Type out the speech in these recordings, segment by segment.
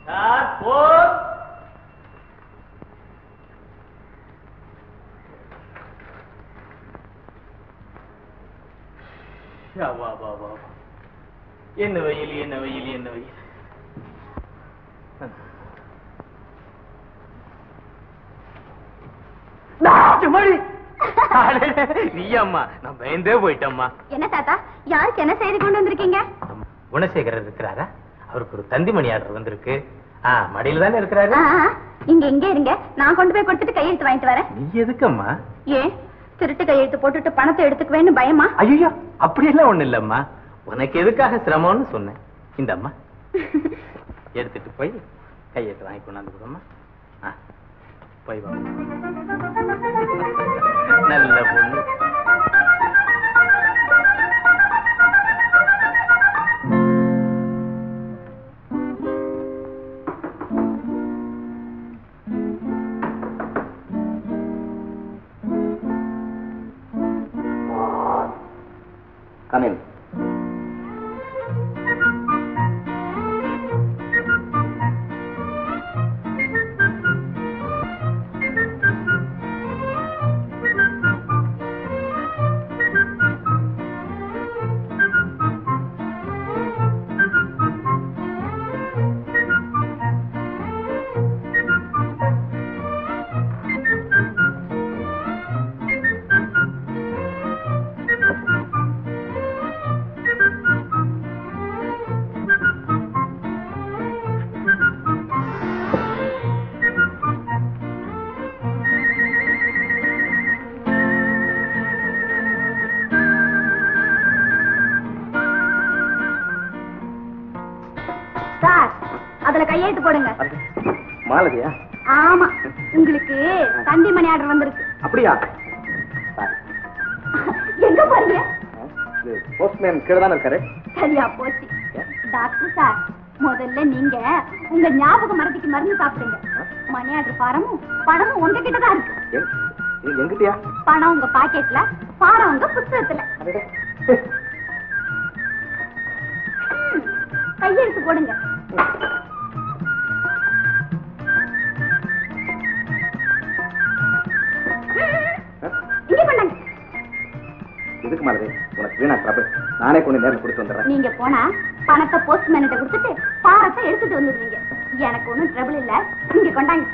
Sir bore வா வா வா வா வா. என்ன வெயில் என்ன வெயில் என்ன வெயில் நீயம்மா நான் பயந்தே போயிட்டம்மா என்ன தாத்தா யாருக்கு என்ன செய்தி கொண்டு வந்திருக்கீங்க குணசேகரர் இருக்கிறாரா அவருக்கு ஒரு தந்திமணி ஆர்டர் வந்திருக்கு ஆ மடியில தானே இருக்கிறாரு ஆ, ஆ, இங்க எங்க இருங்க நான் கொண்டு போய் கொடுத்துட்டு கையெழுத்து வாங்கிட்டு வரேன் நீ எதுக்கம்மா ஏன் திருட்டு கையெழுத்து போட்டுட்டு பணத்தை எடுத்துக்குவேன்னு பயமா ஐயோ அப்படியெல்லாம் ஒண்ணு இல்லம்மா உனக்கு எதுக்காக சிரமம்னு சொன்னேன் இந்தம்மா எடுத்துட்டு போய் கையெழுத்து வாங்கி கொண்டாந்து கொடும்மா ஆ, போய் வா நல்ல பொண்ணு Come in. சார் அதுல கையெழுத்து போடுங்க மாலதியா ஆமா உங்களுக்கு தந்தி மணி ஆர்டர் வந்திருக்கு அப்படியா எங்க போறீங்க போஸ்ட்மேன் கீழே தானே இருக்காரு சரியா போச்சு டாக்டர் சார் முதல்ல நீங்க உங்க ஞாபக மரத்துக்கு மருந்து சாப்பிடுங்க மணி ஆர்டர் பாரமும் பணமும் உங்ககிட்ட தான் இருக்கு எங்க- எங்கிட்டயா பணம் உங்க பாக்கெட்ல பாரம் உங்க புத்தகத்துல அடடே. ம், கையெழுத்து போடுங்க இங்க பண்ணாங்க எதுக்கு மாலதி உனக்கு வீணா ட்ரபிள் நானே கொண்டு நேரில் கொடுத்து வந்துடுறேன் நீங்க போனா பணத்தை போஸ்ட்மேன்கிட்ட கொடுத்துட்டு பாரத்தை எடுத்துட்டு வந்துடுவீங்க எனக்கு ஒண்ணும் ட்ரபிள் இல்ல இங்க கொண்டாங்க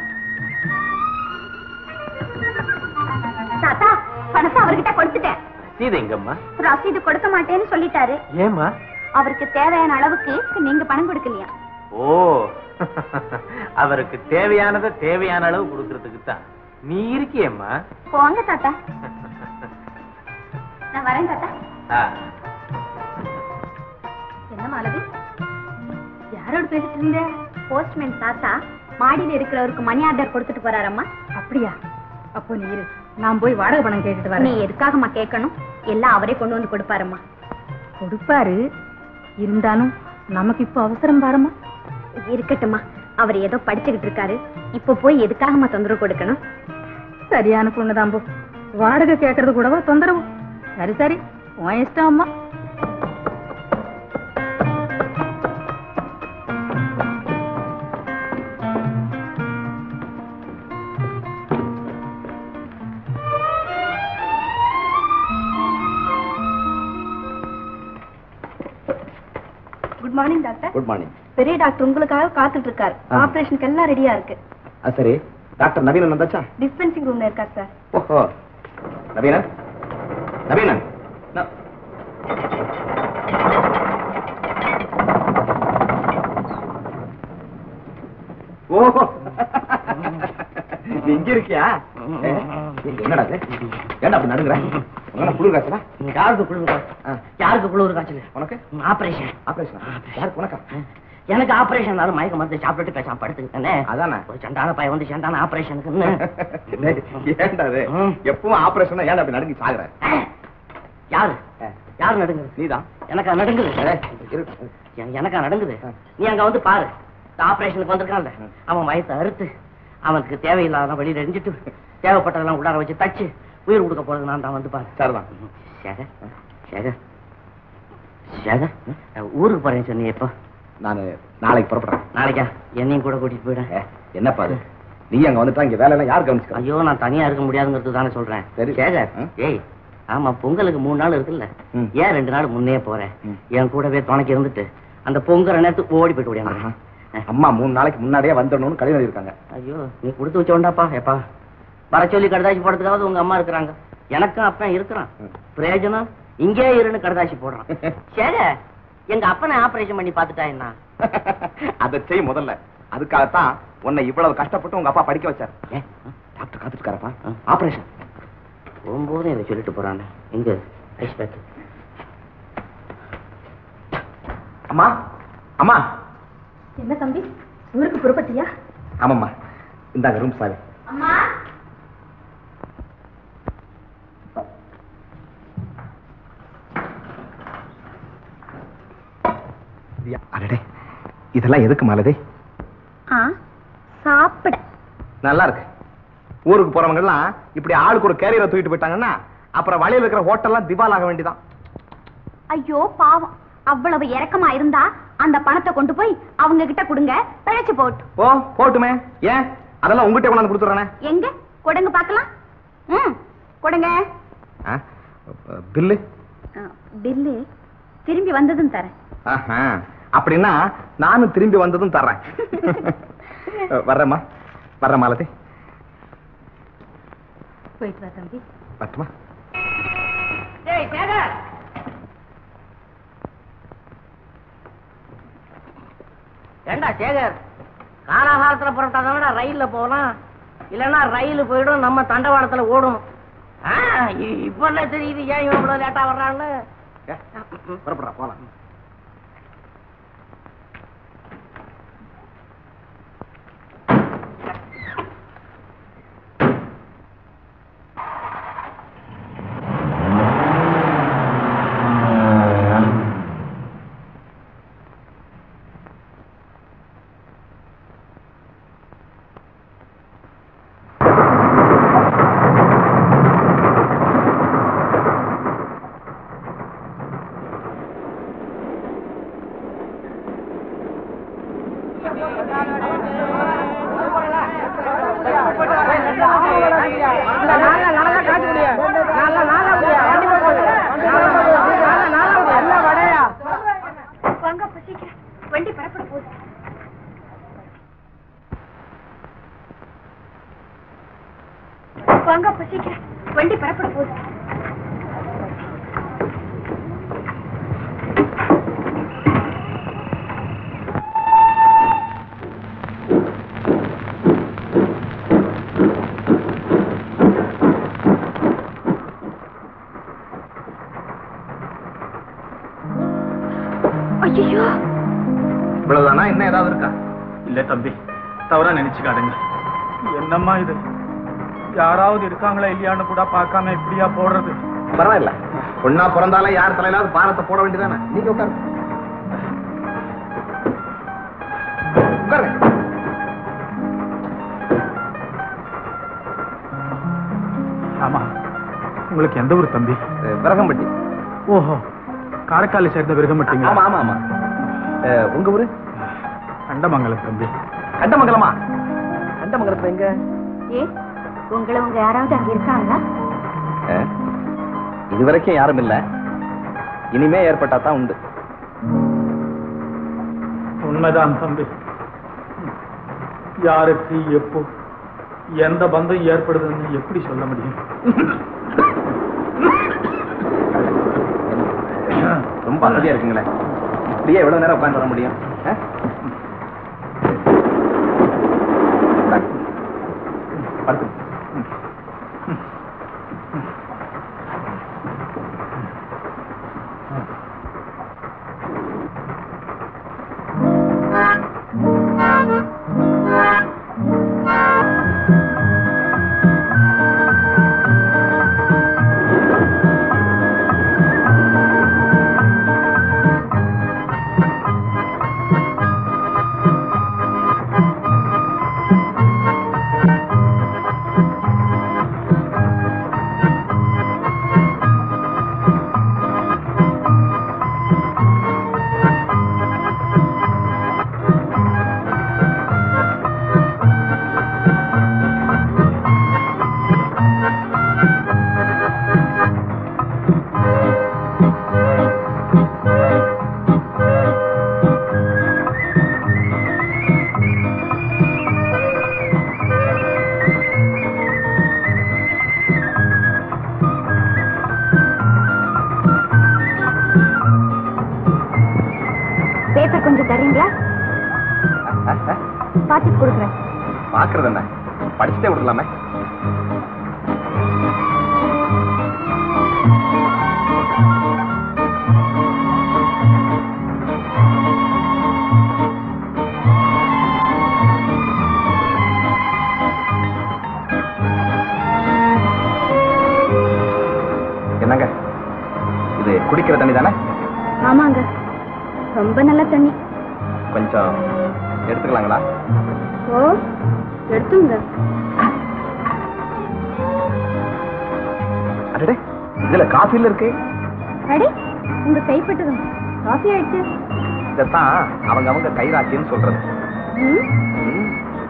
தாத்தா பணத்தை அவர்கிட்ட கொடுத்துட்டேன் சீதை எங்கம்மா ரசீது கொடுக்க மாட்டேன்னு சொல்லிட்டாரு ஏமா அவருக்கு தேவையான அளவுக்கு நீங்க பணம் கொடுக்கலையா ஓ அவருக்கு தேவையானதை தேவையான அளவு கொடுக்கறதுக்கு தான் நீ இருக்கியேம்மா போங்க தாத்தா நான் வரேன் தாத்தா ஆ, என்ன மாலதி யாரோட பேசிட்டு இருந்த போஸ்ட்மேன் தாத்தா மாடியில இருக்கிறவருக்கு மணி ஆர்டர் கொடுத்துட்டு போறாரம்மா அப்படியா அப்போ நீ இரு நான் போய் வாடகை பணம் கேட்டுட்டு நீ வரேன் எதுக்காகம்மா கேட்கணும் எல்லாம் அவரே கொண்டு வந்து கொடுப்பாரம்மா கொடுப்பாரு இருந்தாலும் நமக்கு இப்போ அவசரம் பாருமா இருக்கட்டும்மா அவர் ஏதோ படிச்சுக்கிட்டு இருக்காரு இப்ப போய் எதுக்காகம்மா தொந்தரவு கொடுக்கணும் சரியான பொண்ணுதான் போ வாடகை கேட்கறது கூடவா தொந்தரவு சரி சரி உன் இஷ்டம் அம்மா good morning doctor good morning பெரிய டாக்டர் உங்களுக்காக காத்துட்டு இருக்காரு ஆ. ஆபரேஷனுக்கு எல்லாம் ரெடியா இருக்கு ஆ சரி டாக்டர் நவீனன் வந்தாச்சா டிஸ்பென்சிங் ரூம்ல இருக்காரு சார் ஓஹோ நவீனன் நவீனன் ந- ஓஹோ நீ இங்க இருக்கியா ஏ, இங்க என்னடா இது ஏன்டா அப்படி நடுங்குற உனக்கு குளிர் காய்ச்சலா யாருக்கு குளிர் ஆ. யாருக்கு குளிர் காய்ச்சல் உனக்கு ஆபரேஷன் ஆபரேஷன் யாருக்கு உனக்கா எனக்கு ஆபரேஷன் மயக்க மருந்து சாப்பிட்டுட்டு பேசாம படுத்துக்கிட்டேனே அதானே ஒரு சண்டான பையன் வந்து சண்டான ஆபரேஷனுக்குன்னு ஏன்டா அது ம். எப்பவும் ஆபரேஷன் ஏன்டா அப்படி நடுங்கி சாகுற யாரு யாரு நடுங்குது நீதான் எனக்கா நடுங்குது ஏய், இரு. எ- எனக்கா நடுங்குது ஆ. நீ அங்க வந்து பாரு இந்த ஆபரேஷனுக்கு வந்திருக்கான்ல ம். அவன் வயசை அறுத்து அவனுக்கு தேவையில்லாத வெளியில எரிஞ்சிட்டு தேவைப்பட்டதெல்லாம் உள்ளார வச்சு தச்சு உயிர் கொடுக்க போறது நான் தான் வந்து பாரு சரிதான் சேகர் சேகர் சேகர் ஊருக்கு போறேன்னு சொன்னீங்க இப்போ நான் நாளைக்கு புறப்படுறேன் நாளைக்கா என்னையும் கூட கூட்டிட்டு போயிட ஏ, என்னப்பா அது நீ அங்க வந்துட்டா இங்க வேலை எல்லாம் யார் கவனிச்சுக்கா ஐயோ நான் தனியா இருக்க முடியாதுங்கிறது தானே சொல்றேன் சரி. சேகர் ம். ஏய் ஆமா பொங்கலுக்கு மூணு நாள் இருக்குல்ல ம். ஏன் ரெண்டு நாள் முன்னே போறேன் ம். என் கூடவே துணைக்கு இருந்துட்டு அந்த பொங்குற நேரத்துக்கு ஓடி போயிட்டு ஓடியாங்க அம்மா மூணு நாளைக்கு முன்னாடியே வந்துடணும்னு கடிதம் எழுதியிருக்காங்க ஐயோ நீ கொடுத்து வச்சோண்டாப்பா எப்பா வர சொல்லி கடுதாசி போடுறதுக்காவது உங்க அம்மா இருக்கிறாங்க எனக்கும் அப்பன் இருக்கிறான் ம். பிரயோஜனம் இங்கே இருன்னு கடுதாசி போடுறான் சேகர் எங்க அப்பனை ஆபரேஷன் பண்ணி பாத்துட்டா என்ன அதை செய் முதல்ல அதுக்காகத்தான் உன்னை இவ்வளவு கஷ்டப்பட்டு உங்க அப்பா படிக்க வச்சார் ஏன் டாக்டர் காத்துட்டு இருக்காரப்பா ஆ. ஆபரேஷன் போகும்போது இதை சொல்லிட்டு போறானே எங்க ஐஸ் பேக் அம்மா அம்மா என்ன தம்பி ஊருக்கு புறப்பட்டியா ஆமாம்மா இந்தாங்க ரூம் சாவி அம்மா அடடே இதெல்லாம் எதுக்கு மாலதி ஆ சாப்பிட நல்லா இருக்கு ஊருக்கு போறவங்க எல்லாம் இப்படி ஆளுக்கு ஒரு கேரியரை தூக்கிட்டு போயிட்டாங்கன்னா அப்புறம் வழியில் இருக்கிற ஹோட்டல்லாம் திவால் ஆக வேண்டியதான் ஐயோ பாவம் அவ்வளவு இறக்கமா இருந்தா அந்த பணத்தை கொண்டு போய் அவங்க கிட்ட கொடுங்க பிழைச்சு போட்டு ஓ போட்டுமே ஏன் அதெல்லாம் உங்ககிட்ட கொண்டாந்து கொடுத்துறானே எங்க கொடுங்க பார்க்கலாம் ம் கொடுங்க பில்லு ஆ, பில்லு திரும்பி வந்ததும் தரேன் ஆஹா. அப்படின்னா நானும் திரும்பி வந்ததும் தர்றேன் வர்றேம்மா வர்றேன் மாலதி போயிட்டு வா தம்பி பட்டுமா டேய் சேகர் ஏண்டா சேகர் காலாகாலத்துல புறப்பட்டாதானடா ரயில்ல போகலாம் இல்லைன்னா ரயில் போயிடும் நம்ம தண்டவாளத்துல ஓடும் ஆ, இ- இப்பெல்லாம் தெரியுது ஏன் இவன் இவ்வளவு லேட்டா வர்றான்னு புறப்படுறா போலாம் வாங்க பசிக்கிறேன் வண்டி பரப்பட போகுது வாங்க பசிக்கிறேன் வண்டி பரப்பட போகுது ஐயோ இவ்வளவுதானா இன்னும் ஏதாவது இருக்கா இல்ல தம்பி தவறா நினைச்சுக்காடுங்க என்னம்மா இது யாராவது இருக்காங்களா இல்லையான்னு கூட பார்க்காம இப்படியா போடுறது பரவாயில்ல பொண்ணா பிறந்தாலும் யார் தலையிலாவது பாரத்தை போட வேண்டியதானே நீங்க உட்காருங்க உட்காருங்க ஆமா உங்களுக்கு எந்த ஊர் தம்பி அஹ், விரகம்பட்டி ஓஹோ காரைக்காலை சேர்ந்த விருக ஆமா மாட்டீங்களா ஆமா ஆமா அஹ், உங்க ஊரு கண்டமங்கலம் தம்பி கண்டமங்கலமா கண்டமங்கலத்துல எங்க ஏ உங்களை உங்க யாராவது அங்க இருக்காங்களா அஹ், இதுவரைக்கும் யாரும் இல்ல இனிமே ஏற்பட்டா தான் உண்டு உண்மைதான் தம்பி யாருக்கு எப்போ எந்த பந்தம் ஏற்படுதுன்னு எப்படி சொல்ல முடியும் ரொம்ப அசதியா இருக்குங்களே இப்படியே எவ்வளவு நேரம் உட்கார்ந்து வர முடியும் அஹ்? படுத்து. பார்த்து கொடுக்குறேன் பாக்குறது என்ன படிச்சுட்டே விடலாமே என்னங்க இது குடிக்கிற தண்ணி தானே ஆமாங்க ரொம்ப நல்ல தண்ணி கொஞ்சம் எடுத்துக்கலாங்களா ஓ எடுத்துங்க அடடே இதுல காஃபில இருக்கு அடி உங்க கைப்பட்டதும் காஃபி ஆயிடுச்சு இதைத்தான் அவங்க அவங்க கைராசின்னு சொல்றது ம் ம்.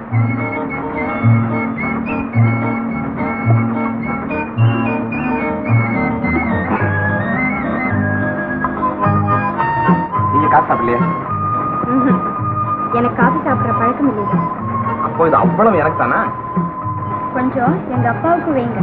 நீங்க காசு சாப்பிடலையா ம்ஹும். எனக்கு காஃபி சாப்பிடுற பழக்கம் இல்லையா அப்போ இது அவ்வளவு எனக்கு தானா கொஞ்சம் எங்க அப்பாவுக்கு வைங்க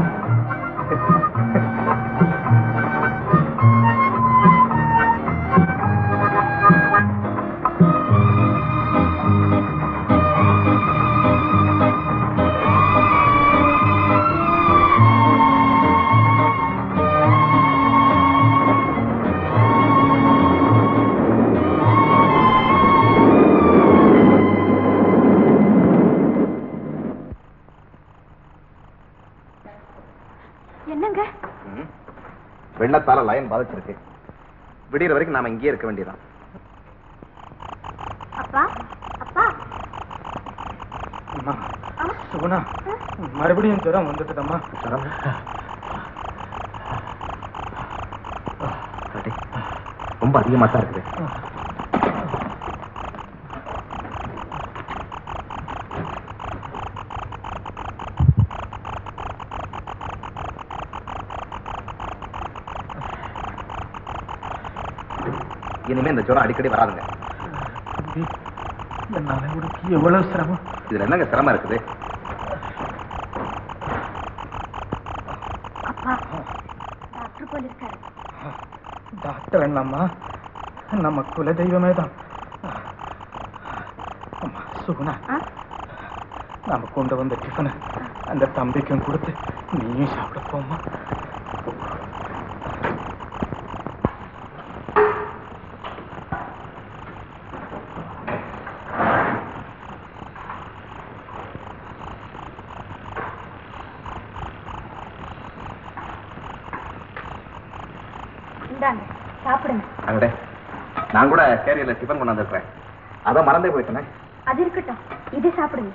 என்னங்க ம். வெள்ளத்தால லயன் பாதிச்சிருக்கு விடியற வரைக்கும் நாம இங்கேயே இருக்க வேண்டியதான் அப்பா அப்பா அம்மா சுகுணா மறுபடியும் ஜுரம் வந்துட்டுதம்மா அடே, ரொம்ப அதிகமா தான் இருக்குது இனிமே இந்த ஜுரம் அடிக்கடி வராதுங்க தம்பி என்னால உனக்கு எவ்வளவு சிரமம் இதுல என்னங்க சிரமம் இருக்குது அப்பா டாக்டர் போல இருக்காரு டாக்டர் என்னம்மா நம்ம குல தெய்வமே தான் அம்மா சுகுணா ஆ? நாம கொண்டு வந்த டிஃபனை அந்த தம்பிக்கும் கொடுத்து நீயும் சாப்பிட போமா இந்தாங்க சாப்பிடுங்க அங்கடே நான் கூட கேரியர்ல டிஃபன் கொண்டு வந்திருக்கிறேன் அதான் மறந்தே போயிட்டேனே அது இருக்கட்டும் இது சாப்பிடுங்க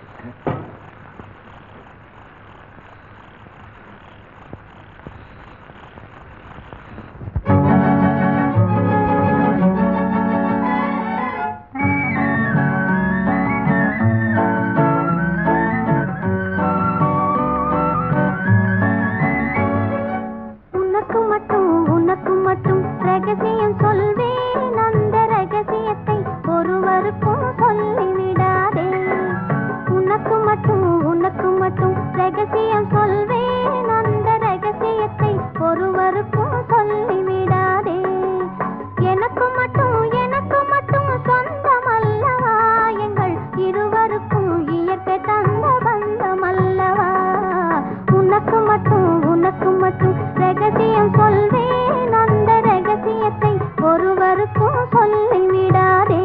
உனக்கு மட்டும் உனக்கு மட்டும் ரகசியம் சொல்வேன் அந்த ரகசியத்தை ஒருவருக்கும் சொல்லிவிடாதே உனக்கு மட்டும் உனக்கு மட்டும் ரகசியம் சொல்வேன் அந்த ரகசியத்தை ஒருவருக்கும் சொல்லிவிடாதே எனக்கு மட்டும் எனக்கு மட்டும் சொந்தம் அல்லவா எங்கள் இருவருக்கும் இயற்கை தந்த பந்தம் அல்லவா உனக்கு மட்டும் உனக்கு மட்டும் ரகசியம் சொல்வேன் அந்த ரகசியத்தை ஒருவருக்கும் சொல்லிவிடாதே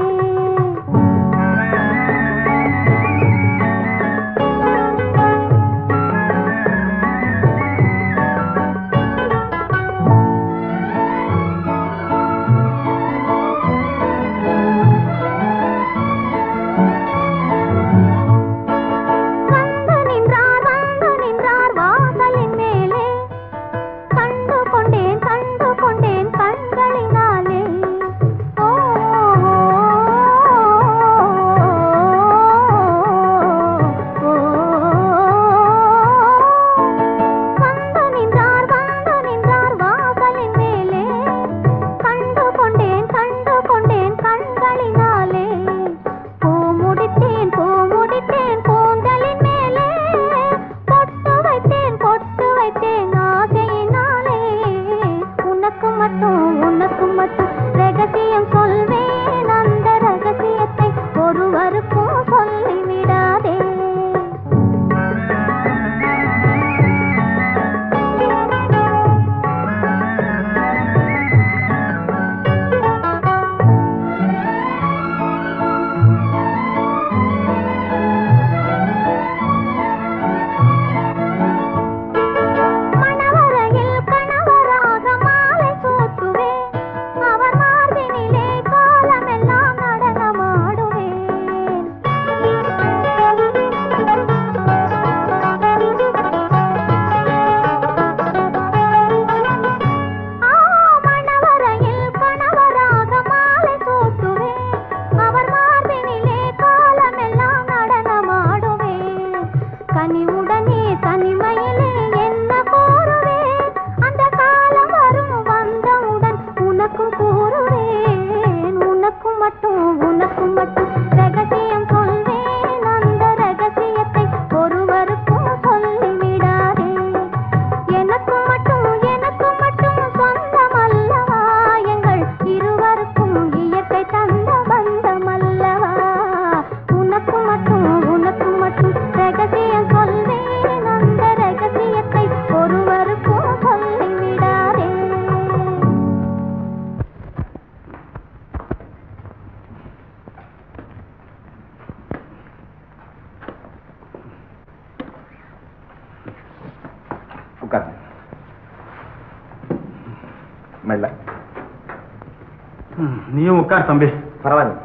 உட்காருங்க மெல்ல நீயும் உட்கார் தம்பி பரவாயில்ல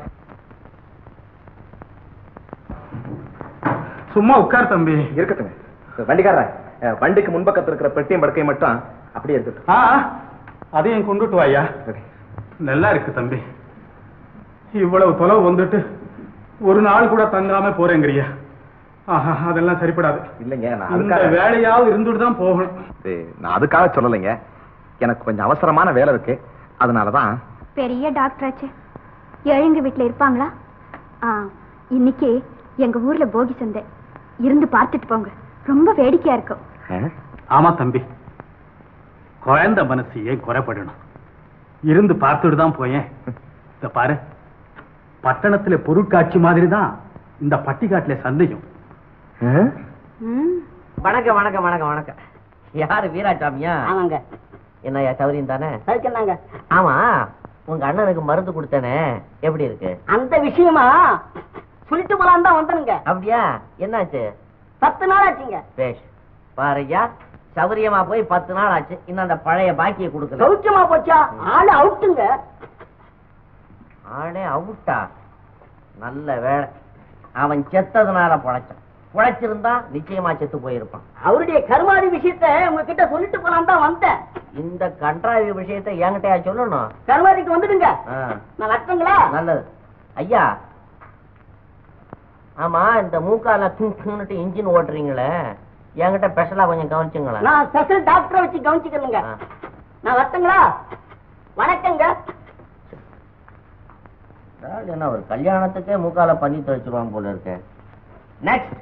சும்மா உட்கார் தம்பி இருக்கட்டுங்க இந்த வண்டிக்காரன் அஹ், வண்டிக்கு முன்பக்கத்துல இருக்கிற பெட்டியும் படுக்கையும் மட்டும் அப்படியே இருக்கட்டும் ஆ அதையும் கொண்டுட்டு வாயா சரி நல்லா இருக்கு தம்பி இவ்வளவு தொலைவு வந்துட்டு ஒரு நாள் கூட தங்காம போறேங்கிறியா ஆஹா அதெல்லாம் சரிப்படாது இல்லைங்க நான் இந்த அதுக்காக வேலையாவது இருந்துட்டு தான் போகணும் சரி, நான் அதுக்காக சொல்லலைங்க எனக்கு கொஞ்சம் அவசரமான வேலை இருக்கு அதனாலதான் பெரிய டாக்டர் ஆச்சு ஏழுங்க வீட்டுல இருப்பாங்களா ஆ இன்னைக்கு எங்க ஊர்ல போகி சந்தை இருந்து பார்த்துட்டு போங்க ரொம்ப வேடிக்கையா இருக்கும் அஹ், ஆமா தம்பி குழந்த மனசு ஏன் குறைப்படணும் இருந்து பார்த்துட்டு தான் போயேன் இத பாரு பட்டணத்துல பொருட்காட்சி மாதிரி தான் இந்த பட்டிக்காட்டுல சந்தையும் அஹ், ம் வணக்கம் வணக்கம் வணக்கம் வணக்கம் யாரு வீராசாமியா ஆமாங்க என்னய்யா சௌரியம் தானே சௌக்கியம்தாங்க ஆமா உங்க அண்ணனுக்கு மருந்து கொடுத்தனே எப்படி இருக்கு அந்த விஷயமா சொல்லிட்டு போலாம் தான் வந்தனுங்க அப்படியா என்னாச்சு பத்து நாள் ஆச்சுங்க பேஷ் பாருயா சௌரியமா போய் பத்து நாள் ஆச்சு இன்னும் அந்த பழைய பாக்கியை கொடுக்கல சௌக்கியமா போச்சா ஆளு அவுட்டுங்க ஆளே அவுட்டா நல்ல வேலை அவன் செத்ததுனால பொழைச்சான் பொழைச்சிருந்தா நிச்சயமா செத்து போயிருப்பான் அவருடைய கருமாதி விஷயத்த உங்ககிட்ட சொல்லிட்டு போலாம் தான் வந்தேன் இந்த கன்றாவி விஷயத்தை என்கிட்டயா சொல்லணும் கருமாதிக்கு வந்துடுங்க ஆ, நான் லட்சங்களா நல்லது ஐயா ஆமா இந்த மூக்கால துணுட்டு இன்ஜின் ஓட்டுறீங்களே என்கிட்ட ஸ்பெஷலா கொஞ்சம் கவனிச்சுங்களேன் நான் ஸ்பெஷல் டாக்டரை வச்சு கவனிச்சுக்கிறேங்க ஆ. நான் லட்சங்களா வணக்கங்க அதாவது என்ன ஒரு கல்யாணத்துக்கே மூக்கால பண்ணி தொலைச்சிருவான் போல இருக்கு நெக்ஸ்ட்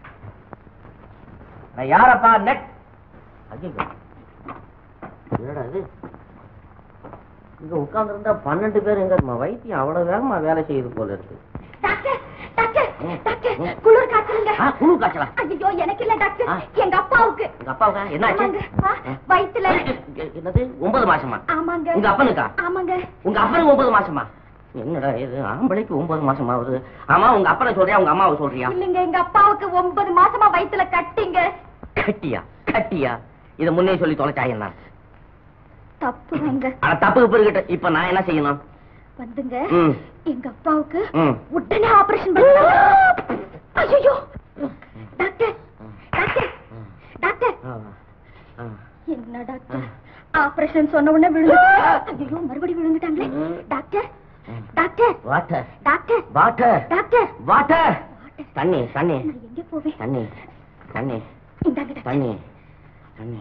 நான் யாரப்பா நெக்ஸ்ட் ஐயோ என்னடா இது இங்க உட்கார்ந்து இருந்தா பன்னெண்டு பேர் எங்க நம்ம வைத்தியம் அவ்வளவு வேகமா வேலை செய்யுது போல இருக்கு டாக்டர் டாக்டர் ம், டாக்டர் ம். குளிர் காய்ச்சலுங்க ஆ, குழு காய்ச்சலா ஐயோ எனக்கு இல்ல டாக்டர் ஆ. எங்க அப்பாவுக்கு உங்க அப்பாவுக்கா என்னாச்சு ஆமாங்க. ஆ, ஆ. வயித்துல என்னது ஒன்பது மாசமா ஆமாங்க உங்க அப்பனுக்கா ஆமாங்க உங்க அப்பனுக்கு ஒன்பது மாசமா என்னடா இது ஆம்பளைக்கு ஒன்பது மாசம் ஆகுது ஆமா உங்க அப்பனை சொல்றியா உங்க அம்மாவை சொல்றியா இல்லைங்க எங்க அப்பாவுக்கு ஒன்பது மாசமா வயித்துல கட்டிங்க கட்டியா கட்டியா இத முன்னே சொல்லி தொலைச்சா என்ன தப்புங்க ஆனா தப்பு தப்பு இருக்கட்டும் இப்ப நான் என்ன செய்யணும் வந்துங்க ம். எங்க அப்பாவுக்கு ம். உடனே ஆபரேஷன் பண்ணணும் ஐயோ டாக்டர் டாக்டர் டாக்டர் என்ன டாக்டர் ஆபரேஷன் சொன்ன உடனே விழுந்து ஐயோ மறுபடியும் விழுந்துட்டாங்களே doctor doctor water doctor water doctor water தண்ணி தண்ணி நான் எங்க போவேன் தண்ணி தண்ணி இந்தாங்க டாக்டர் தண்ணி தண்ணி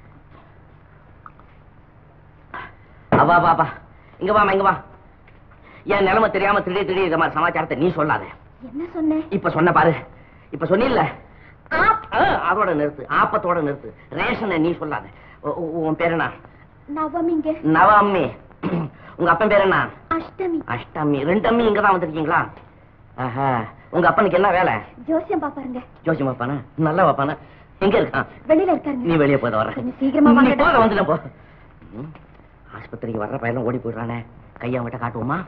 அவா பாப்பா இங்க வாமா இங்க வா என் நிலைமை தெரியாம திடீர் திடீர் இந்த மாதிரி சமாச்சாரத்தை நீ சொல்லாத என்ன சொன்னேன் இப்ப சொன்ன பாரு இப்ப சொன்னில்ல ஆப். ஆ, அதோட நிறுத்து ஆப்பத்தோட நிறுத்து ரேஷனை நீ சொல்லாத உ- உ- உன் பேர் என்ன நவமிங்க நவமி உங்க அப்பன் பேர் என்ன அஷ்டமி அஷ்டமி ரெண்டு அம்மி இங்க தான் வந்திருக்கீங்களா ஆஹா உங்க அப்பனுக்கு என்ன வேலை ஜோசியம் பாப்பாருங்க ஜோசியம் வைப்பானா நல்லா வைப்பானா எங்க இருக்கான் வெளியில இருக்காருங்க நீ வெளியே போத வர கொஞ்சம் சீக்கிரமா வாங்க போத டாக்டர். வந்துட்ட போ ம், ஆஸ்பத்திரிக்கு வர்ற பையன் ஓடி போயிடுறானே கையை அவன்கிட்ட காட்டுவோமா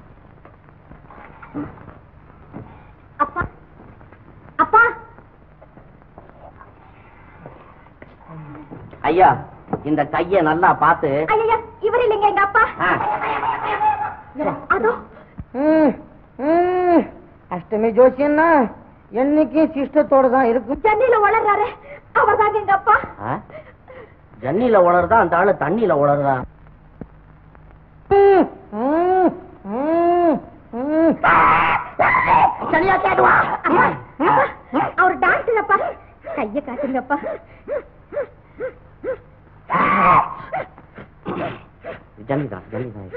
அப்பா அப்பா ஐயா இந்த கைய நல்லா பார்த்து ஐயா இவர் இல்லைங்க எங்க அப்பா ஆ, அதோ அஷ்டமி ஜோசியம்னா என்னைக்கும் சிஸ்டத்தோட தான் இருக்கும் ஜன்னில வளர்றாரு அவர்தாங்க எங்க அப்பா ஆ? ஜன்னில உளருதா அந்த ஆளு தண்ணியில உளருதா சரியா கேடுவா அப்பா அப்பா, அவர் டாக்டர் அப்பா கைய காட்டுங்க அப்பா ஜன்னிதான் ஜன்னிதான்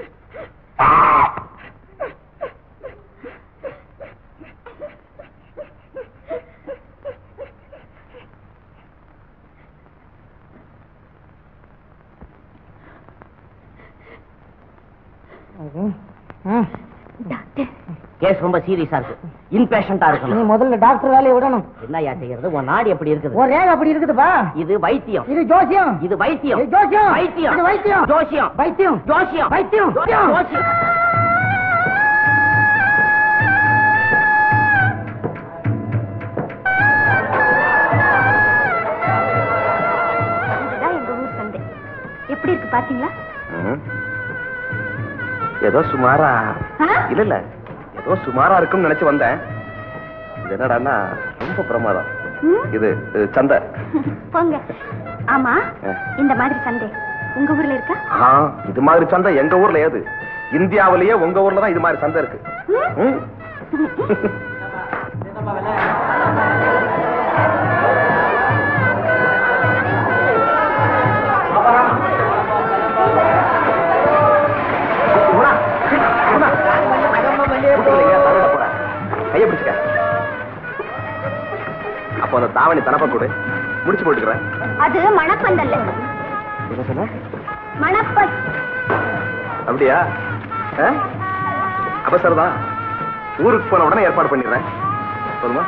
டாக்டர் கேஸ் ரொம்ப சீரியஸா இருக்கு இன்பேஷண்டா நீ இருக்கணும் முதல்ல டாக்டர் வேலையை விடணும் என்னய்யா செய்யறது உன் நாடு எப்படி இருக்குது ஒரே அப்படி இருக்குதுப்பா இது வைத்தியம் இது ஜோசியம் இது வைத்தியம் இது ஜோசியம் வைத்தியம் இது வைத்தியம் ஜோசியம் வைத்தியம் ஜோசியம் வைத்தியம் ஜோசியம் இதுதான் எங்க பாத்தீங்களா ம். ஏதோ சுமாரா ஆ? இல்ல இல்ல ஏதோ சுமாரா இருக்கும்னு நினைச்சு வந்தேன் இது என்னடான்னா ரொம்ப பிரமாதம் ம்? இது இது சந்தை போங்க ஆமா ஆ. இந்த மாதிரி சண்டே உங்க ஊர்ல இருக்கா ஆ, இது மாதிரி சந்தை எங்க ஊர்ல ஏது இந்தியாவிலேயே உங்க ஊர்ல தான் இது மாதிரி சந்தை இருக்கு ம்? ம். குணா, குணா. கூட்டுலைங்க, தலையில போறேன். கையை பிடிச்சுக்க. அப்போ அந்த தாவணி தனப்ப கொடு முடிச்சு போட்டுக்கிறேன் அது மணப்பந்தல்ல என்ன சொன்ன மணப்ப அப்படியா ஆ? அப்ப சரிதான் ஊருக்கு போன உடனே ஏற்பாடு பண்ணிடுறேன் சொல்லுமா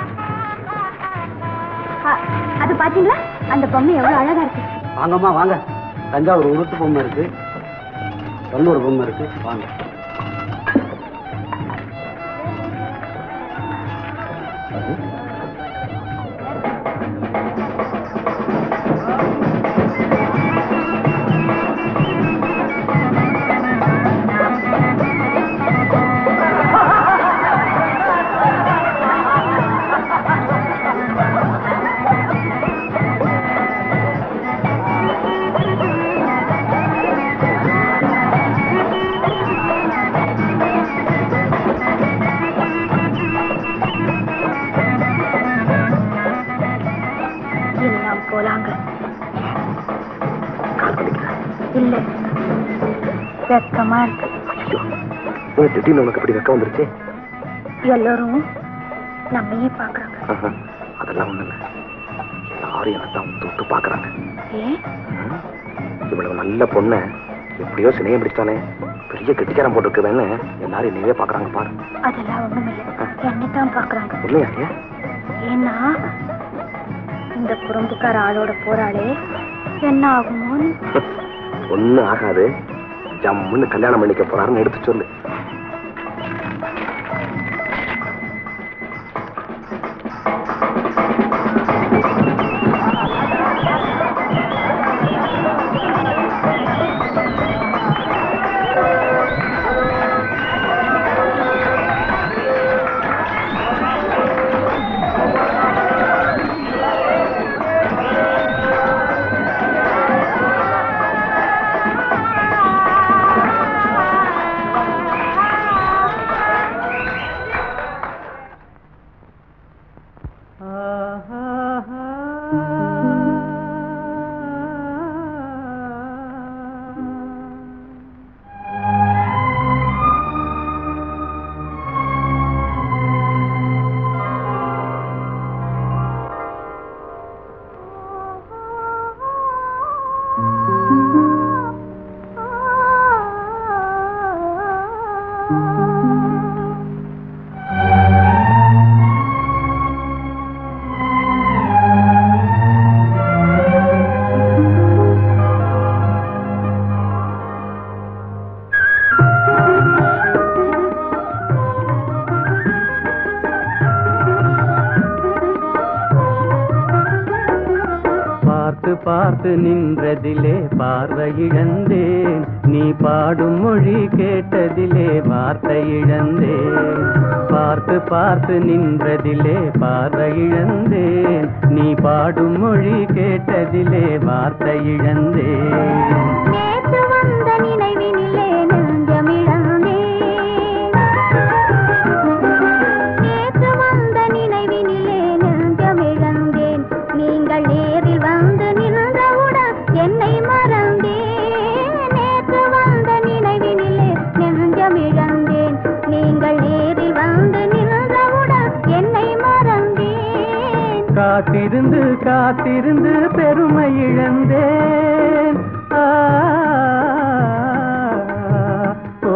ஆ, அது பாத்தீங்களா அந்த பொம்மை எவ்வளவு அழகா இருக்கு வாங்கம்மா வாங்க தஞ்சாவூர் உருட்டு பொம்மை இருக்கு கல்லூர் பொம்மை இருக்கு வாங்க எல்லாம் போலாங்க இல்ல வெக்கமா இருக்கு ஏன் திடீர்னு உனக்கு இப்படி வெக்கம் வந்துருச்சு எல்லாரும் நம்மையே பாக்குறாங்க ஆஹா, அதெல்லாம் ஒண்ணு இல்ல எல்லாரும் எனக்கு தான் தொட்டு பாக்குறாங்க ஏன் இவ்வளவு நல்ல பொண்ணை எப்படியோ சினையம் பிடிச்சானே பெரிய கெட்டிக்காரன் போட்டுருக்குதுன்னு எல்லாரும் என்னையவே பாக்குறாங்க பாரு அதெல்லாம் ஒண்ணுமில்ல என்னைத்தான் பாக்குறாங்க இல்லையா ஏன் ஏன்னா இந்த குறும்புக்கார ஆளோட போறாளே என்ன ஆகுமோன்னு ஒண்ணும் ஆகாது ஜம்முன்னு கல்யாணம் பண்ணிக்க போறாருன்னு எடுத்து சொல்லு பார்த்து பார்த்து நின்றதிலே பார்வை இழந்தேன் நீ பாடும் மொழி கேட்டதிலே வார்த்தை இழந்தேன் பார்த்து பார்த்து நின்றதிலே பார்வை இழந்தேன் நீ பாடும் மொழி கேட்டதிலே வார்த்தை இழந்தேன் நேற்று வந்த நினைவினிலே நெஞ்சமிழந்தேன் நேற்று வந்த நினைவினிலே நெஞ்சமிழந்தேன் நீங்கள் நேரில் வந்து நின்றவுடன் என்னை மறந்தேன் நேற்று வந்த நினைவினிலே நெஞ்சமிழந்தேன் நீங்கள் நேரில் வந்து நின்றவுடன் என்னை மறந்தேன் காத்திருந்து காத்திருந்து பெருமை இழந்தேன் ஆ, ஓ,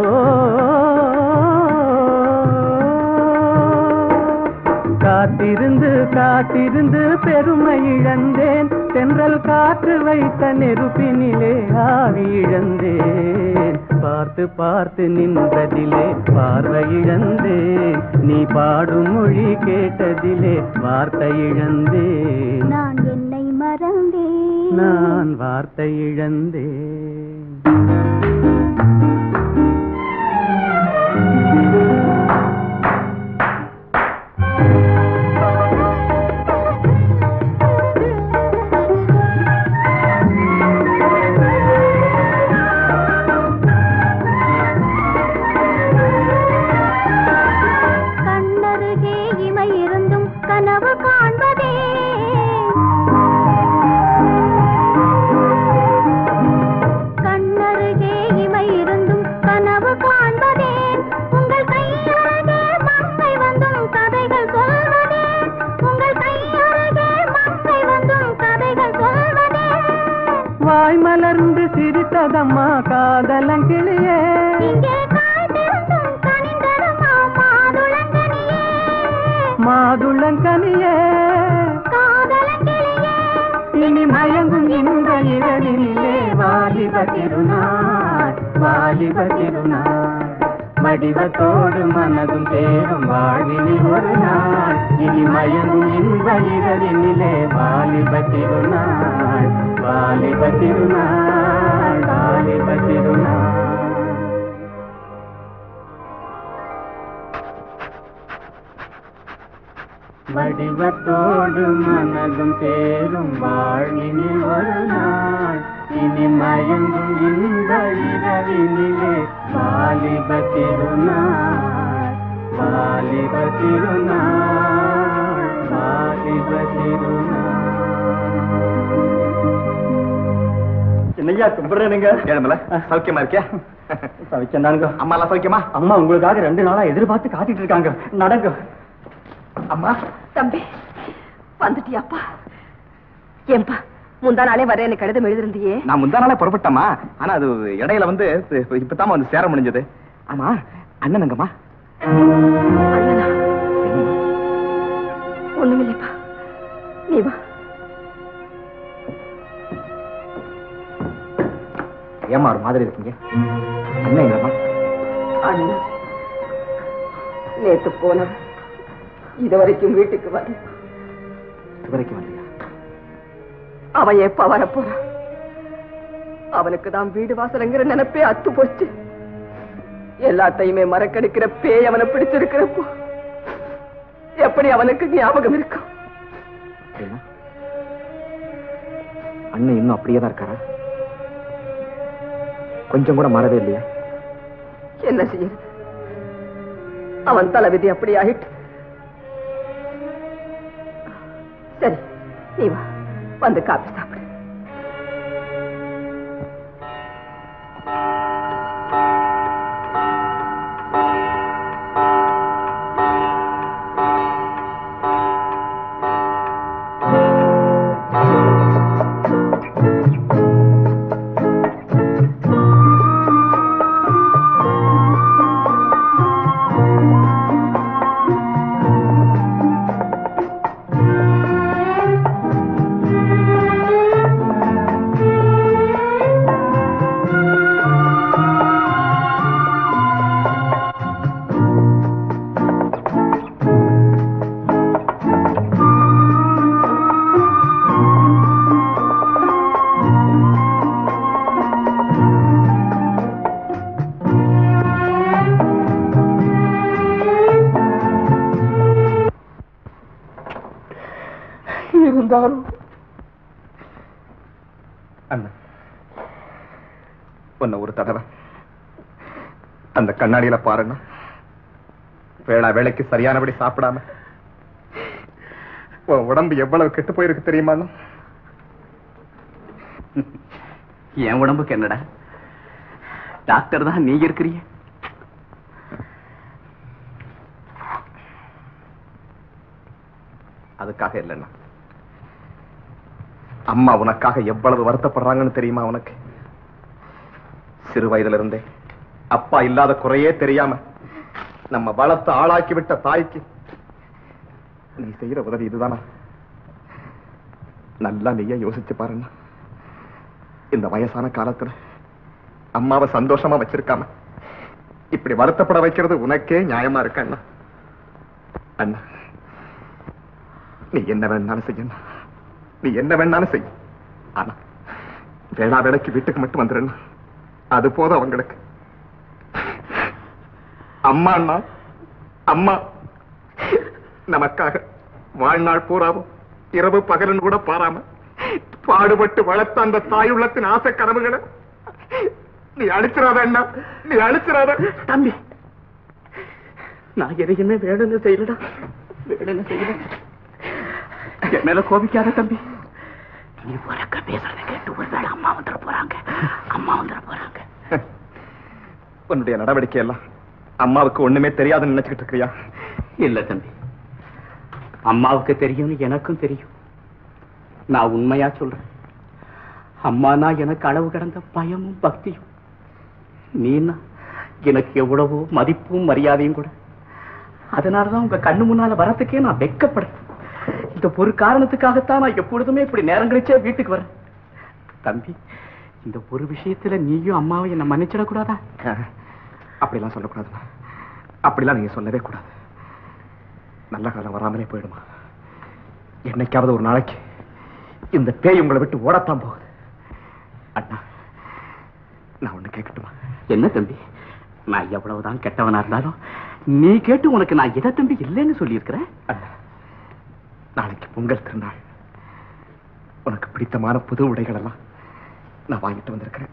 காத்திருந்து காத்திருந்து பெருமை இழந்தேன் தென்றல் காற்று வைத்த நெருப்பினிலே ஆவி இழந்தேன் பார்த்து பார்த்து நின்றதிலே பார்வை இழந்தேன் நீ பாடும் மொழி கேட்டதிலே வார்த்தை இழந்தேன் நான் என்னை மறந்தேன் நான் வார்த்தை இழந்தேன் கண்ணருகே இமை இருந்தும் கனவு காண்பதே கண்ணருகே இமை இருந்தும் கனவு காண்பதே உங்கள் கையருகே மங்கை வந்தும் கதைகள் சொல்வதே உங்கள் கையருகே மங்கை வந்தும் கதைகள் சொல்வதே வாய் மலர்ந்து சிரித்ததம்மா காதலங்கிளியே இங்கே காய்ந்திருந்தும் கனிந்ததம்மா மாதுளங்கனியே மாதுளங்கனியே காதலங்கிளியே இனி மயங்கும் இந்த இரவினிலே வாலிப திருநாள் வாலிப திருநாள் வடிவத்தோடு மனதும் சேரும் வாழ்வினில் ஒரு நாள் இனி மயங்கும் இந்த இரவினிலே வாலிப திருநாள் வாலிப திருநாள் வாலிப திருநாள் வடிவத்தோடு மனதும் சேரும் வாழ்வினில் ஒரு நாள் இனி மயங்கும் இந்த இரவினிலே வாலிப திருநாள் வாலிப திருநாள் வாலிப திருநாள் என்னையா கும்பிடுறேனுங்க ஏழுமல சௌக்கியமா இருக்கியா சவிச்சந்தானுங்க அம்மா எல்லாம் சௌக்கியமா அம்மா உங்களுக்காக ரெண்டு நாளா எதிர்பார்த்து காத்துட்டு இருக்காங்க நடங்க அம்மா தம்பி வந்துட்டியாப்பா ஏன்பா முந்தா நாளே வர எனக்கு கடிதம் எழுதிருந்தியே நான் முந்தா நாளே புறப்பட்டேம்மா ஆனா அது இடையில வந்து இப்ப- இப்பதான் வந்து சேர முடிஞ்சது ஆமா அண்ணன் எங்கம்மா அண்ணனா ஒண்ணுமில்லைப்பா நீ வா ஏமா ஒரு மாதிரி இருக்கீங்க அண்ணன் எங்கம்மா அண்ணா நேத்து போனவன் இது வரைக்கும் வீட்டுக்கு வரல இது வரைக்கும் வரலையா அவன் எப்ப வரப்போறான் அவனுக்கு தான் வீடு வாசலுங்கிற நினைப்பே அத்து போச்சு எல்லாத்தையுமே மறக்கடிக்கிற பேய் அவனை பிடிச்சிருக்கிறப்போ எப்படி அவனுக்கு ஞாபகம் இருக்கும் என்ன? அண்ணன் இன்னும் அப்படியே தான் இருக்காரா கொஞ்சம் கூட மாறவே இல்லையா என்ன செய்யறது அவன் தலைவிதி அப்படி ஆயிட்டு சரி நீ வா வந்து காப்பி சாப்பிடு இருந்தாலும் அண்ணன் உன்னை ஒரு தடவை அந்த கண்ணாடியில பாருன்னா வேளா வேலைக்கு சரியானபடி சாப்பிடாம உன் உடம்பு எவ்வளவு கெட்டு போயிருக்கு தெரியுமா அண்ணா? என் உடம்புக்கு என்னடா டாக்டர் தான் நீங்க இருக்கிறீங்க அதுக்காக இல்லைண்ணா அம்மா உனக்காக எவ்வளவு வருத்தப்படுறாங்கன்னு தெரியுமா உனக்கு சிறு வயதுல இருந்தே அப்பா இல்லாத குறையே தெரியாம நம்ம வளர்த்து ஆளாக்கி விட்ட தாய்க்கு நீ செய்யற உதவி இதுதானா நல்லா நீயே யோசிச்சு பாருண்ணா இந்த வயசான காலத்துல அம்மாவை சந்தோஷமா வச்சிருக்காம இப்படி வருத்தப்பட வைக்கிறது உனக்கே நியாயமா இருக்கு அண்ணா அண்ணா நீ என்ன வேணாலும் செய்யணும் நீ என்ன வேணாலும் செய் ஆனா வேளா வேலைக்கு வீட்டுக்கு மட்டும் வந்துடணும் அது போதும் அவங்களுக்கு அம்மா அண்ணா அம்மா நமக்காக வாழ்நாள் பூராவும் இரவு பகலன் கூட பாராம பாடுபட்டு வளர்த்த அந்த தாயுள்ளத்தின் ஆசை கனவுகளை நீ அழிச்சிடாத அண்ணா நீ அழிச்சிடாத தம்பி நான் எதையுமே வேணும்னு செய்யலடா வேணும்னு செய்யல என் மேல கோபிக்காத தம்பி நீ உறக்க பேசுறத கேட்டு ஒருவேளை அம்மா வந்துட போறாங்க அம்மா வந்துட போறாங்க உன்னுடைய நடவடிக்கை எல்லாம் அம்மாவுக்கு ஒண்ணுமே தெரியாதுன்னு நினைச்சுக்கிட்டு இருக்கிறியா இல்ல தம்பி அம்மாவுக்கு தெரியும்னு எனக்கும் தெரியும் நான் உண்மையா சொல்றேன் அம்மானா எனக்கு அளவு கடந்த பயமும் பக்தியும் நீனா எனக்கு எவ்வளவோ மதிப்பும் மரியாதையும் கூட அதனாலதான் உங்க கண்ணு முன்னால வரத்துக்கே நான் வெட்கப்படுறேன் இந்த ஒரு காரணத்துக்காகத்தான் நான் எப்பொழுதுமே இப்படி நேரம் கழிச்சே வீட்டுக்கு வரேன் தம்பி இந்த ஒரு விஷயத்துல நீயும் அம்மாவும் என்ன மன்னிச்சிடக்கூடாதா அப்படிலாம் சொல்லக்கூடாதுமா அப்படிலாம் நீங்க சொல்லவே கூடாது நல்ல காலம் வராமலே போயிடுமா என்னைக்காவது ஒரு நாளைக்கு இந்த பேய் உங்களை விட்டு ஓடத்தான் போகுது அண்ணா நான் ஒண்ணு கேட்கட்டுமா என்ன தம்பி நான் எவ்வளவுதான் கெட்டவனா இருந்தாலும் நீ கேட்டு உனக்கு நான் எதை தம்பி இல்லைன்னு சொல்லியிருக்கிறேன் அண்ணா நாளைக்கு பொங்கல் திருநாள் உனக்கு பிடித்தமான புது உடைகள் எல்லாம் நான் வாங்கிட்டு வந்திருக்கிறேன்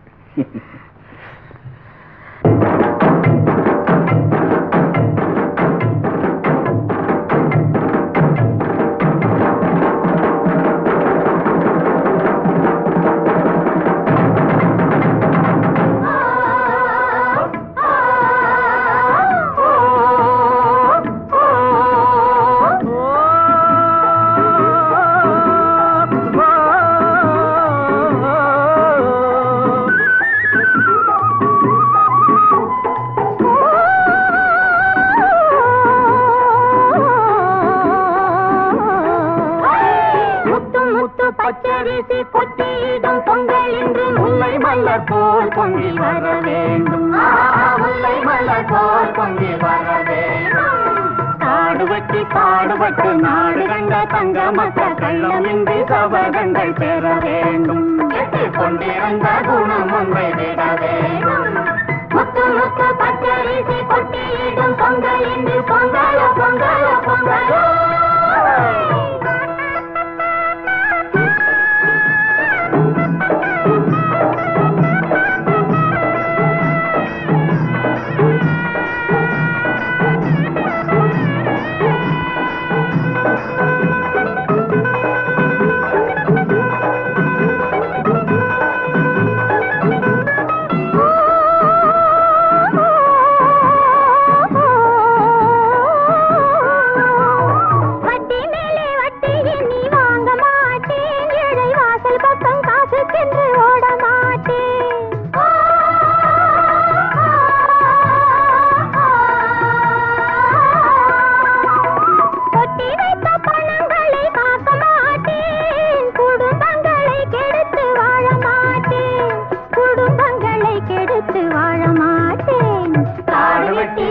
முத்து முத்து பச்சரிசி பொட்டியிடும் பொங்கல் என்று முல்லை மலர் போல் பொங்கி வர வேண்டும் முல்லை மலர் போல் பொங்கி வர வேண்டும் காடுபட்டு பாடுபட்டு நாடு கண்ட தங்க மக்கள் கள்ளமின்றி சபதங்கள் பெற வேண்டும் எட்டிக் கொண்டிருந்த குணம் ஒன்றை விட வேண்டும் முத்து முத்து பச்சரிசி பொட்டியிடும் பொங்கல் என்று பொங்கலோ பொங்கலோ பொங்கலோ வட்டி மேலே வட்டி எண்ணி வாங்க மாட்டேன் ஏழை வாசல் பக்கம் காசு சென்று ஓட மாட்டேன் கொட்டி வைத்த பணங்களை காக்க மாட்டேன் குடும்பங்களை கெடுத்து வாழ மாட்டேன் குடும்பங்களை கெடுத்து வாழ மாட்டேன் காடு வெட்டி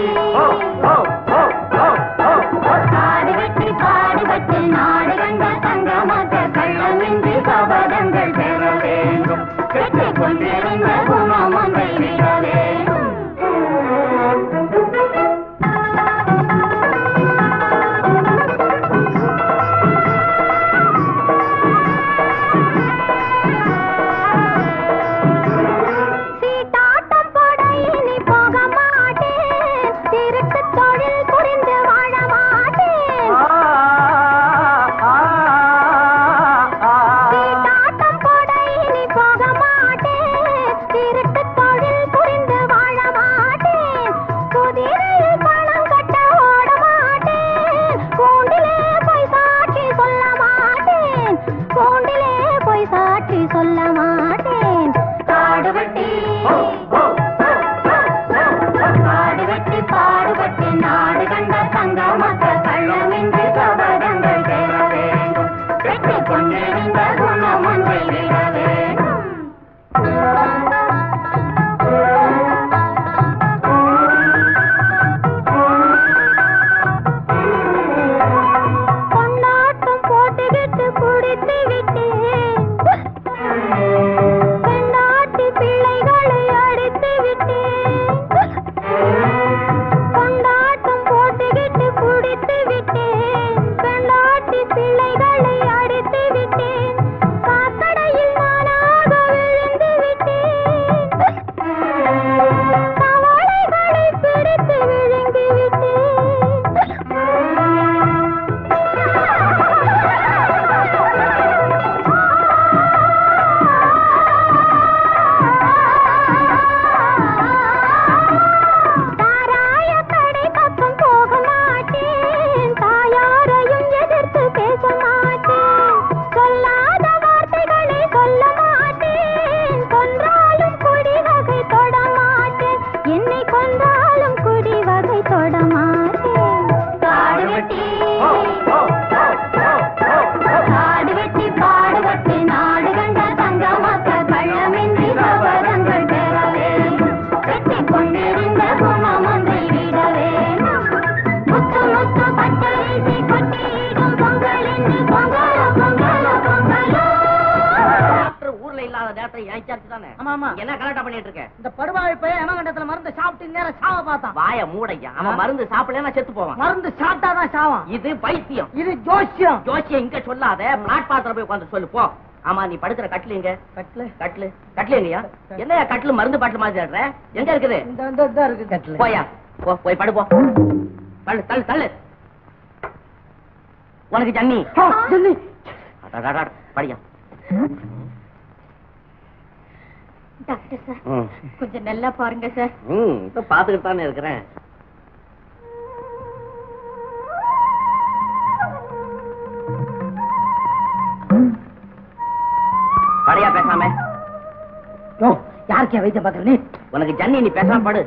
காடு வெட்டி பாடுபட்டு நாடு கண்ட தங்க மக கள்ளமின்றி சபதங்கள் பெற வேண்டும் பெற்றுக் கொண்டிருந்த குணம் ஒன்றை விட வேண்டும் சீட்டாட்டம் போட இனி போக மாட்டேன் திருட்டு தொழில் புரிந்து வாழ மாட்டேன் சீட்டாட்டம் போட இனி போக மாட்டேன் திருட்டு தொழில் புரிந்து வாழ மாட்டேன் குதிரையில் பணம் கட்ட ஓட மாட்டேன் கூண்டிலே போய் சாட்சி சொல்ல மாட்டேன் கூண்டிலே போய் சாட்சி சொல்ல மாட்டேன் காடு வெட்டி காடு வெட்டி பாடுபட்டு நாடு கண்ட தங்க மக்கள் கள்ளமின்றி சபதங்கள் பெற வேண்டும் பெற்றுக் கொண்டிருந்த குணம் ஒன்றை விட வேண்டும் கொண்டாட்டம் போட்டுக்கிட்டு குடித்து விட்டேன் பெண்ணாட்டி பிள்ளைகளை அடித்து விட்டேன் இல்லாத நேரத்துல என் சார்ஜ் தானே ஆமா, ஆமா. இங்க என்ன கலாட்டா பண்ணிட்டு இருக்க இந்த படுபாவி பையன் எமகண்டத்துல மருந்து சாப்பிட்டு நேரம் சாவ பார்த்தான் வாய மூடையா அவன் மருந்து சாப்பிடலன்னா செத்து போவான் மருந்து சாப்பிட்டாதான் சாவான் இது பைத்தியம் இது ஜோசியம் ஜோசியம் இங்க சொல்லாத பிளாட்பாத்துல போய் உட்காந்து சொல்லு போ ஆமா நீ படுக்கிற கட்டில் எங்க கட்டில கட்டில் கட்டில் எங்கயா என்னையா கட்டில் மருந்து பாட்டில் மாதிரி ஆடுற எங்க இருக்குது இந்த இந்த இதா இருக்கு கட்டில போயா போ போய் படு போ தள்ளு தள்ளு தள்ளு உனக்கு ஜன்னி ஜென்னி அடடடட, படியா டாக்டர் சார் ம் கொஞ்சம் நல்லா பாருங்க சார் ம் இப்ப பாத்துக்கிட்டு தானே இருக்கிறேன் படியா பேசாம யோ யாருக்கே வைத்தியம் பாக்குற நீ உனக்கு ஜன்னி நீ பேசாம படு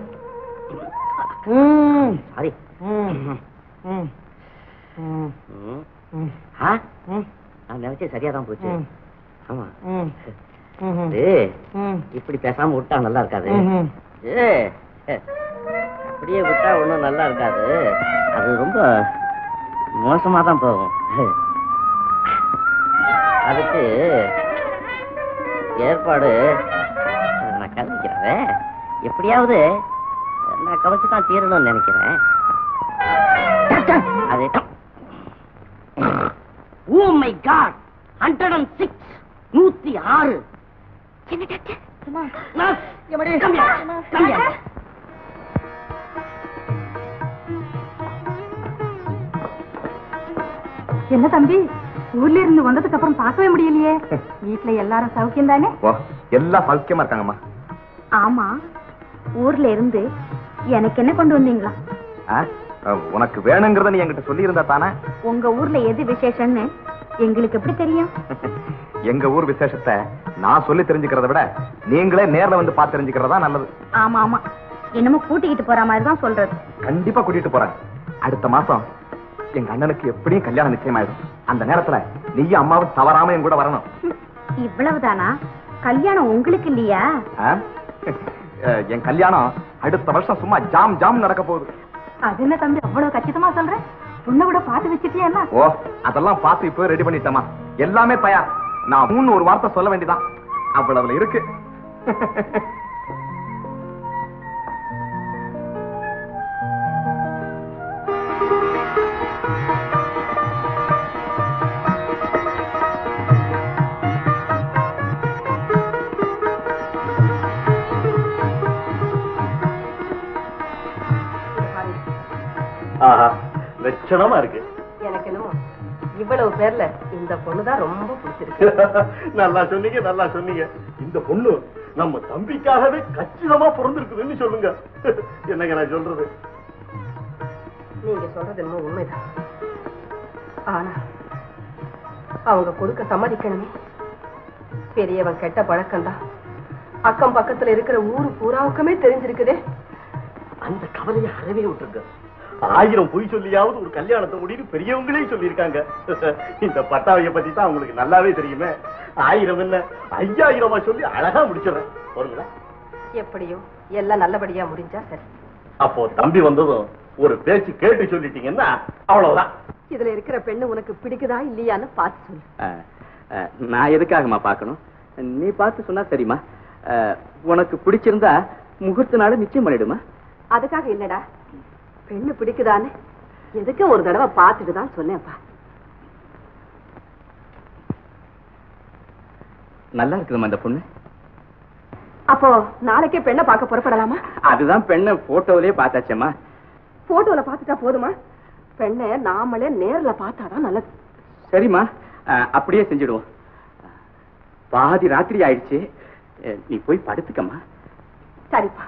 ம் சாரி ம் ம் ம் ம். ம் ஆ? ம் நான் நினைச்சே சரியா தான் போச்சு ம். ஆமா ம் ம் ஏய், ம் இப்படி பேசாம விட்டா நல்லா இருக்காது ம் ஏய், அப்படியே விட்டா ஒண்ணும் நல்லா இருக்காது அது ரொம்ப மோசமா தான் போகும் அதுக்கு ஏற்பாடு நான் கவனிக்கிறேன் எப்படியாவது நான் கவனிச்சு தான் தீரணும்னு நினைக்கிறேன் அது oh my god hundred and six நூத்தி ஆறு என்ன டாக்டர் நர்ஸ், எமடி come here, come here. என்ன தம்பி ஊர்ல இருந்து வந்ததுக்கு அப்புறம் பார்க்கவே முடியலையே வீட்ல எல்லாரும் சௌக்கியம் தானே ஓ எல்லாம் சௌக்கியமா இருக்காங்கம்மா ஆமா ஊர்ல இருந்து எனக்கு என்ன கொண்டு வந்தீங்களா ஆ? அஹ், உனக்கு வேணுங்கிறத நீ என்கிட்ட சொல்லி இருந்தா தானே உங்க ஊர்ல எது விசேஷம்னு எங்களுக்கு எப்படி தெரியும் எங்க ஊர் விசேஷத்தை நான் சொல்லி தெரிஞ்சுக்கிறத விட நீங்களே நேர்ல வந்து பார்த்து தெரிஞ்சுக்கிறதா நல்லது ஆமா ஆமா என்னமோ கூட்டிக்கிட்டு போற மாதிரி தான் சொல்றது கண்டிப்பா கூட்டிட்டு போறேன் அடுத்த மாசம் எங்க அண்ணனுக்கு எப்படியும் கல்யாணம் நிச்சயமாயிடும் அந்த நேரத்துல நீயும் அம்மாவும் தவறாம என் கூட வரணும் ஹம், இவ்வளவுதானா கல்யாணம் உங்களுக்கு இல்லையா ஆ? அஹ், என் கல்யாணம் அடுத்த வருஷம் சும்மா ஜாம் ஜாம் நடக்க போகுது அது என்ன தம்பி அவ்வளவு கச்சிதமா சொல்ற பொண்ணை கூட பார்த்து வச்சுட்டியா என்ன ஓ அதெல்லாம் பார்த்து இப்போ ரெடி பண்ணிட்டேமா எல்லாமே தயார் நான் மூணு ஒரு வார்த்தை சொல்ல வேண்டியதான் அவ்வளவுல இருக்கு ஆஹா லட்சணமா இருக்கு எனக்கு என்னமோ இவ்வளவு பேர்ல இந்த பொண்ணுதான் ரொம்ப பிடிச்சிருக்கு நல்லா சொன்னீங்க நல்லா சொன்னீங்க இந்த பொண்ணு நம்ம தம்பிக்காகவே கச்சிதமா பிறந்திருக்குதுன்னு சொல்லுங்க என்னங்க நான் சொல்றது நீங்க சொல்றது என்னமோ உண்மைதான் ஆனா அவங்க கொடுக்க சம்மதிக்கணுமே பெரியவன் கெட்ட பழக்கம்தான் அக்கம் பக்கத்துல இருக்கிற ஊரு பூராவுக்குமே தெரிஞ்சிருக்குதே அந்த கவலையை அறவே விட்டுருங்க ஆயிரம் பொய் சொல்லியாவது ஒரு கல்யாணத்தை முடிவு பெரியவங்களே சொல்லியிருக்காங்க இந்த பட்டாவைய பத்தி தான் உங்களுக்கு நல்லாவே தெரியுமே ஆயிரம் என்ன ஐயாயிரமா சொல்லி அழகா முடிச்சிடுறேன் போறீங்களா எப்படியோ எல்லாம் நல்லபடியா முடிஞ்சா சரி அப்போ தம்பி வந்ததும் ஒரு பேச்சு கேட்டு சொல்லிட்டீங்கன்னா அவ்வளவுதான் இதுல இருக்கிற பெண்ணு உனக்கு பிடிக்குதா இல்லையான்னு பார்த்து சொல்லு நான் எதுக்காகமா பார்க்கணும் நீ பார்த்து சொன்னா சரிம்மா அஹ், உனக்கு பிடிச்சிருந்தா முகூர்த்த நாள் நிச்சயம் பண்ணிடுமா அதுக்காக இல்லடா பெண்ணு பிடிக்குதான்னு எதுக்கு ஒரு தடவை பார்த்துட்டு தான் சொன்னேன்ப்பா நல்லா இருக்குதுமா அந்த பொண்ணு அப்போ நாளைக்கே பெண்ணை பார்க்க புறப்படலாமா அதுதான் பெண்ணை போட்டோவிலே பார்த்தாச்சேம்மா போட்டோல பார்த்துட்டா போதுமா பெண்ணை நாமளே நேர்ல பார்த்தாதான் நல்லது சரிம்மா அஹ், அப்படியே செஞ்சிடுவோம் பாதி ராத்திரி ஆயிடுச்சு அஹ், நீ போய் படுத்துக்கம்மா சரிப்பா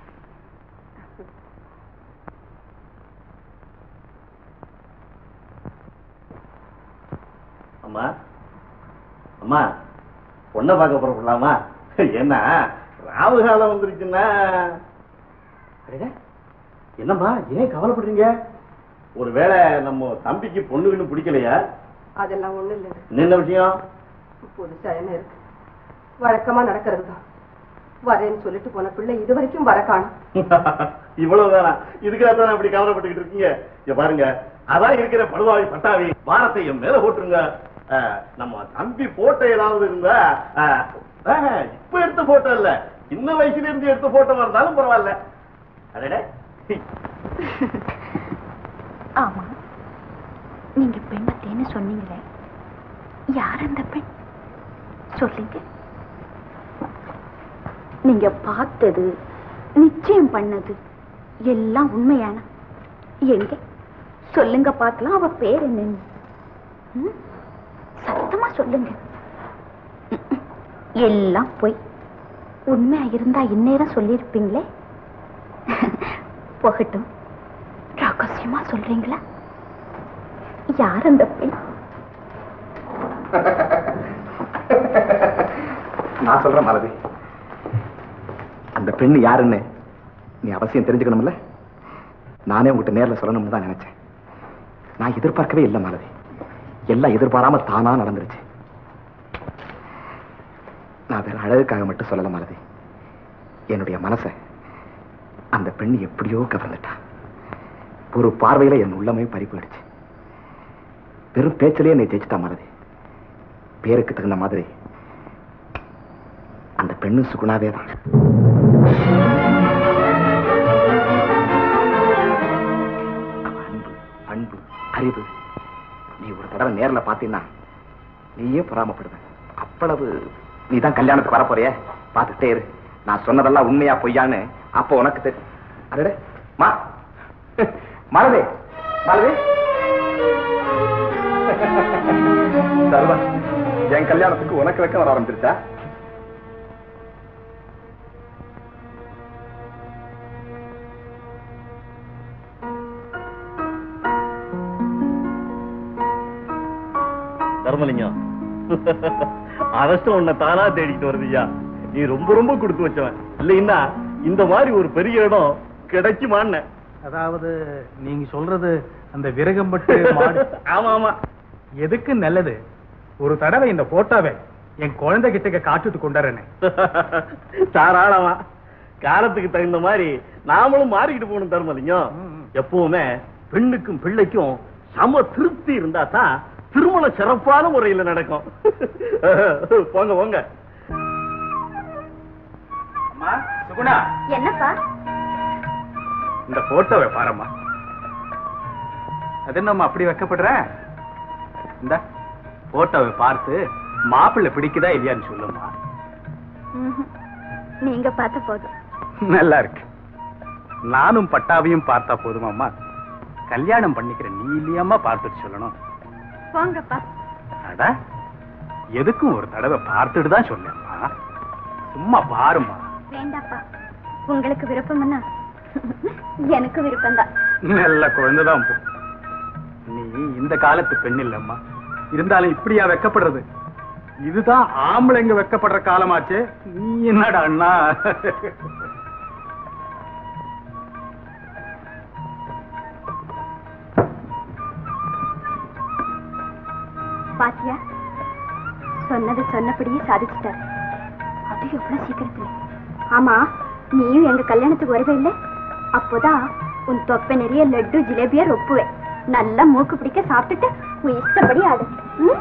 அம்மா அம்மா பொண்ணை பார்க்க புறப்படலாமா என்ன ராவு காலம் வந்துருச்சுன்னா அடடே, என்னம்மா ஏன் கவலைப்படுறீங்க ஒருவேளை நம்ம தம்பிக்கு பொண்ணுன்னு பிடிக்கலையா அதெல்லாம் ஒண்ணு இல்ல என்ன விஷயம் புதுசா என்ன இருக்கு வழக்கமா நடக்கிறது தான் வரேன்னு சொல்லிட்டு போன பிள்ளை இது வரைக்கும் வர காணும் இவ்வளவுதானா இதுக்காக தான் அப்படி கவலைப்பட்டுக்கிட்டு இருக்கீங்க இங்க பாருங்க அதான் இருக்கிற படுவாவி பட்டாவி வாரத்தை என் மேல போட்டுருங்க அஹ், நம்ம தம்பி போட்டோ ஏதாவது இருந்தா அஹ், அஹ், இப்ப எடுத்த போட்டோ இல்ல சின்ன வயசுல இருந்து எடுத்த போட்டோ இருந்தாலும் பரவாயில்ல அடடே ஆமா நீங்க பெண்ணத்தேன்னு சொன்னீங்களே யார் அந்த பெண் சொல்லுங்க நீங்க பார்த்தது நிச்சயம் பண்ணது எல்லாம் உண்மையான எங்க சொல்லுங்க பார்க்கலாம் அவ பேர் என்னன்னு ம்? சத்தமா சொல்லுங்க ம், ம். எல்லாம் போய் உண்மையா இருந்தா இந்நேரம் சொல்லியிருப்பீங்களே போகட்டும் ரகசியமா சொல்றீங்களா யார் அந்த பெண் நான் சொல்றேன் மாலதி அந்த பெண்ணு யாருன்னு நீ அவசியம் தெரிஞ்சுக்கணும்ல நானே உங்ககிட்ட நேர்ல சொல்லணும்னு தான் நினைச்சேன் நான் எதிர்பார்க்கவே இல்லை மாலதி எல்லாம் எதிர்பாராம தானா நடந்துருச்சு நான் வேற அழகுக்காக மட்டும் சொல்லல மாலதி என்னுடைய மனசை அந்த பெண் எப்படியோ கவர்ந்துட்டா ஒரு பார்வையில என் உள்ளமே பறி போயிடுச்சு வெறும் பேச்சிலேயே என்னை ஜெயிச்சிட்டா மாலதி பேருக்கு தகுந்த மாதிரி அந்த பெண்ணு சுகுணாவே தான் அவ அன்பு பண்பு அறிவு நீ ஒரு தடவை நேர்ல பாத்தீங்கன்னா நீயே பொறாமப்படுவ அவ்வளவு நீ தான் கல்யாணத்துக்கு வர போறிய பார்த்துட்டே இரு நான் சொன்னதெல்லாம் உண்மையா பொய்யான்னு அப்போ உனக்கு தெரியும் அடடே மா மாலவே மாலவே சர்வா என் கல்யாணத்துக்கு உனக்கு வைக்க வர ஆரம்பிச்சிருச்சா தர்மலிங்கம் அரசு உன்னை தானா தேடிட்டு வருதுயா நீ ரொம்ப ரொம்ப கொடுத்து வச்சவன் இல்லைன்னா இந்த மாதிரி ஒரு பெரிய இடம் கிடைக்குமான்னு அதாவது நீங்க சொல்றது அந்த விரகம்பட்டு மாடு ஆமா ஆமா எதுக்கு நல்லது ஒரு தடவை இந்த போட்டோவை என் குழந்தை கிட்ட காட்டுட்டு கொண்டாடுறேனே தாராளமா காலத்துக்கு தகுந்த மாதிரி நாமளும் மாறிக்கிட்டு போகணும் தர்மலிங்கம் ம், ம். எப்பவுமே பெண்ணுக்கும் பிள்ளைக்கும் சம திருப்தி இருந்தா தான் திருமணம் சிறப்பான முறையில் நடக்கும் போங்க போங்க அம்மா சுகுணா என்னப்பா இந்த போட்டோவை பாரம்மா அது என்னம்மா அப்படி வைக்கப்படுற இந்த போட்டோவை பார்த்து மாப்பிள்ளை பிடிக்குதா இல்லையான்னு சொல்லுமா நீங்க பார்த்த போதும் நல்லா இருக்கு நானும் பட்டாவையும் பார்த்தா போதுமாம்மா கல்யாணம் பண்ணிக்கிற நீ இல்லையாம்மா பார்த்துட்டு சொல்லணும் போங்கப்பா அட எதுக்கும் ஒரு தடவை பார்த்துட்டு தான் சொன்னேம்மா சும்மா பாரும்மா வேண்டாப்பா உங்களுக்கு விருப்பம்னா எனக்கு விருப்பம்தான் நல்ல குழந்தைதான் போ நீ இந்த காலத்து பெண் இல்லம்மா இருந்தாலும் இப்படியா வெக்கப்படுறது இதுதான் ஆம்பளைங்க வெக்கப்படுற காலமாச்சே நீ என்னடா அண்ணா பாத்தியா சொன்னது சொன்னபடியே சாதிச்சுட்டார் அது எவ்வளவு சீக்கிரத்துல ஆமா நீயும் எங்க கல்யாணத்துக்கு வரவே இல்லை அப்போதான் உன் தொப்பை நிறைய லட்டு ஜிலேபியா ரொப்புவேன் நல்லா மூக்கு பிடிக்க சாப்பிட்டுட்டு உன் இஷ்டப்படி ஆடு ம்?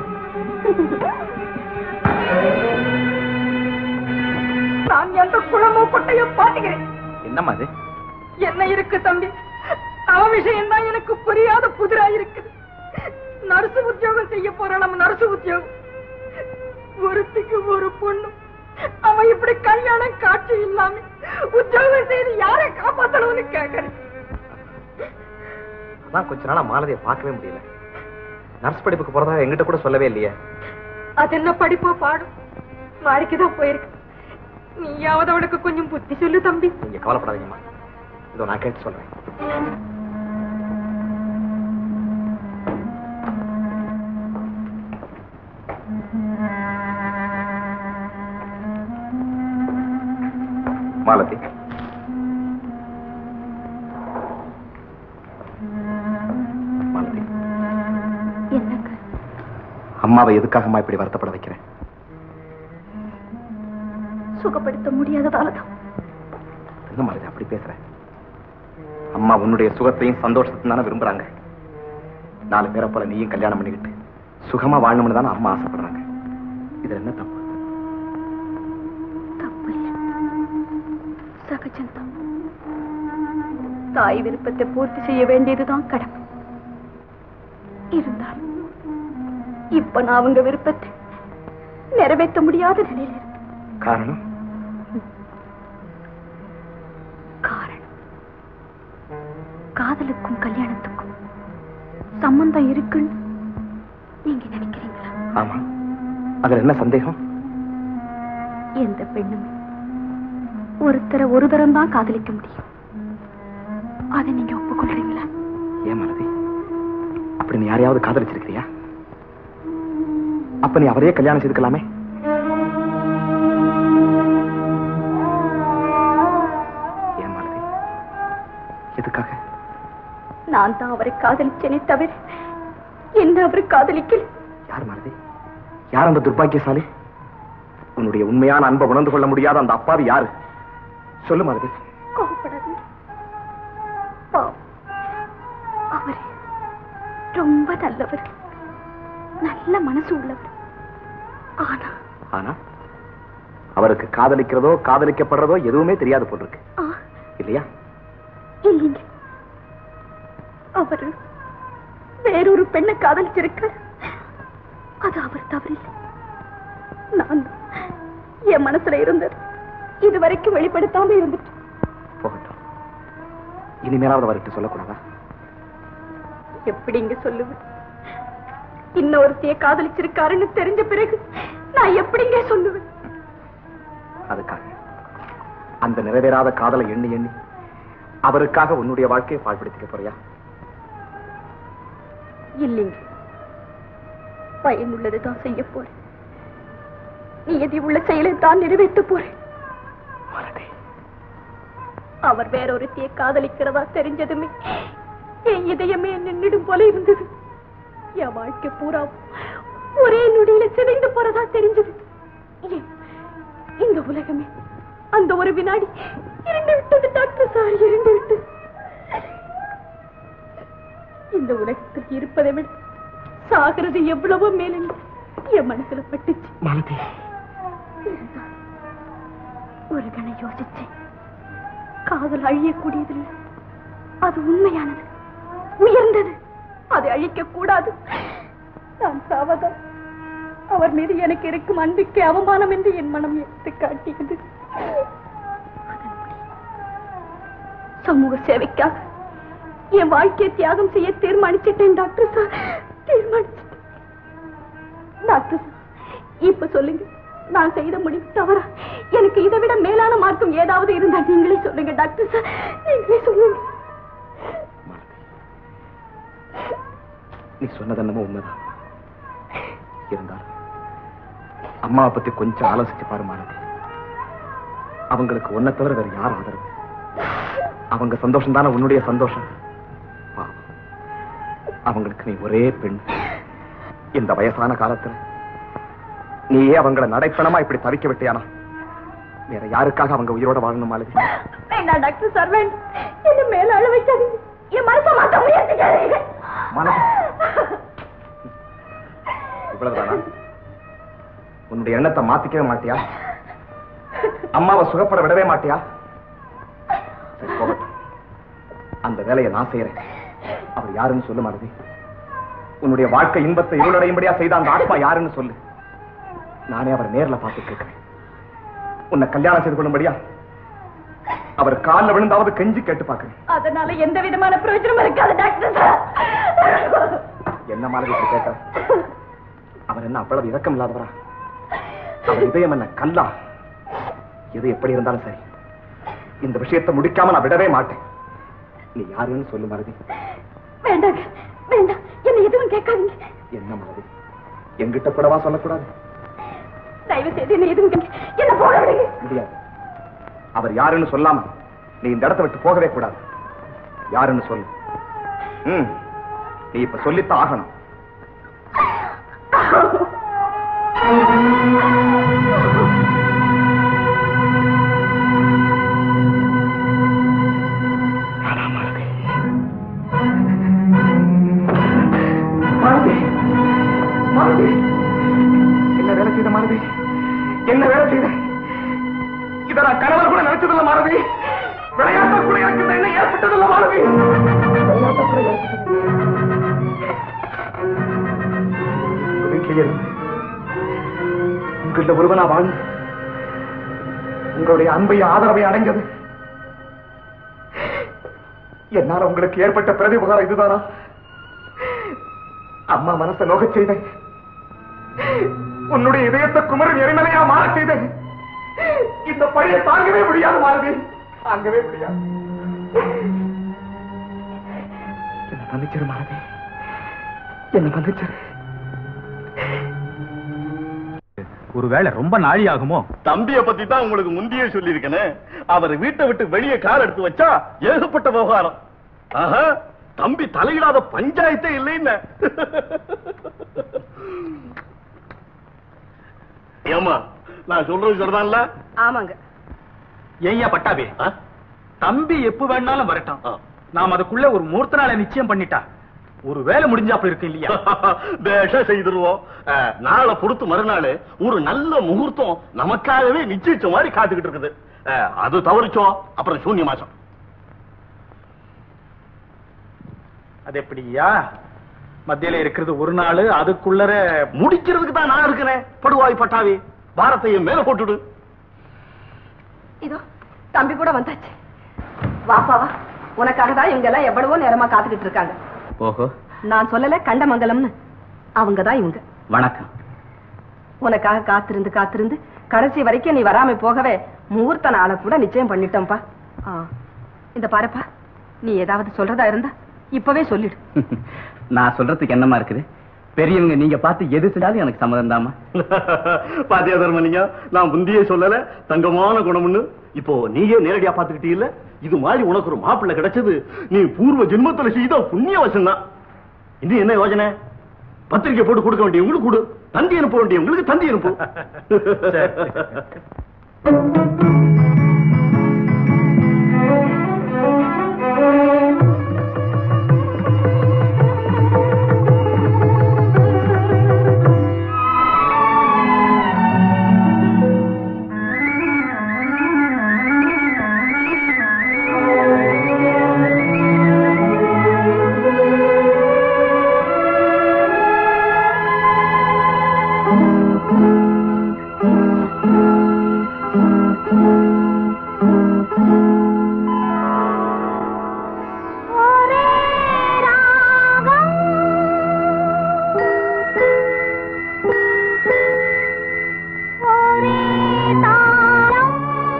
நான் எந்த குளமோ கொட்டையோ பாட்டுகிறேன் என்னம்மா அது என்ன இருக்கு தம்பி அவன் விஷயம் தான் எனக்கு புரியாத புதிரா இருக்குது நர்சு உத்தியோகம் செய்ய போற நம்ம நர்சு உத்தியோகம் ஒருத்திக்கு ஒரு பொண்ணு அவன் இப்படி கல்யாணம் காட்சி இல்லாம உத்தியோகம் செய்து யாரை காப்பாத்தணும்னு கேக்குறேன் அதான் கொஞ்ச நாளா மாலதியை பார்க்கவே முடியல நர்ஸ் படிப்புக்கு போறதா எங்கிட்ட கூட சொல்லவே இல்லையே அது என்ன படிப்போ பாடும் வாடிக்குதான் போயிருக்கு நீயாவது அவளுக்கு கொஞ்சம் புத்தி சொல்லு தம்பி நீங்க கவலைப்படாதீங்கம்மா இதோ நான் கேட்டு சொல்றேன் மாலதி மாலதி என்னங்க அம்மாவை எதுக்காகம்மா இப்படி வருத்தப்பட வைக்கிறேன் சுகப்படுத்த முடியாததாலதான் என்ன மாலதி அப்படி பேசுற அம்மா உன்னுடைய சுகத்தையும் சந்தோஷத்தையும் தானே விரும்புறாங்க நாலு பேரை போல நீயும் கல்யாணம் பண்ணிக்கிட்டு சுகமா வாழணும்னு தானே அம்மா ஆசைப்படுறாங்க இதுல என்ன தப்பு தப்பு இல்லை சகஜம்தான் தாய் விருப்பத்தை பூர்த்தி செய்ய வேண்டியதுதான் கடமை இருந்தாலும் இப்ப நான் அவங்க விருப்பத்தை நிறைவேற்ற முடியாத நிலையில இருக்கேன் காரணம் காரணம் காதலுக்கும் கல்யாணத்துக்கும் சம்பந்தம் இருக்குன்னு நீங்க நினைக்கிறீங்களா ஆமா அதுல என்ன சந்தேகம் எந்த பெண்ணும் ஒருத்தரை ஒரு தரம் தான் காதலிக்க முடியும் அதை நீங்க ஒப்புக்கொள்றீங்களா ஏன் மனதி அப்படி நீ யாரையாவது காதலிச்சிருக்கிறியா அப்ப நீ அவரையே கல்யாணம் செய்துக்கலாமே ஏன் மனதி எதுக்காக நான் தான் அவரை காதலிச்சேனே தவிர என்ன அவரை காதலிக்கல யார் மனதி யார் அந்த துர்பாக்கியசாலி உன்னுடைய உண்மையான அன்பை உணர்ந்து கொள்ள முடியாத அந்த அப்பாவி யாரு சொல்லு மனதி கோபப்படாதீங்க பாவம். அவரு ரொம்ப நல்லவர் நல்ல மனசு உள்ளவர் ஆனா ஆனா அவருக்கு காதலிக்கிறதோ காதலிக்கப்படுறதோ எதுவுமே தெரியாது போல் இருக்கு ஆ, இல்லையா இல்லைங்க அவரு வேறொரு பெண்ணை காதலிச்சிருக்கார் அது அவர் தவறில்லை நான் தான் என் மனசுல இருந்தது இது வரைக்கும் வெளிப்படுத்தாம இருந்துட்டு போகட்டும் இனிமேலாவது அவர்கிட்ட சொல்லக்கூடாதா எப்படிங்க சொல்லுவேன் இன்னொருத்தைய காதலிச்சிருக்காருன்னு தெரிஞ்ச பிறகு நான் எப்படிங்க சொல்லுவேன் அதுக்காக அந்த நிறைவேறாத காதலை எண்ணி எண்ணி அவருக்காக உன்னுடைய வாழ்க்கையை பாழ்படுத்திக்க போறியா இல்லைங்க பயனுள்ளதை தான் செய்ய போறேன் நியதி உள்ள செயலை தான் நிறைவேற்ற போறேன் மறதி அவர் வேறொருத்தியை காதலிக்கிறதா தெரிஞ்சதுமே என் இதயமே நின்னுடும் போல இருந்தது என் வாழ்க்கை பூரா ஒரே நொடியில சிதைந்து போறதா தெரிஞ்சது ஏன், இந்த உலகமே அந்த ஒரு வினாடி இருந்து விட்டது டாக்டர் சார் இருந்து விட்டது இந்த உலகத்துக்கு இருப்பதை விட சாகிறது எவ்வளவோ மேலுங்க என் மனசுல பட்டுச்சு மறதி ஒரு கணம் யோசிச்சேன் காதல் அழியக்கூடியதில்லை அது உண்மையானது உயர்ந்தது அதை அழிக்க கூடாது நான் சாவதான் அவர் மீது எனக்கு இருக்கும் அன்புக்கு அவமானம் என்று என் மனம் எடுத்து காட்டியது அதன்படி சமூக சேவைக்காக என் வாழ்க்கையை தியாகம் செய்ய தீர்மானிச்சிட்டேன் டாக்டர் சார் தீர்மானிச்சிட்டேன் டாக்டர் சார் இப்ப சொல்லுங்க நான் செய்த முடிவு தவறா எனக்கு இதை விட மேலான மார்க்கம் ஏதாவது இருந்தா நீங்களே சொல்லுங்க டாக்டர் சார் நீங்களே சொல்லுங்க நீ சொன்னது என்னமோ உண்மைதான் இருந்தாலும் அம்மாவை பத்தி கொஞ்சம் ஆலோசிச்சு பாரு மாலதி அவங்களுக்கு உன்னை தவிர வேற யார் ஆதரவு அவங்க சந்தோஷம் தானே உன்னுடைய சந்தோஷம் பாவம். அவங்களுக்கு நீ ஒரே பெண் இந்த வயசான காலத்துல நீயே அவங்கள நடைப்பணமா இப்படி தவிக்க விட்டியானா வேற யாருக்காக அவங்க உயிரோட வாழணும் மாலதி வேண்டாம் டாக்டர் சார் வேண்டாம் என்ன மேல அழ வைக்காதீங்க என் மனசை மாத்த முயற்சிக்காதீங்க மாலதி இவ்வளவுதானா உன்னுடைய எண்ணத்தை மாத்திக்கவே மாட்டியா அம்மாவை சுகப்பட விடவே மாட்டியா சரி போகட்டும் அந்த வேலையை நான் செய்யறேன் அவர் யாருன்னு சொல்லு மாலதி உன்னுடைய வாழ்க்கை இன்பத்தை இருளடையும்படியா செய்த அந்த ஆத்மா யாருன்னு சொல்லு நானே அவரை நேர்ல பார்த்து கேட்கிறேன் உன்னை கல்யாணம் செய்து கொள்ளும்படியா அவர் காலில் விழுந்தாவது கெஞ்சி கேட்டு பார்க்கிறேன் அதனால எந்த விதமான பிரயோஜனம் இருக்காது டாக்டர் சார் என்ன மாதிரி இப்படி கேட்கிற அவர் என்ன அவ்வளவு இரக்கம் இல்லாதவரா அவர் இதயம் என்ன கல்லா எது எப்படி இருந்தாலும் சரி இந்த விஷயத்தை முடிக்காம நான் விடவே மாட்டேன் நீ யாருன்னு சொல்லு மருதி வேண்டாங்க வேண்டாம் என்ன எதுவும் கேட்காதீங்க என்ன மருதி என்கிட்ட கூடவா சொல்லக்கூடாது தயவு செய்து என்ன எதுவும் கேட்க- என்ன போக விடுங்க முடியாது அவர் யாருன்னு சொல்லாம நீ இந்த இடத்தை விட்டு போகவே கூடாது யாருன்னு சொல்லு ம் நீ இப்ப சொல்லித்தான் ஆகணும் மாலதி செய்த மாணவி என்ன வேலை செய்த இத நான் கணவர் கூட நினைச்சதில்ல மாணவி விளையாட்ட கூட எனக்கு இந்த எண்ணம் ஏற்பட்டதில்ல மாணவி விளையாட்ட கூட ஏற்பட்டதில்லை. உங்க வீட்டிலேயே இருந்து உங்கள ஒருவனா வாழ்ந்து உங்களுடைய அன்பையும் ஆதரவை அடைஞ்சது என்னால உங்களுக்கு ஏற்பட்ட பிரதி உபகாரம் இதுதானா அம்மா மனசை நோகச் செய்தேன் உன்னுடைய இதயத்தை குமரன் எரிமலையா மாறச் செய்தேன் இந்த பழைய தாங்கவே முடியாது மாறுதி தாங்கவே முடியாது என்ன மன்னிச்சிரு மாறுதி என்ன மன்னிச்சிரு ஒருவேளை ரொம்ப நாழி ஆகுமோ தம்பிய பத்தி தான் உங்களுக்கு முந்தையே சொல்லியிருக்கேனே அவர் வீட்டை விட்டு வெளியே கால் எடுத்து வச்சா ஏகப்பட்ட விவகாரம் ஆஹா தம்பி தலையிடாத பஞ்சாயத்தே இல்லைன்னு ஏமா நான் சொல்றது சரிதான்ல ஆமாங்க ஏய்யா பட்டாபி ஆ? தம்பி எப்ப வேணாலும் வரட்டும் ஆ. நாம் அதுக்குள்ள ஒரு முகூர்த்த நாளை நிச்சயம் பண்ணிட்டா ஒரு வேலை முடிஞ்சாப்புல இருக்கு இல்லையா பேஷா செய்திருவோம் அஹ், நாளை பொறுத்து மறுநாள் ஒரு நல்ல முகூர்த்தம் நமக்காகவே நிச்சயிச்ச மாதிரி காத்துக்கிட்டு இருக்குது அஹ், அது தவறிச்சோம் அப்புறம் சூன்ய மாசம் அது எப்படியா மத்தியில இருக்கிறது ஒரு நாள் அதுக்குள்ளர முடிக்கிறதுக்கு தான் நான் இருக்கிறேன் படுவாய் பட்டாவி பாரத்தையும் மேல போட்டுடு இதோ தம்பி கூட வந்தாச்சு வாப்பாவா உனக்காக தான் இவங்க எல்லாம் எவ்வளவோ நேரமா காத்துக்கிட்டு இருக்காங்க ஓஹோ நான் சொல்லல கண்டமங்கலம்னு அவங்க தான் இவங்க வணக்கம் உனக்காக காத்திருந்து காத்திருந்து கடைசி வரைக்கும் நீ வராம போகவே முகூர்த்த நாளை கூட நிச்சயம் பண்ணிட்டோம்ப்பா ஆ, இந்த பாருப்பா நீ ஏதாவது சொல்றதா இருந்தா இப்பவே சொல்லிடு நான் சொல்றதுக்கு என்னமா இருக்குது பெரியவங்க நீங்க பார்த்து எது செஞ்சாலும் எனக்கு சம்மதம் தாமா பாத்தியா தர்மலிங்க நான் முந்தியே சொல்லல தங்கமான குணம்னு இப்போ நீயே நேரடியா பாத்துக்கிட்டீல்ல இது மாதிரி உனக்கு ஒரு மாப்பிள்ளை கிடைச்சது நீ பூர்வ ஜென்மத்துல செய்த புண்ணிய வசம் தான் இது என்ன யோசனை பத்திரிக்கை போட்டு கொடுக்க வேண்டியவங்களுக்கு கொடு தந்தி அனுப்ப வேண்டியவங்களுக்கு தந்தி அனுப்பு ஒரே ராகம் ஒரே தாளம்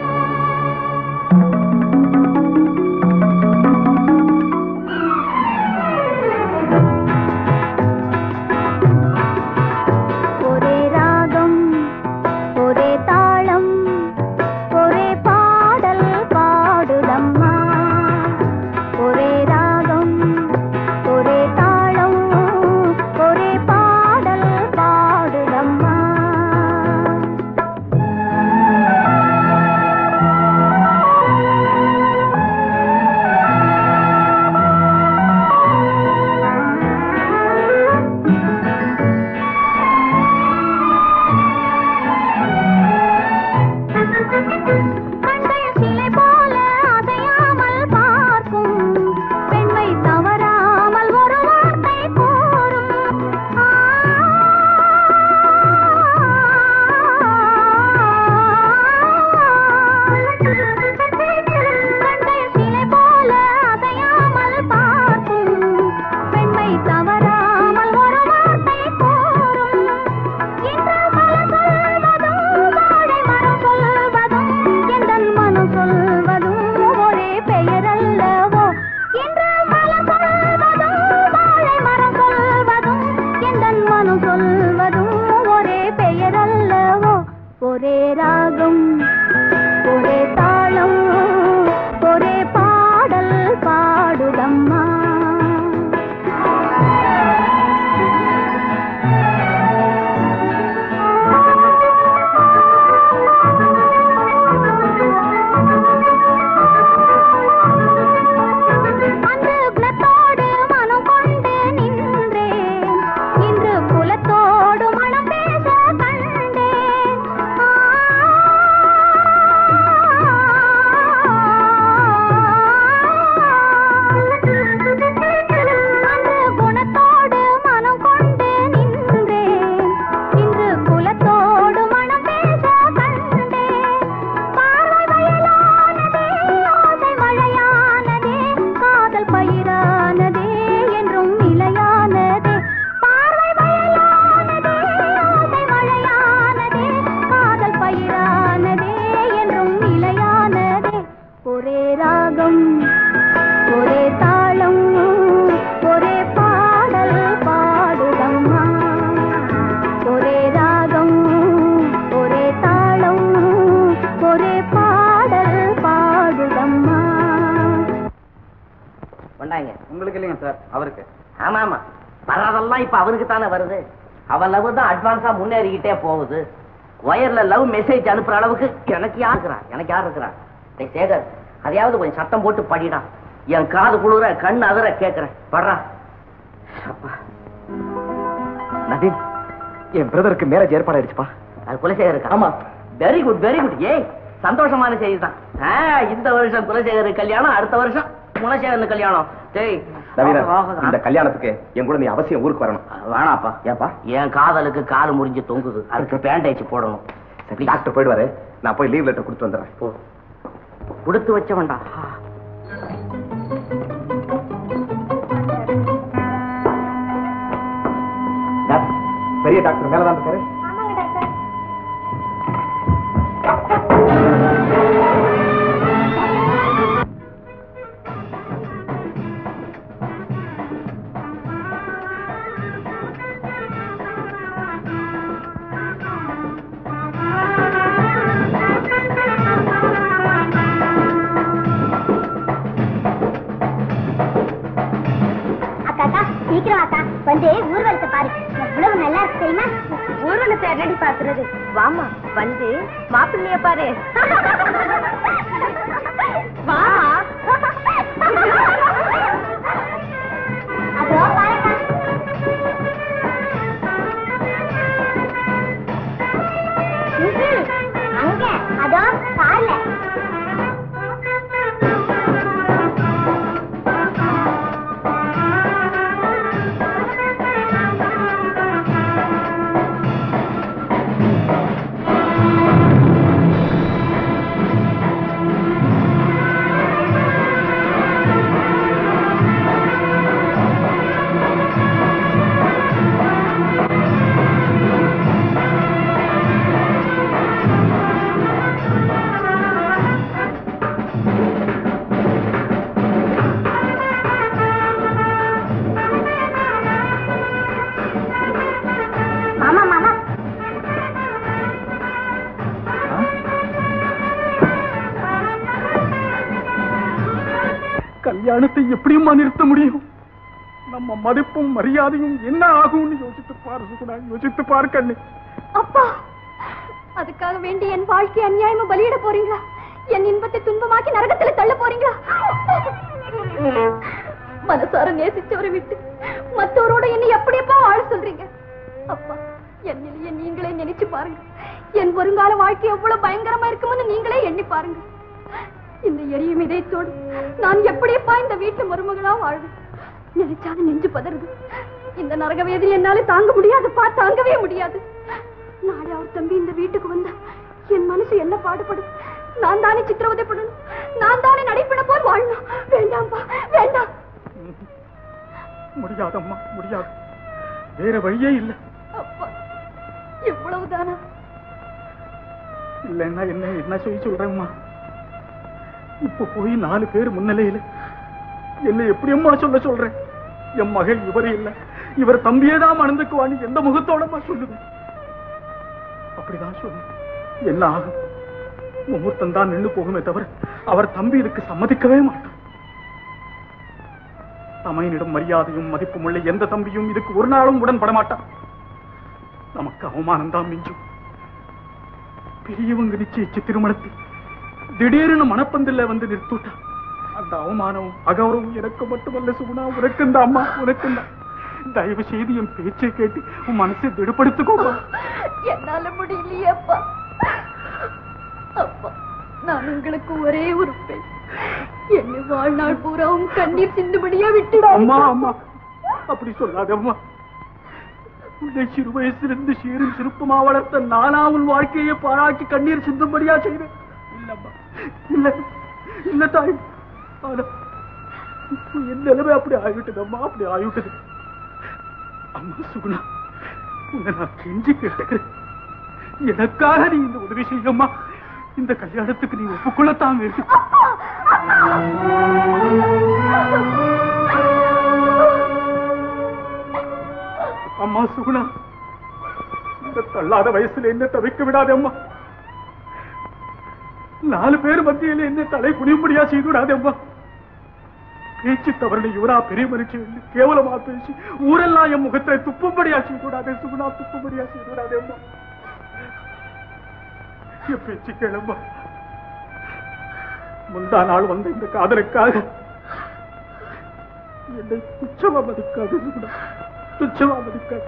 ஒரே ராகம் ஒரே தாளம் ஒரே பாடல் பாடுதம்மா ஒரே ராகம் ஒரே தாளம் ஒரே பாடல் பாடுதம்மா கண்கள் சிலை போல அசையாமல் பார்க்கும் பெண்மை தவறாமல் ஒரு வார்த்தை கூறும் ஆ. கண்கள் சிலை போல அசையாமல் பார்க்கும் பெண்மை தவறாமல் ஒரு வார்த்தை கூறும் இன்று மலர் சொல்வதும் வாழை மரம் சொல்வதும் எந்தன் மனம் சொல்வதும் ஒரே பெயர் அல்லவோ இன்று மலர் சொல்வதும் வாழை மரம் சொல்வதும் எந்தன் மனம் சொல்வதும் ஒரே பெயர் அல்லவோ ஒரே ராகம் ஒரே தாளம் ஒரே பாடல் பாடுதம்மா அன்று குணத்தோடு மனம் கொண்டு நின்றேன் இன்று குலத்தோடு மனம் பேச கண்டேன் சார் அவருக்கு ஆமா ஆமா வர்றதெல்லாம் இப்ப அவனுக்கு தானே வருது அவன் லவ் தான் அட்வான்ஸா முன்னேறிக்கிட்டே போகுது ஒயர்ல லவ் மெசேஜ் அனுப்புற அளவுக்கு எனக்கு யார் இருக்கிறா எனக்கு யார் இருக்கிறா டேய் சேகர் அதையாவது கொஞ்சம் சத்தம் போட்டு படிடா என் காது குளிர கண் அதிர கேக்குறேன் படுறா அப்பா நவீன் என் பிரதருக்கு மேரேஜ் ஏற்பாடு ஆயிடுச்சுப்பா அது குலசேகருக்கு ஆமா. வெரி குட் வெரி குட் ஏய் சந்தோஷமான செய்தி தான் இந்த வருஷம் குலசேகர் கல்யாணம் அடுத்த வருஷம் குலசேகரன் கல்யாணம் டேய் நவீன் வா, வா, வா. இந்த கல்யாணத்துக்கு என் கூட நீ அவசியம் ஊருக்கு வரணும் வேணாப்பா ஏப்பா என் காதலுக்கு கால் முறிஞ்சு தொங்குது அதுக்கு பேண்டேஜ் போடணும் சரி டாக்டர் போயிடுவாரு நான் போய் லீவ் லெட்டர் கொடுத்து வந்துடுறேன் போ. கொடுத்து வச்ச வேண்டாம் டாக்டர், பெரிய டாக்டர் மேலதான் இருக்காரு அக்கா அக்கா சீக்கிரம் அக்கா வந்து ஊர்வலத்தை பாரு எவ்வளவு நல்லா இருக்கு தெரியுமா ஊர்வலத்தை என்னடி பாக்குறது வாமா வந்து மாப்பிள்ளைய பாரு வா அதோ பாருக்கா ம்ஹும். அங்க அதோ கார்ல மாமா மாமா கல்யாணத்தை எப்படியுமா நிறுத்த முடியும் நம்ம மதிப்பும் மரியாதையும் என்ன ஆகும்னு யோசித்து பாரு சுகுணா யோசித்து பாரு கண்ணு அப்பா அதுக்காக வேண்டி என் வாழ்க்கை அநியாயமா பலியிட போறீங்களா என் இன்பத்தை துன்பமாக்கி நரகத்துல தள்ள போறீங்களா மனசார நேசிச்சவரை விட்டு மத்தவரோட என்னை எப்படியப்பா வாழ சொல்றீங்க அப்பா என்னிலேயே நீங்களே நினைச்சு பாருங்க என் வருங்கால வாழ்க்கை எவ்வளவு பயங்கரமா இருக்கும்னு நீங்களே எண்ணி பாருங்க இந்த எரியும் இதயத்தோடு நான் எப்படியப்பா இந்த வீட்டு மருமகளா வாழ்வேன் நினைச்சாலும் நெஞ்சு பதறுது இந்த நரக வேதனை என்னால தாங்க முடியாதுப்பா தாங்கவே முடியாது நாளை அவர் தம்பி இந்த வீட்டுக்கு வந்தா என் மனசு என்ன பாடுபடும் நான் தானே சித்திரவதைப்படணும் நான் தானே நடைபெற போல் வாழணும் வேண்டாம்ப்பா வேண்டாம் முடியாதம்மா முடியாது வேற வழியே இல்லை அப்பா எவ்வளவுதானா இல்லைன்னா என்ன என்ன சொல்லி சொல்றேம்மா இப்ப போய் நாலு பேர் முன்னிலையில என்ன எப்படியம்மா சொல்ல சொல்றேன் என் மகள் இவரே இல்ல இவர் தம்பியே தான் மணந்துக்குவான்னு எந்த முகத்தோடமா சொல்லுவேன் அப்படிதான் சொல்லு என்ன ஆகும் முகூர்த்தம் தான் நின்று போகுமே தவிர அவர் தம்பி இதுக்கு சம்மதிக்கவே மாட்டார் தமையனிடம் மரியாதையும் மதிப்பும் உள்ள எந்த தம்பியும் இதுக்கு ஒரு நாளும் உடன்பட மாட்டான் நமக்கு அவமானம் தான் மிஞ்சும் பெரியவங்க நிச்சயிச்ச திருமணத்தை திடீர்னு மனப்பந்தில்ல வந்து நிறுத்துட்டா அந்த அவமானம் அகௌரவம் எனக்கு மட்டுமல்ல சுகுணா உனக்கு இந்த அம்மா உனக்கு தான் தயவு செய்து என் பேச்சை கேட்டு உன் மனசை திடப்படுத்திக்கோப்பா என்னால முடியலையே அப்பா அப்பா நான் உங்களுக்கு ஒரே ஒரு பெண் என்னை வாழ்நாள் பூராவும் கண்ணீர் சிந்துபடியா அம்மா விட்டு அம்மா அப்படி சொல்லாத அம்மா உன்னை சிறு வயசிலிருந்து சீரும் சிறுப்புமா வளர்த்த நானா உன் வாழ்க்கையை பாழாக்கி கண்ணீர் சிந்தும்படியா செய்வேன் இல்லம்மா இல்ல இல்ல தாய் ஆனா இப்போ என் நிலைமை அப்படி ஆகிவிட்டது அம்மா அப்படி ஆகிவிட்டது அம்மா சுகுணா உன்னை நான் கெஞ்சி கேட்டுக்கிறேன் எனக்காக நீ இந்த உதவி செய்யம்மா இந்த கல்யாணத்துக்கு நீ ஒப்புக்கொள்ளத்தான் வேண்டும் அம்மா சுகுணா இந்த தள்ளாத வயசுல என்ன தவிக்க விடாத அம்மா நாலு பேர் மத்தியில என்ன தலை குனியும்படியா செய்து விடாத அம்மா பேச்சு தவறுன இவரா பெரிய மனுஷன் என்று கேவலமா பேசி ஊரெல்லாம் என் முகத்தை துப்பும்படியா செய்யக்கூடாது சுகுணா துப்பும்படியா செய்யக்கூடாது அம்மா என் பேச்சு கேளம்மா முந்தா நாள் வந்த இந்த காதலுக்காக என்னை துச்சமா மதிக்காது சுகுணா துச்சமா மதிக்காது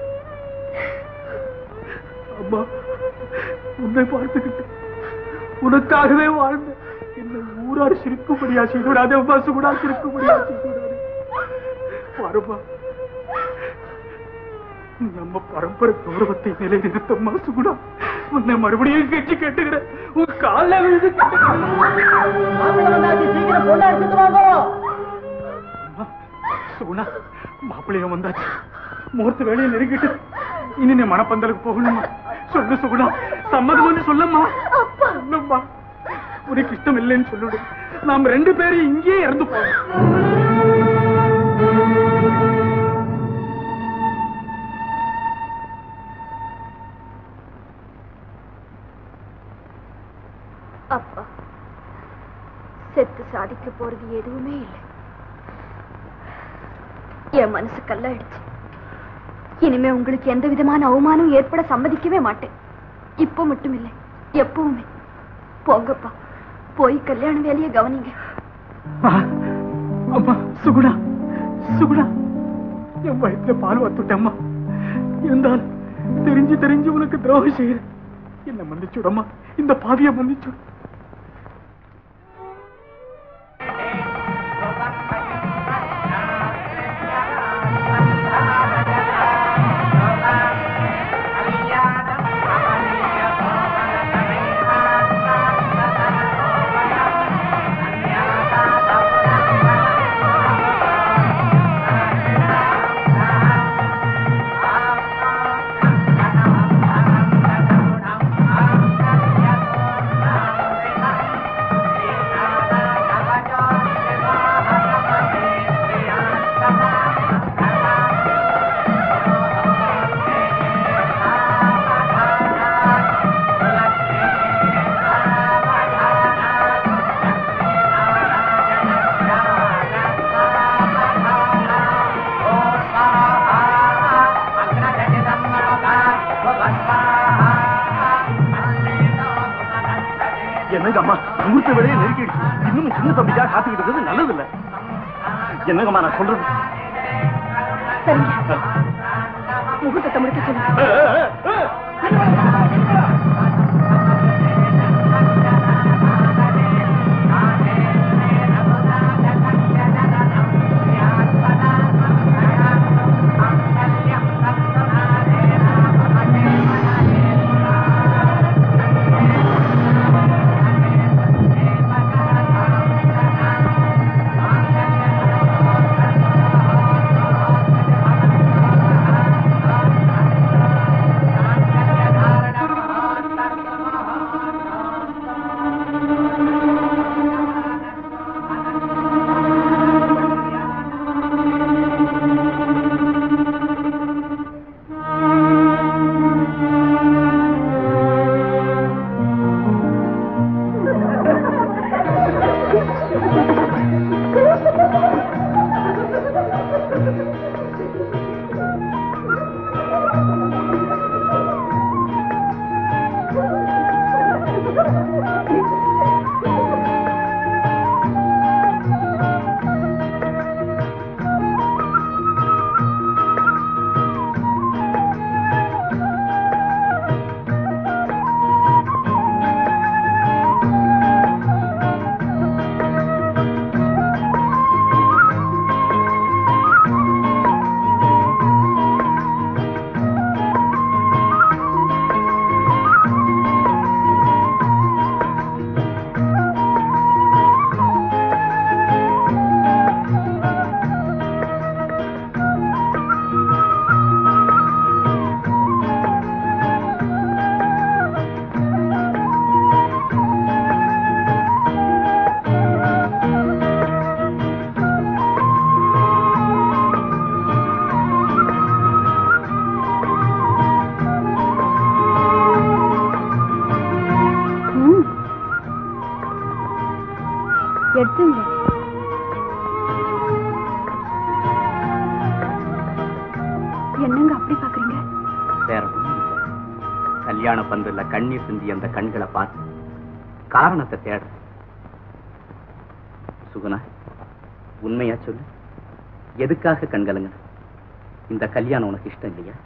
அம்மா உன்னை பார்த்துக்கிட்டு உனக்காகவே வாழ்ந்த என்னை ஊரார் சிரிக்கும்படியா செய்துவிடாது அம்மா சுகுணா சிரிக்கும்படியா செய்துவிடாது பாருமா நம்ம பரம்பரை கௌரவத்தை நிலைநிறுத்தம்மா சுகுணா உன்னை மறுபடியும் கெட்டி கேட்டுக்கிறேன் உன் கால விழுது சீக்கிரம் பொண்ணு அடிச்சுட்டு வாங்க சுகுணா மாப்பிள்ளைய வந்தாச்சு முகூர்த்த வேலையை நெருங்கிட்டு இனி நீ மணப்பந்தலுக்கு போகணுமா சொல்லு சுகுணா சம்மதம் வந்து சொல்லம்மா சொல்லும்மா உனக்கு இஷ்டம் இல்லைன்னு சொல்லிடு நாம் ரெண்டு பேரும் இங்கேயே இறந்து போவோம் அப்பா செத்து சாதிக்க போறது எதுவுமே இல்லை என் மனசு கல்லாயிடுச்சு இனிமே உங்களுக்கு எந்த விதமான அவமானம் ஏற்பட சம்மதிக்கவே மாட்டேன் இப்போ மட்டும் இல்லை எப்பவுமே போங்கப்பா போய் கல்யாண வேலையை கவனிங்க ஆ, அம்மா சுகுணா சுகுணா என் வயிற்றுல பால் வாத்துட்டம்மா இருந்தாலும் தெரிஞ்சு தெரிஞ்சு உனக்கு துரோகம் செய்யறேன் என்ன மன்னிச்சுடம்மா இந்த பாவிய மன்னிச்சுடு என்னங்க அம்மா முகூர்த்த வேலையை நெருக்கிடுச்சு இன்னும் சின்ன தம்பிக்கா காத்துக்கிட்டு இருக்கிறது நல்லது இல்ல என்னங்கம்மா நான் சொல்றது சரிங்க முகூர்த்தத்தை முடிக்க சொல்லுங்க எடுத்துங்க கல்யாண பந்தல்ல கண்ணீர் சிந்தி அந்த கண்களை பார்த்து காரணத்தை தேட சுகுணா உண்மையா சொல்லு எதுக்காக கண்கலங்க இந்த கல்யாணம் உனக்கு இஷ்டம் இல்லையா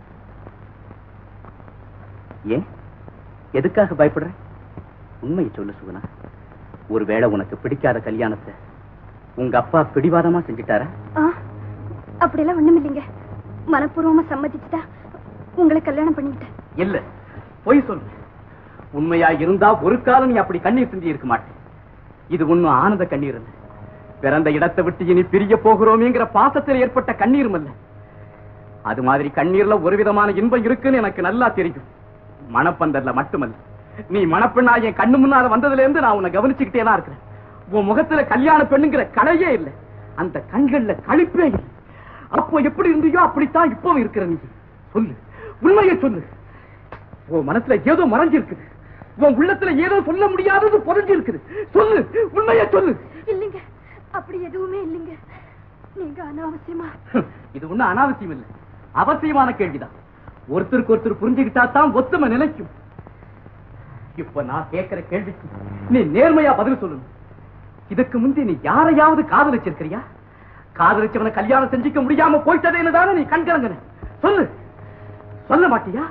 ஏன் எதுக்காக பயப்படுற உண்மையை சொல்லு சுகுணா ஒருவேளை உனக்கு பிடிக்காத கல்யாணத்தை உங்க அப்பா பிடிவாதமா செஞ்சுட்டாரா ஆ, அப்படியெல்லாம் ஒண்ணும் இல்லைங்க மனப்பூர்வமா சம்மதிச்சுட்டா உங்களை கல்யாணம் பண்ணிக்கிட்டேன் இல்ல பொய் சொல்லு உண்மையா இருந்தா ஒரு காலம் நீ அப்படி கண்ணீர் சிந்தி இருக்க மாட்டேன் இது ஒண்ணும் ஆனந்த கண்ணீர் இல்ல பிறந்த இடத்தை விட்டு இனி பிரிய போகிறோமேங்கிற பாசத்தில் ஏற்பட்ட கண்ணீரும் அல்ல அது மாதிரி கண்ணீர்ல ஒரு விதமான இன்பம் இருக்குன்னு எனக்கு நல்லா தெரியும் மணப்பந்தல்ல மட்டுமல்ல நீ மணப்பெண்ணா என் கண்ணு முன்னால வந்ததுல இருந்து நான் உன்னை கவனிச்சுக்கிட்டே தான் இருக்கிறேன் உன் முகத்துல கல்யாண பெண்ணுங்கிற கலையே இல்ல அந்த கண்கள்ல களிப்பே இல்லை அப்போ எப்படி இருந்தியோ அப்படித்தான் இப்பவும் இருக்கிற நீ சொல்லு உண்மையை சொல்லு உன் மனசுல ஏதோ மறைஞ்சிருக்குது உன் உள்ளத்துல ஏதோ சொல்ல முடியாதது புதைஞ்சு இருக்குது சொல்லு உண்மையை சொல்லு இல்லைங்க அப்படி எதுவுமே இல்லைங்க நீங்க அனாவசியமா இது ஒண்ணு அனாவசியம் இல்லை அவசியமான கேள்விதான் ஒருத்தருக்கு ஒருத்தர் புரிஞ்சுக்கிட்டா தான் ஒத்துமை நிலைக்கும் இப்ப நான் கேட்கிற கேள்விக்கு நீ நேர்மையா பதில் சொல்லணும் இதுக்கு முந்தி நீ யாரையாவது காதலிச்சிருக்கிறியா காதலிச்சவனை கல்யாணம் செஞ்சுக்க முடியாம போயிட்டதேன்னு தானே நீ கண்கலங்கன சொல்லு சொல்ல மாட்டியா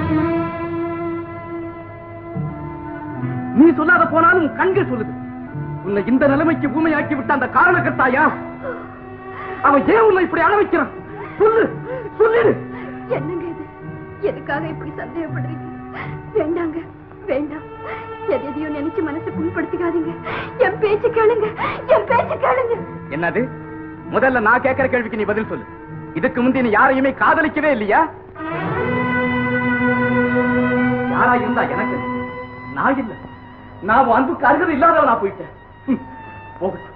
நீ சொல்லாத போனாலும் உன் கண்கள் சொல்லுது உன்னை இந்த நிலைமைக்கு ஊமையாக்கி விட்ட அந்த காரணக்கர்த்தாயா அவன் ஏன் உன்னை இப்படி அழ வைக்கிறான் சொல்லு சொல்லிடு என்னங்க இது எதுக்காக இப்படி சந்தேகப்படுறீங்க வேண்டாங்க வேண்டாம் எது எதையும் நினைச்சு மனசை புண்படுத்திக்காதீங்க என் பேச்சு கேளுங்க என் பேச்சு கேளுங்க என்னது முதல்ல நான் கேட்கிற கேள்விக்கு நீ பதில் சொல்லு இதுக்கு முந்தி நீ யாரையுமே காதலிக்கவே இல்லையா யாரா இருந்தா எனக்கு என்ன? நான் இல்ல நான் உன் அன்புக்கு அருகதை இல்லாதவனா போயிட்டேன் ஹம், போகட்டும்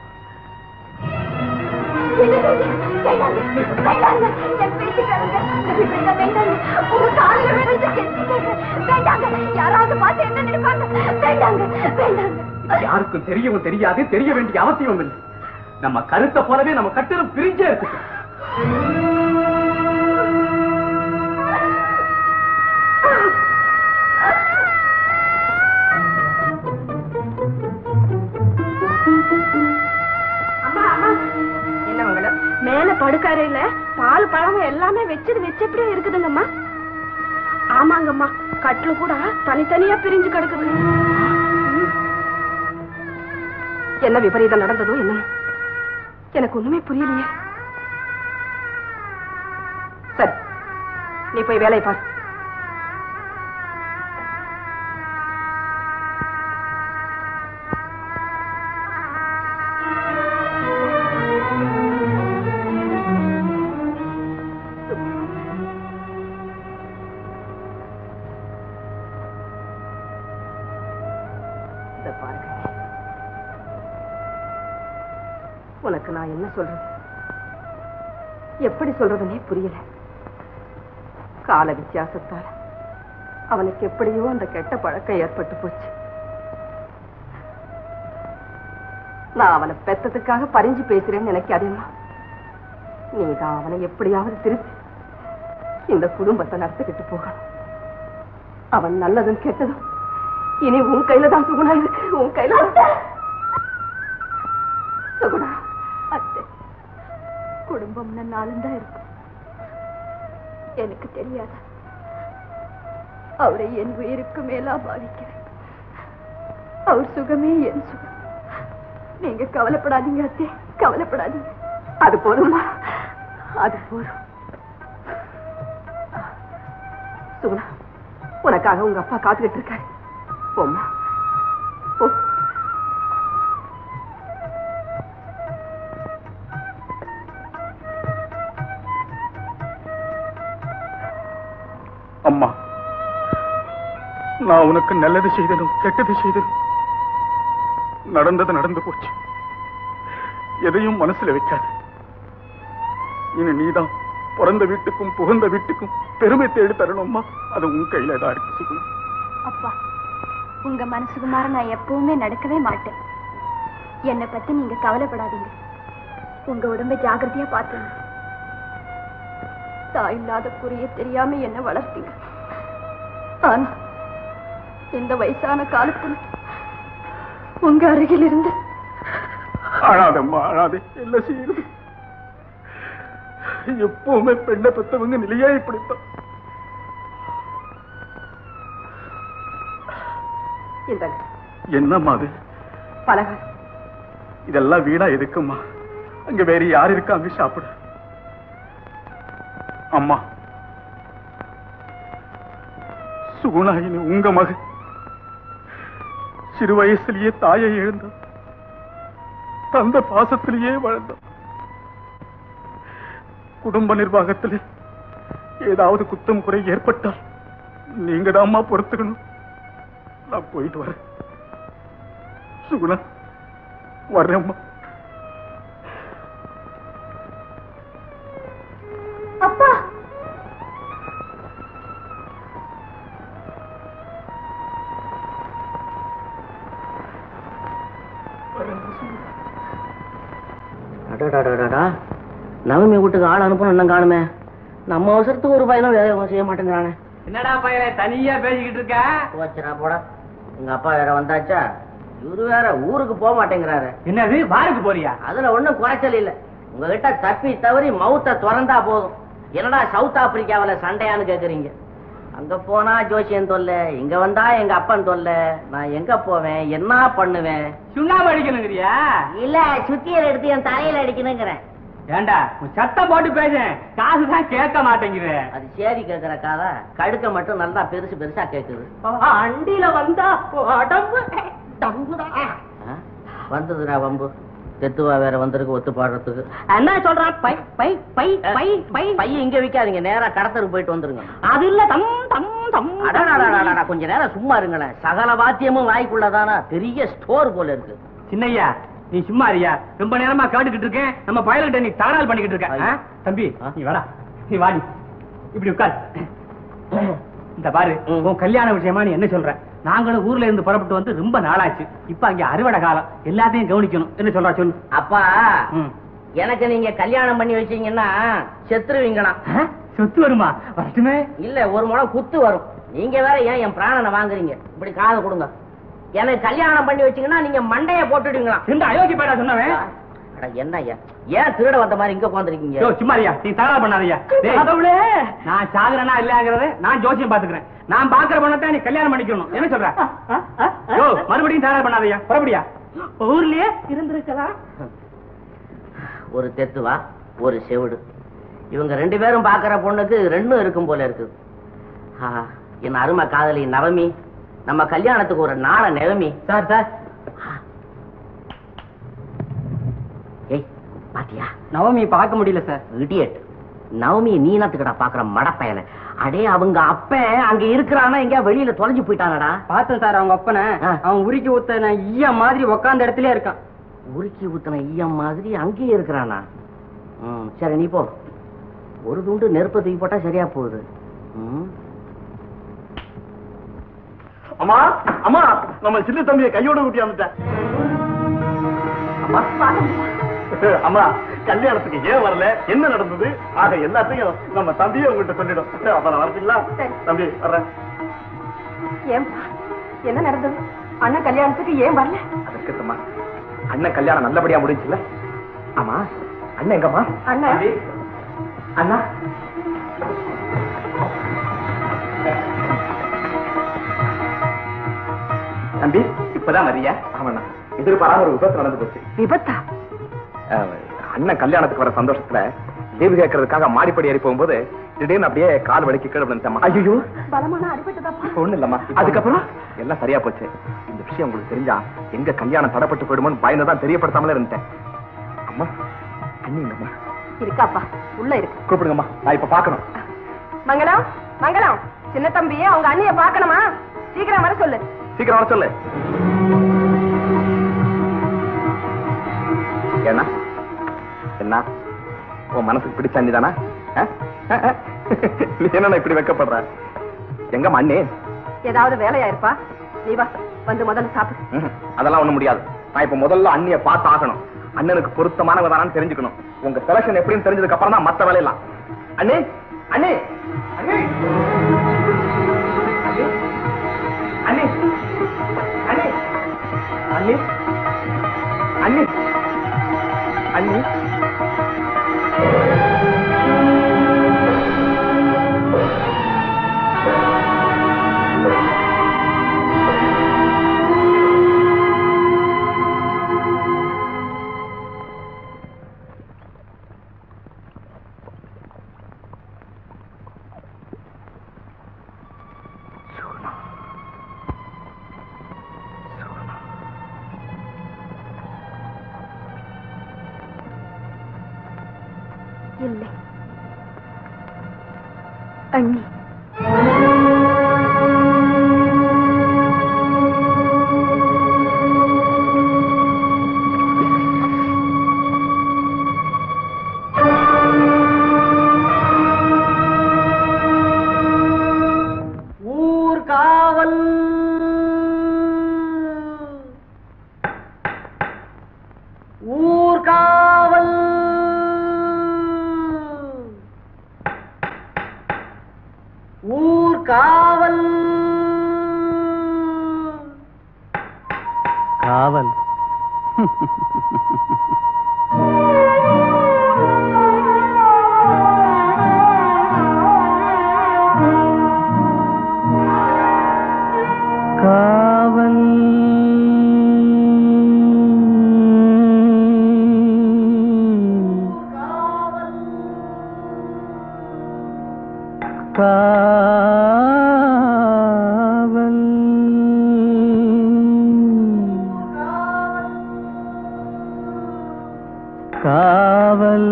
வேண்டாங்க, வேண்டாங்க, என் பேச்சு கேளுங்க. இப்படிதான் வேண்டாங்க. உங்க காலில் விழுந்து கெஞ்சிக்கங்க. வேண்டாங்க, யாராவது பார்த்து என்ன நினைப்பாங்க வேண்டாங்க வேண்டாங்க இது யாருக்கும் தெரியவும் தெரியாது தெரிய வேண்டிய அவசியம் இல்லை நம்ம கருத்தை போலவே நம்ம கட்டிடம் பிரிஞ்சே இருக்கு அம்மா அம்மா என்ன மங்களம் மேல படுக்கறையில பால் பழம் எல்லாமே வச்சது வச்சப்படியே இருக்குதுங்கம்மா ஆமாங்கம்மா கட்டில கூட தனித்தனியா பிரிஞ்சு கிடக்குது என்ன விபரீதம் நடந்ததோ என்ன எனக்கு ஒண்ணுமே புரியலையே சரி நீ போய் வேலையை பாரு இத பாருங்க உனக்கு நான் என்ன சொல்றது எப்படி சொல்றதுனே புரியல கால வித்தியாசத்தால அவனுக்கு எப்படியோ அந்த கெட்ட பழக்கம் ஏற்பட்டு போச்சு நான் அவனை பெத்ததுக்காக பறிஞ்சு பேசுறேன்னு நினைக்காதேம்மா நீதான் அவனை எப்படியாவது திருப்பி இந்த குடும்பத்தை நடத்திக்கிட்டு போகணும் அவன் நல்லதும் கெட்டதும் இனி உன் கையில தான் சுகுணா இருக்கு உன் கையில தான். சுகுணா அத்தை குடும்பம்னு நாளும் தான் இருக்கும் எனக்கு தெரியாது அவரை என் உயிருக்கு மேலா பாவிக்கிறேன் அவர் சுகமே என் சுகம் நீங்க கவலைப்படாதீங்க அத்தை கவலைப்படாதீங்க அது போதுமா அது போதும் சுகுணா உனக்காக உங்க அப்பா காத்துக்கிட்டு இருக்காரு போம்மா போ அம்மா நான் உனக்கு நல்லது செய்ததும் கெட்டது செய்ததும் நடந்தது நடந்து போச்சு எதையும் மனசுல வைக்காத இனி நீதான் பிறந்த வீட்டுக்கும் புகுந்த வீட்டுக்கும் பெருமை தேடி தரணும்மா அது உன் கையில தான் இருக்கு சுகுணா அப்பா உங்க மனசுக்கு மாற நான் எப்பவுமே நடக்கவே மாட்டேன் என்னை பத்தி நீங்க கவலைப்படாதீங்க உங்க உடம்பை ஜாகிரதையா பாத்துங்க தாய் இல்லாத குறிய தெரியாம என்ன வளர்த்தீங்க ஆனா இந்த வயசான காலத்துல உங்க அருகில் இருந்து அழாதம்மா அழாதே என்ன செய்யுது எப்பவுமே பெண்ணை பெத்தவங்க நிலையே இப்படித்தான் இந்தாங்க என்னம்மா அது பலகாரம் இதெல்லாம் வீணா எதுக்கும்மா அங்க வேற யார் இருக்காங்க சாப்பிட அம்மா சுகுணாயினி உங்க மகன் சிறு வயசுலயே தாயை இழந்தான் தந்த பாசத்திலேயே வளர்ந்தான் குடும்ப நிர்வாகத்தில் ஏதாவது குத்தம் குறை ஏற்பட்டால் நீங்க தான்மா பொறுத்துக்கணும் நான் போயிட்டு வரேன் சுகுணா வர்றேம்மா அப்பா அடடடடடா நவமி வீட்டுக்கு ஆள் அனுப்பணும் இன்னும் காணுமே நம்ம அவசரத்துக்கு ஒரு பையனும் வேலை செய்ய மாட்டேங்கிறானே என்னடா பையனே தனியா பேசிக்கிட்டு இருக்க போச்சுடா போடா உங்க அப்பா வேற வந்தாச்சா இவரு வேற ஊருக்கு போக மாட்டேங்கிறாரு என்னது பாருக்கு போறியா அதுல ஒண்ணும் குறைச்சல் இல்ல உங்ககிட்ட தப்பி தவறி மவுத்த திறந்தா போதும் என்னடா சவுத் ஆப்பிரிக்காவுல சண்டையான்னு கேக்குறீங்க அங்க போனா ஜோசியன் தொல்லை இங்க வந்தா எங்க அப்பன் தொல்லை நான் எங்க போவேன் என்ன பண்ணுவேன் சுண்ணாம்பு அடிக்கணுங்கிறியா இல்ல சுத்தியல் எடுத்து என் தலையில அடிக்கணுங்கிறேன் ஏண்டா உன் சத்தம் போட்டு பேசேன் காசு தான் கேட்க மாட்டேங்குது அது சேதி கேக்குற காதா கடுக்க மட்டும் நல்லா பெருசு பெருசா கேக்குது அண்டியில வந்தா உடம்பு ஆ? வந்ததுடா வம்பு தெத்துவா வேற வந்திருக்கு ஒத்து பாடுறதுக்கு என்ன சொல்றான் பை பை பை பை பை பையன் இங்க விக்காதீங்க நேரா கடத்தருக்கு போயிட்டு வந்துருங்க அது இல்ல தம் தம் தம் அடடடடடடா, கொஞ்ச நேரம் சும்மா இருங்களேன் சகல வாத்தியமும் வாய்க்குள்ளதானா பெரிய ஸ்டோர் போல இருக்கு சின்னையா நீ சும்மா இருயா ரொம்ப நேரமா கேட்டுக்கிட்டு இருக்கேன் நம்ம பயல்கிட்ட நீ தகராறு பண்ணிக்கிட்டு இருக்க ஆ? தம்பி ஆ? நீ வாடா நீ வாடி இப்படி உட்கார் இந்த பாரு ம். உன் கல்யாண விஷயமா நீ என்ன சொல்ற நாங்களும் ஊர்ல இருந்து புறப்பட்டு வந்து ரொம்ப நாளாச்சு இப்ப அங்க அறுவடை காலம் எல்லாத்தையும் கவனிக்கணும் என்ன சொல்றா சொல்லு அப்பா ம். எனக்கு நீங்க கல்யாணம் பண்ணி வச்சீங்கன்னா செத்துருவீங்களாம் ஆ? சொத்து வருமா வரட்டுமே இல்ல ஒரு முழம் குத்து வரும் நீங்க வேற ஏன் என் பிராணனை வாங்குறீங்க இப்படி காதை கொடுங்க எனக்கு கல்யாணம் பண்ணி வச்சீங்கன்னா நீங்க மண்டைய போட்டுடுவீங்களாம் இந்த அயோத்தி பேடா சொன்னவன் அட என்ன ஐயா ஏன் திருட வந்த மாதிரி இங்க உட்காந்துருக்கீங்க யோ, சும்மா இருயா நீ தகராறு பண்ணாதயா கடவுளே. நான் சாகுறேனா இல்லையாங்கிறத நான் ஜோசியம் பாத்துக்கிறேன் நான் பாக்குற பொண்ணத்தான் நீ கல்யாணம் பண்ணிக்கணும் என்ன சொல்ற யோ மறுபடியும் தகராறு பண்ணாதயா புறப்படியா ஊர்லயே இருந்திருக்கலாம் ஒரு தெத்துவா ஒரு செவிடு இவங்க ரெண்டு பேரும் பாக்குற பொண்ணுக்கு ரெண்டும் இருக்கும் போல இருக்கு ஆ, என் அருமை காதலி நவமி நம்ம கல்யாணத்துக்கு ஒரு நாள நிலமி சார் சார் ஏய் பாத்தியா நவமி பார்க்க முடியல சார் இடியட் நவமி நீனத்துக்கடா பாக்குற மடப்பயல அடே அவங்க அப்ப அங்க இருக்கிறானா எங்க வெளியில தொலைஞ்சு போயிட்டானடா பார்த்தேன் சார் அவங்க அப்பனை ஆ. அவன் உருக்கி ஊத்த ஈய மாதிரி உக்காந்த இடத்துல இருக்கான் உருக்கி ஊத்தின ஈயம் மாதிரி அங்கேயே இருக்கிறானா ம் சரி நீ போ ஒரு துண்டு நெருப்பை தூக்கி போட்டா சரியா போகுது ம் அம்மா அம்மா நம்ம சின்ன தம்பியை கையோட கூட்டி வந்துட்டேன் அம்மா கல்யாணத்துக்கு ஏன் வரல என்ன நடந்தது ஆக எல்லாத்தையும் நம்ம தம்பியே உங்கள்கிட்ட சொல்லிடும் அப்புறம் வரீங்களா தம்பி வர்றேன் ஏன் என்ன நடந்தது அண்ணன் கல்யாணத்துக்கு ஏன் வரல அதற்குமா அண்ணன் கல்யாணம் நல்லபடியா முடிஞ்சுல ஆமா அண்ணன் எங்கம்மா அண்ணன் அண்ணா தம்பி இப்பதான் வரியா ஆமாண்ணா எதிர்பாராத ஒரு விபத்து நடந்து போச்சு விபத்தா அஹ், அண்ணன் கல்யாணத்துக்கு வர சந்தோஷத்துல லீவு கேட்கறதுக்காக மாடிப்படி ஏறி போகும்போது திடீர்னு அப்படியே கால் வலிக்கு கீழே விழுந்துட்டேம்மா ஐயோ பலமான அடிபட்டதாப்பா இப்ப ஒண்ணு இல்லம்மா அதுக்கப்புறம் எல்லாம் சரியா போச்சு இந்த விஷயம் உங்களுக்கு தெரிஞ்சா எங்க கல்யாணம் தடைப்பட்டு போயிடுமோன்னு பயந்துதான் தெரியப்படுத்தாமலே இருந்துட்டேன் அம்மா அண்ணிங்கம்மா இருக்காப்பா உள்ள இருக்கு கூப்பிடுங்கம்மா நான் இப்ப பாக்கணும் மங்களம் மங்களம் சின்ன தம்பி அவங்க அண்ணிய பாக்கணுமா சீக்கிரம் வர சொல்லு சீக்கிரம் வர சொல்லு என்ன என்ன உன் மனசுக்கு பிடிச்ச அண்ணி தானா நீ என்ன இப்படி வைக்கப்படுற எங்கம்மா அண்ணி ஏதாவது வேலையா இருப்பா நீ வா வந்து முதல்ல சாப்பிடு ம்ஹும். அதெல்லாம் ஒண்ணும் முடியாது நான் இப்ப முதல்ல அண்ணிய பார்த்து ஆகணும் அண்ணனுக்கு பொருத்தமானவ தானான்னு தெரிஞ்சுக்கணும் உங்க செலக்ஷன் எப்படின்னு தெரிஞ்சதுக்கு அப்புறம் தான் மத்த வேலையெல்லாம் அண்ணே அண்ணே அண்ணே அண்ணே அண்ணே அண்ணி அண்ணி அண்ணி இல்லை அண்ணி ஊர் காவல் ஊர் காவல் ஊர் காவல் காவல் காவல் காவல் காவல்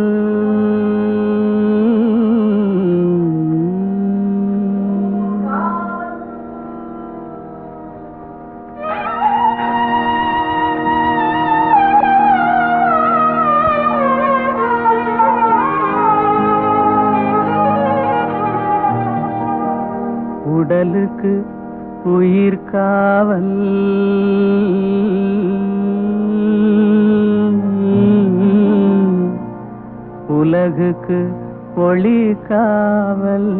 உடலுக்கு உயிர் காவல் உலகுக்கு ஒளி காவல்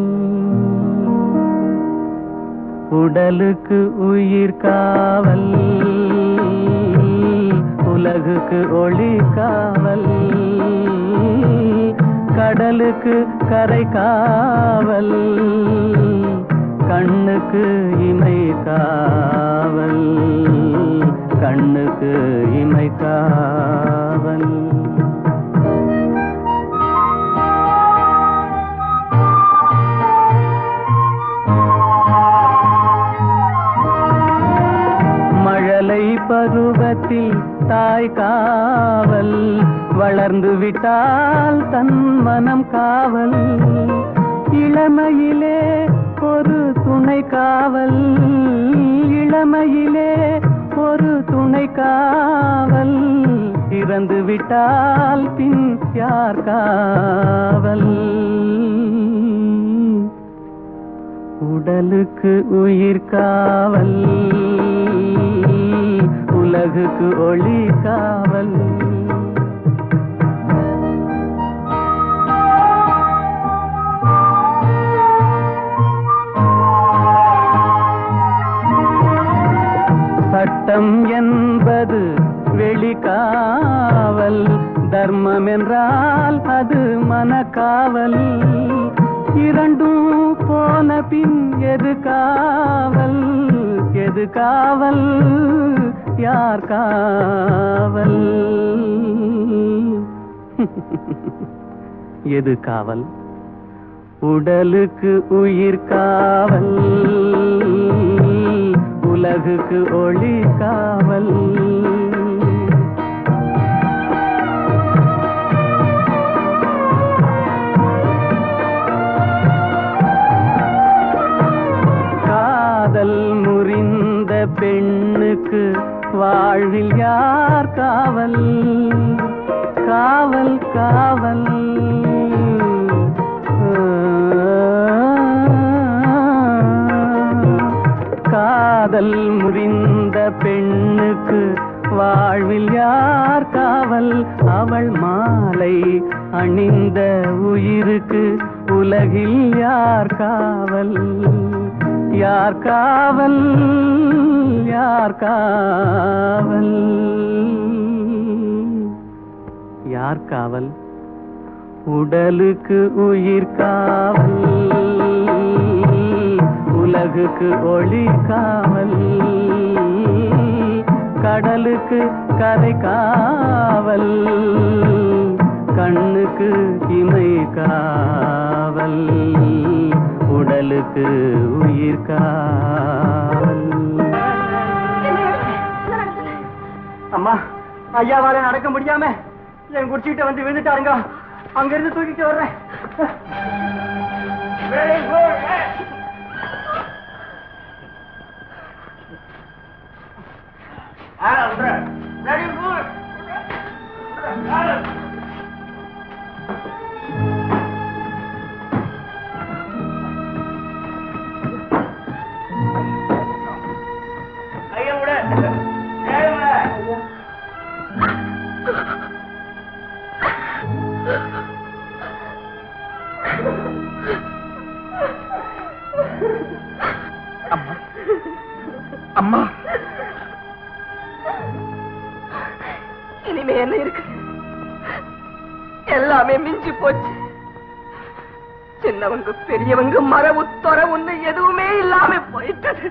உடலுக்கு உயிர் காவல் உலகுக்கு ஒளி காவல் கடலுக்கு கரை காவல் கண்ணுக்கு இமை காவல் கண்ணுக்கு இமை காவல் மழலை பருவத்தில் தாய் காவல் வளர்ந்து விட்டால் தன் மனம் காவல் இளமையிலே ஒரு துணை காவல் இளமையிலே ஒரு துணை காவல் இறந்து விட்டால் பின் யார் காவல் உடலுக்கு உயிர் காவல் உலகுக்கு ஒளி காவல் சட்டம் என்பது வெளிக்காவல் தர்மம் என்றால் அது மனக்காவல் இரண்டும் போன பின் எது காவல் எது காவல் யார் காவல் எது காவல் உடலுக்கு உயிர் காவல் உலகுக்கு ஒளி காவல் காதல் முறிந்த பெண்ணுக்கு வாழ்வில் யார் காவல் காவல் காவல் காதல் முறிந்த பெண்ணுக்கு வாழ்வில் யார் காவல் அவள் மாலை அணிந்த உயிருக்கு உலகில் யார் காவல் யார் காவல் யார் யார் காவல் யார் காவல் உடலுக்கு உயிர் காவல் உலகுக்கு ஒளி காவல் கடலுக்கு கரை காவல் கண்ணுக்கு இமை காவல் உடலுக்கு உயிர் காவல் அம்மா ஐயாவால நடக்க முடியாம என் குடிச்சுக்கிட்ட வந்து விழுந்துட்டாருங்க அங்க இருந்து தூக்கிட்டு வர்றேன் அம்மா இனிமே என்ன இருக்கு எல்லாமே மிஞ்சி போச்சு சின்னவங்க பெரியவங்க மரபு தொரவுன்னு எதுவுமே இல்லாம போயிட்டது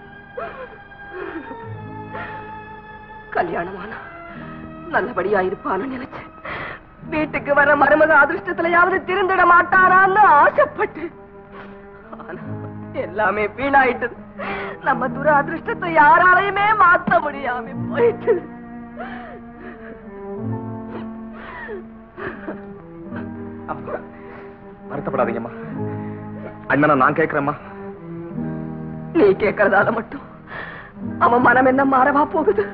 கல்யாணமானா நல்லபடியா இருப்பான்னு நினைச்சேன் வீட்டுக்கு வர மருமக அதிர்ஷ்டத்திலயாவது திருந்திட மாட்டாரான்னு ஆசைப்பட்டு ஆனா எல்லாமே வீணாயிட்டது நம்ம துர அதிர்ஷ்டத்தை யாராலையுமே மாத்த முடியாம போயிட்டது அம்மா வருத்தப்படாதீங்கம்மா அண்ணனை நான் கேட்கிறேம்மா நீ கேட்கறதால மட்டும் அவன் மனம் என்ன மாறவா போகுது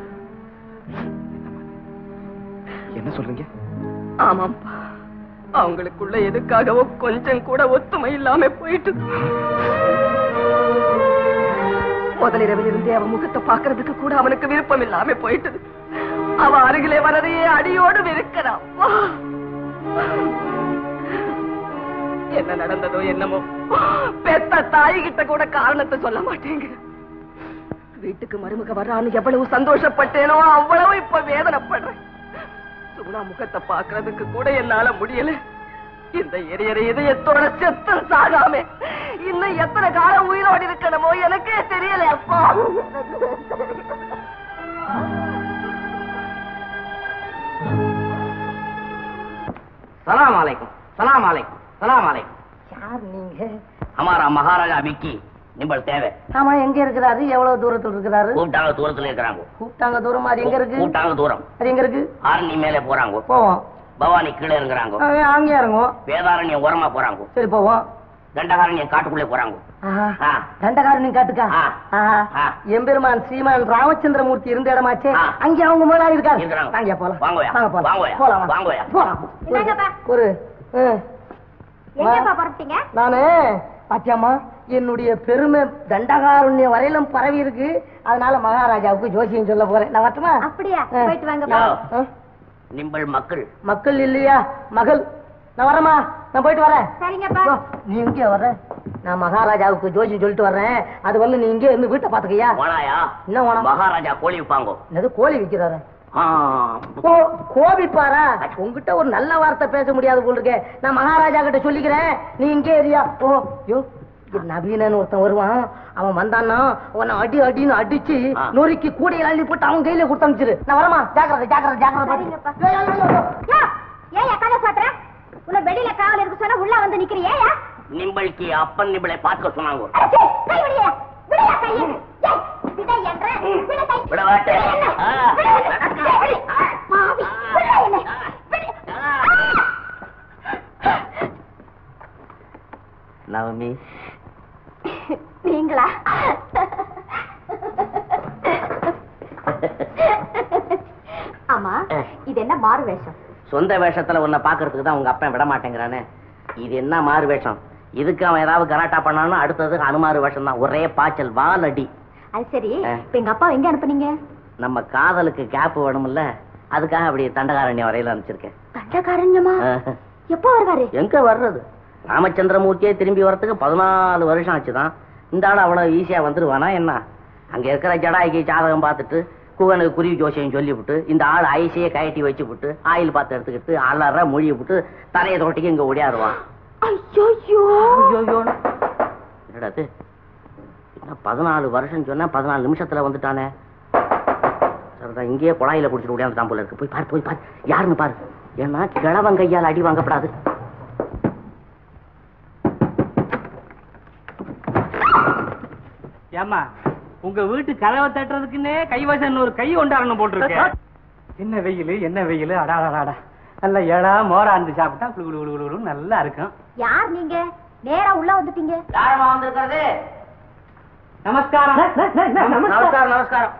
என்ன சொல்றீங்க ஆமாப்பா அவங்களுக்குள்ள எதுக்காகவோ கொஞ்சம் கூட ஒத்துமை இல்லாம போயிட்டு முதலிரவில் இருந்தே அவன் முகத்தை பாக்குறதுக்கு கூட அவனுக்கு விருப்பம் இல்லாம போயிட்டது அவ அருகிலே வரதையே அடியோடு வெறுக்கிறான் என்ன நடந்ததோ என்னமோ பெத்த தாய் கிட்ட கூட காரணத்தை சொல்ல மாட்டேங்க வீட்டுக்கு மருமக வர்றான்னு எவ்வளவு சந்தோஷப்பட்டேனோ அவ்வளவு இப்ப வேதனைப்படுறேன் சுகுணா முகத்தை பாக்குறதுக்கு கூட என்னால முடியல இந்த எரியற இதயத்தோட செத்தம் சாகாம இன்னும் எத்தனை காலம் உயிரோடு இருக்கணுமோ எனக்கே தெரியல அப்பா சலாம் அலைக்கும் சலாம் அலைக்கும் சலாம் அலைக்கும் யார் நீங்க हमारा महाराजा विक्की நிம்பள் தேவை ஆமா எங்க இருக்கிறாரு எவ்வளவு தூரத்துல இருக்கிறாரு கூப்பிட்டாங்க தூரத்துல இருக்கிறாங்க கூப்பிட்டாங்க தூரம் அது எங்க இருக்கு கூப்பிட்டாங்க தூரம் அது எங்க இருக்கு ஆரணி மேலே போறாங்க போவோம் பவானி கீழே இருக்கிறாங்க அஹ் அங்கே இறங்குவோம் வேதாரண்யம் ஓரமா போறாங்க சரி போவோம் தண்டகாரண்யம் காட்டுக்குள்ளே போறாங்க ஆஹா. ஆ. தண்டகாரன் காட்டுக்கா ஆ. ஆஹா. ஆ. எம்பெருமான் ஸ்ரீமான் ராமச்சந்திரமூர்த்தி இருந்த இடமாச்சே ஆ. அங்கே அவங்க முதலாளி இருக்காரு இருக்கிறாங்க. வாங்க போலாம் வாங்கோயா. வாங்க போலாம் வாங்கோயா. போலாம் வாங்க. வாங்கோயா. போலாம் என்னங்கப்பா? ஒரு ஆ. எங்கப்பா புறப்பட்டீங்க நானு பாத்தியாமா என்னுடைய பெருமை தண்டகாருண்ய வரையிலும் பரவி இருக்கு அதனால மகாராஜாவுக்கு ஜோசியம் சொல்ல போறேன் நான் வரட்டுமா அப்படியா ஆ. போயிட்டு வாங்கப்பா யோ. ஆ? நிம்பள் மக்கள் மக்கள் இல்லையா மகள் நான் வரேம்மா நான் போயிட்டு வரேன் சரிங்கப்பா ஓ, நீ இங்கே வர்ற நான் மகாராஜாவுக்கு ஜோசியம் சொல்லிட்டு வர்றேன் அது வரல நீ இங்கே இருந்து வீட்டை பாத்துக்கையா ஓனாயா என்ன ஓனம் மகாராஜா கோழி விப்பாங்க என்னது கோழி விக்கிறாரு ஆ. ஓ கோபிப்பாரா உங்ககிட்ட ஒரு நல்ல வார்த்தை பேச முடியாது போல் இருக்கே நான் மகாராஜா கிட்ட சொல்லிக்கிறேன் நீ இங்கே ஏரியா ஓ யோ இது நவீனன்னு ஒருத்தன் வருவான் அவன் வந்தான்னா உன்னை அடி அடின்னு அடிச்சு ஆ. நொறுக்கி கூடையில அள்ளி போட்டு அவன் கையில கொடுத்து அனுப்பிச்சிரு நான் வரமா ஜாக்கிரதை ஜாக்கிரதை ஜாக்கிரதை சரிங்கப்பா. ஏய், ஏய், ஏய், ஏய். யா, ஏயா கதை சாத்துற உன்னை வெளியில காவல் இருக்கு சொன்னா உள்ள வந்து நிக்கிறியா நிம்பளுக்கு அப்பன் நிம்பளை பார்க்க சொன்னாங்க அடச்சே, கை விடியா விடியா கையை ஏய், விட என்ற விட கை விட மாட்டேன். விட என்ன? ஆ. விட என்ன? ஏய், விடு. பாவி, விட என்ன? விடு. நவமி நீங்களா ஆமா இது என்ன மாறு வேஷம் சொந்த வேஷத்துல உன்னை பாக்குறதுக்கு தான் உங்க அப்பன் விட மாட்டேங்கிறானே இது என்ன மாறு வேஷம் இதுக்கு அவன் ஏதாவது கலாட்டா பண்ணாலும் அடுத்தது அனுமாறு வேஷம் தான் ஒரே பாய்ச்சல் வால் அடி அது சரி ஆ. இப்ப எங்க அப்பா எங்க அனுப்புனீங்க நம்ம காதலுக்கு கேப் வேணும்ல அதுக்காக அப்படி தண்டகாரண்யம் வரையில அனுப்பிச்சிருக்கேன் தண்டகாரண்யமா ஆஹ். எப்போ வருவாரு எங்க வர்றது ராமச்சந்திரமூர்த்தியே திரும்பி வர்றதுக்கு பதினாலு வருஷம் ஆச்சுதான் இந்த ஆள் அவ்வளவு ஈஸியா வந்துருவானா என்ன அங்க இருக்கிற ஜடாய்க்கு ஜாதகம் பார்த்துட்டு குகனுக்கு குருவி ஜோசியம் சொல்லிவிட்டு இந்த ஆள் ஐசையை கயட்டி வச்சு விட்டு ஆயில் பார்த்து எடுத்துக்கிட்டு அலற மொழியை விட்டு தரையை தொட்டிக்கு இங்க ஓடியாருவான் ஐயோ ஐயோயோன்னு. என்னடா இது என்ன பதினாலு வருஷம் சொன்னா பதினாலு நிமிஷத்துல வந்துட்டானே சரிதான் இங்கேயே குழாயில குடிச்சிட்டு ஓடியாந்துட்டான் போல இருக்கு போய் பாரு போய் பாரு யாருன்னு பாரு ஏன்னா கிழவன் கையால் அடி வாங்கப்படாது ஏமா உங்க வீட்டு கதவை தட்டுறதுக்குன்னே கைவசம் ஒரு கை கொண்டாடணும் போட்டிருக்க என்ன வெயில் என்ன வெயில் அடாடாடா நல்ல ஏடா மோரா இருந்து சாப்பிட்டா குளு குளு குளு குளுன்னு நல்லா இருக்கும் யார் நீங்க நேரா உள்ள வந்துட்டீங்க யாரமா வந்திருக்கிறது நமஸ்காரம் நமஸ்காரம் நமஸ்காரம்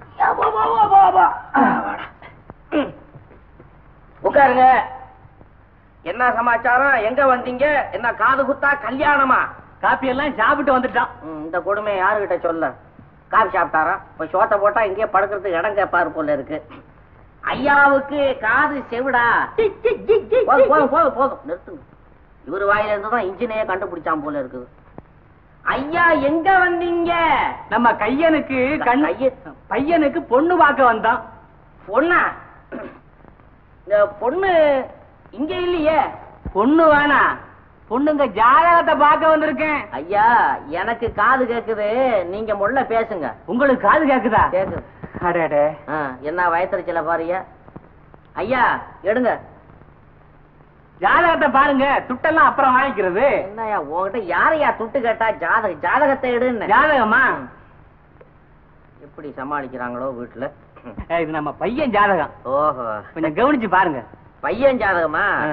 உட்காருங்க என்ன சமாச்சாரம் எங்க வந்தீங்க என்ன காது குத்தா கல்யாணமா காப்பி எல்லாம் சாப்பிட்டு வந்துட்டான் ம், இந்த கொடுமை யாருகிட்ட சொல்ல காபி சாப்பிட்டாரா இப்ப சோத்தை போட்டா இங்கேயே படுக்கிறதுக்கு இடம் கேட்பாரு போல இருக்கு ஐயாவுக்கு காது செவிடா போதும் போதும் போதும் போதும் நிறுத்துங்க இவர் வாயில இருந்து தான் இன்ஜினையே கண்டுபிடிச்சான் போல இருக்குது ஐயா எங்க வந்தீங்க நம்ம கையனுக்கு கண் கைய- பையனுக்கு பொண்ணு பார்க்க வந்தான் பொண்ணா இந்த பொண்ணு இங்க இல்லையே பொண்ணு வேணா பொண்ணுங்க ஜாதகத்தை பார்க்க வந்திருக்கேன் ஐயா எனக்கு காது கேக்குது நீங்க முள்ள பேசுங்க உங்களுக்கு காது கேக்குதா கேக்குது அடே ஆ, என்ன வயத்தறிச்சல பாருங்க ஐயா எடுங்க ஜாதகத்தை பாருங்க துட்டெல்லாம் அப்புறம் வாங்கிக்கிறது என்னய்யா உன்கிட்ட யாரையா துட்டு கேட்டா ஜாதக ஜாதகத்தை எடுன்னு ஜாதகமா எப்படி சமாளிக்கிறாங்களோ வீட்டுல ஏய், இது நம்ம பையன் ஜாதகம் ஓஹோ கொஞ்சம் கவனிச்சு பாருங்க பையன் ஜாதகமா ஆ.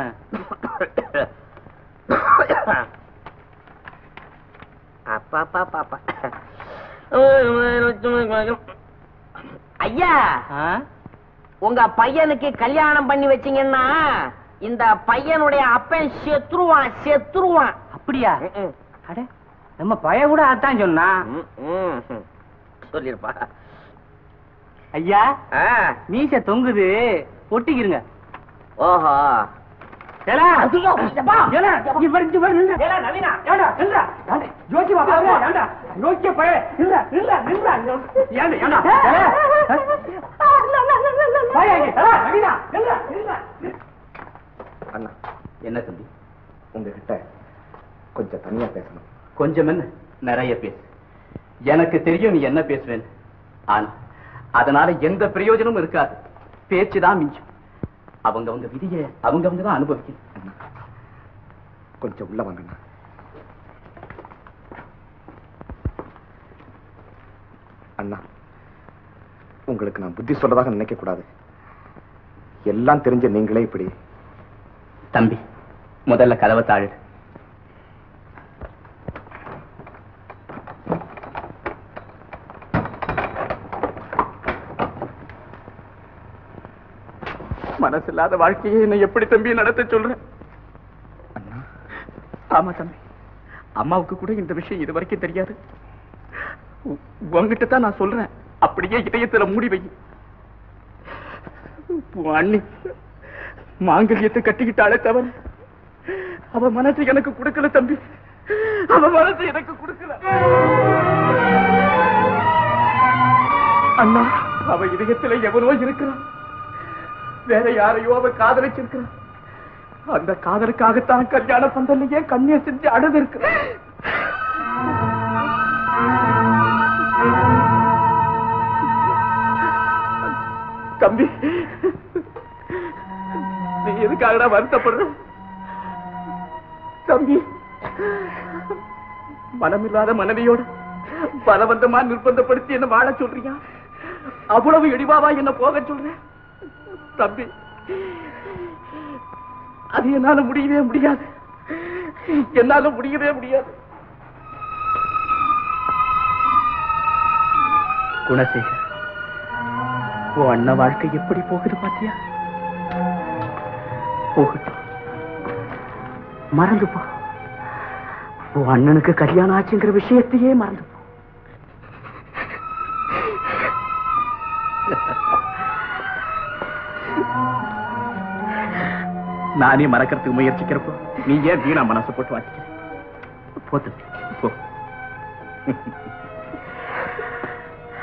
அப்பா அப்பா அப்பா ஐயா ஆ? உங்க பையனுக்கு கல்யாணம் பண்ணி வச்சீங்கன்னா இந்த பையனுடைய அப்பன் செத்துருவான் செத்துருவான் அப்படியா ம்ம். அட நம்ம பைய கூட அதான் சொன்னா ம், ம். சொல்லிருப்பா ஐயா ஆ, மீச தொங்குது ஒட்டிக்கிருங்க ஓஹோ ஏலா, ஐயோ, எப்பா. ஏலா, இங்க பாரு, இங்க பாரு, நில்லு. ஏலா, நவீனா, ஏண்டா, நில்றா. ஏண்டா, யோசிச்சு வா, பாரு, ஏண்டா, யோசிச்ச பைய, நில்றா, நில்றா, நில்றா, ஏண்டா, ஏண்டா, ஏலா, வாயா இங்க, ஏலா, நவீனா, நில்றா, நில்றா. அண்ணா என்ன தம்பி உங்ககிட்ட கொஞ்சம் தனியா பேசணும் கொஞ்சம் என்ன நிறைய பேசு எனக்கு தெரியும் நீ என்ன பேசுவேன் ஆனா அதனால எந்த பிரயோஜனமும் இருக்காது பேச்சுதான் மிஞ்சும் அவங்க அவங்க விதியை அவங்க தான் அனுபவிக்கணும் அண்ணா கொஞ்சம் உள்ள வாங்கண்ணா அண்ணா உங்களுக்கு நான் புத்தி சொல்றதாக நினைக்க கூடாது எல்லாம் தெரிஞ்ச நீங்களே இப்படி தம்பி முதல்ல கதவை தாழு மனசில்லாத வாழ்க்கையை என்னை எப்படி தம்பி நடத்த சொல்றேன் அண்ணா ஆமா தம்பி அம்மாவுக்கு கூட இந்த விஷயம் இது வரைக்கும் தெரியாது உ- உன்கிட்ட தான் நான் சொல்றேன் அப்படியே இதயத்துல மூடி வை உன் அண்ணி மாங்கல்யத்தை கட்டிக்கிட்டாலே தவிர அவ மனசு எனக்கு கொடுக்கல தம்பி அவ மனசு எனக்கு கொடுக்கல அண்ணா அவ இதயத்துல எவனோ இருக்கிறான் வேற யாரையோ அவ காதலிச்சிருக்கிறான் அந்த காதலுக்காகத்தான் கல்யாண பந்தல்லையே கண்ணிய செஞ்சு அழுது இருக்கிறான் தம்பி நீ எதுக்காகடா வருத்தப்படுற தம்பி மனமில்லாத மனைவியோட பலவந்தமா நிர்பந்தப்படுத்தி என்ன வாழ சொல்றியா அவ்வளவு இடிவாவா என்ன போக சொல்ற தம்பி அது என்னால முடியவே முடியாது என்னால முடியவே முடியாது குணசேகர் உன் அண்ணன் வாழ்க்கை எப்படி போகுது பாத்தியா போகட்டும் மறந்து போ உன் அண்ணனுக்கு கல்யாணம் ஆச்சுங்கிற விஷயத்தையே மறந்து போ நானே மறக்கிறதுக்கு முயற்சிக்கிறப்போ நீ ஏன் வீணா மனசு போட்டு வாசிக்கிற போ தம்பி, போ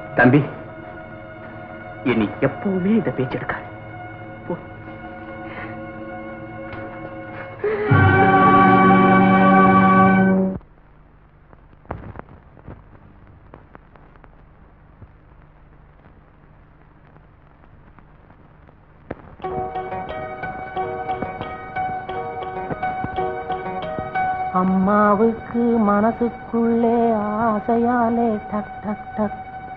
தம்பி இனி எப்பவுமே இந்த பேச்சு எடுக்காது போ. அம்மாவுக்கு மனசுக்குள்ளே ஆசையாலே டக் டக் டக்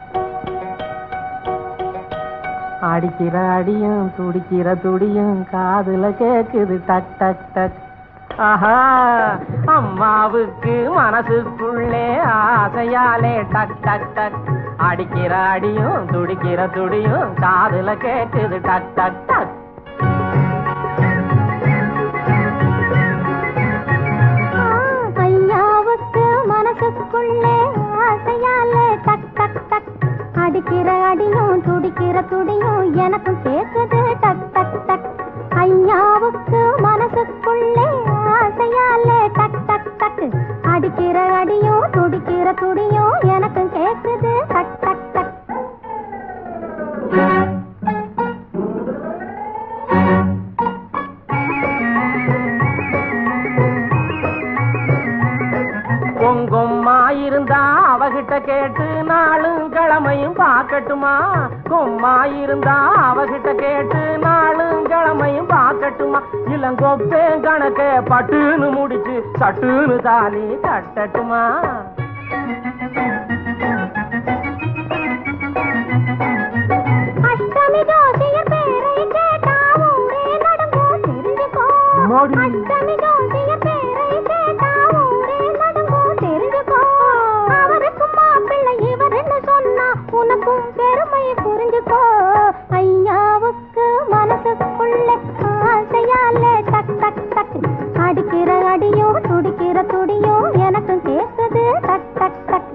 அடிக்கிற அடியும் துடிக்கிற துடியும் காதுல கேக்குது டக் டக் டக் ஆஹா அம்மாவுக்கு மனசுக்குள்ளே ஆசையாலே டக் டக் டக் அடிக்கிற அடியும் துடிக்கிற துடியும் காதுல கேக்குது டக் டக் டக் ஐயாவுக்கு மனசுக்குள்ளே ஆசையால டக் டக் டக் அடிக்கிற அடியும் துடிக்கிற துடியும் எனக்கும் கேக்குது டக் டக் டக் ஐயாவுக்கு மனசுக்குள்ளே ஆசையால டக் டக் டக் அடிக்கிற அடியும் துடிக்கிற துடியும் எனக்கும் கேக்குது டக் டக் டக் பொங்கொம்மா இருந்தா அவகிட்ட கேட்டு நாளும் கிழமையும் பார்க்கட்டுமா கொம்மா இருந்தா அவகிட்ட கேட்டு நாளும் கிழமையும் பார்க்கட்டுமா இளங்கொப்பே கணக்க பட்டுன்னு முடிச்சு சட்டுன்னு தாலி கட்டட்டுமா அஷ்டமி ஜோசியர் பேரை கேட்டா ஊரே நடுங்கும் தெரிஞ்சுக்கோ மோடி. அஷ்டமி ஜோசியர் பேரை கேட்டா ஊரே நடுங்கும் தெரிஞ்சுக்கோ அவருக்கும் மாப்பிள்ளை இவருன்னு சொன்னா உனக்கும் பெருமையை புரிஞ்சுக்கோ ஐயாவுக்கு மனசுக்குள்ளே ஆசையால டக் டக் டக் அடிக்கிற அடியும் துடிக்கிற துடியும் எனக்கும் கேக்குது டக் டக் டக்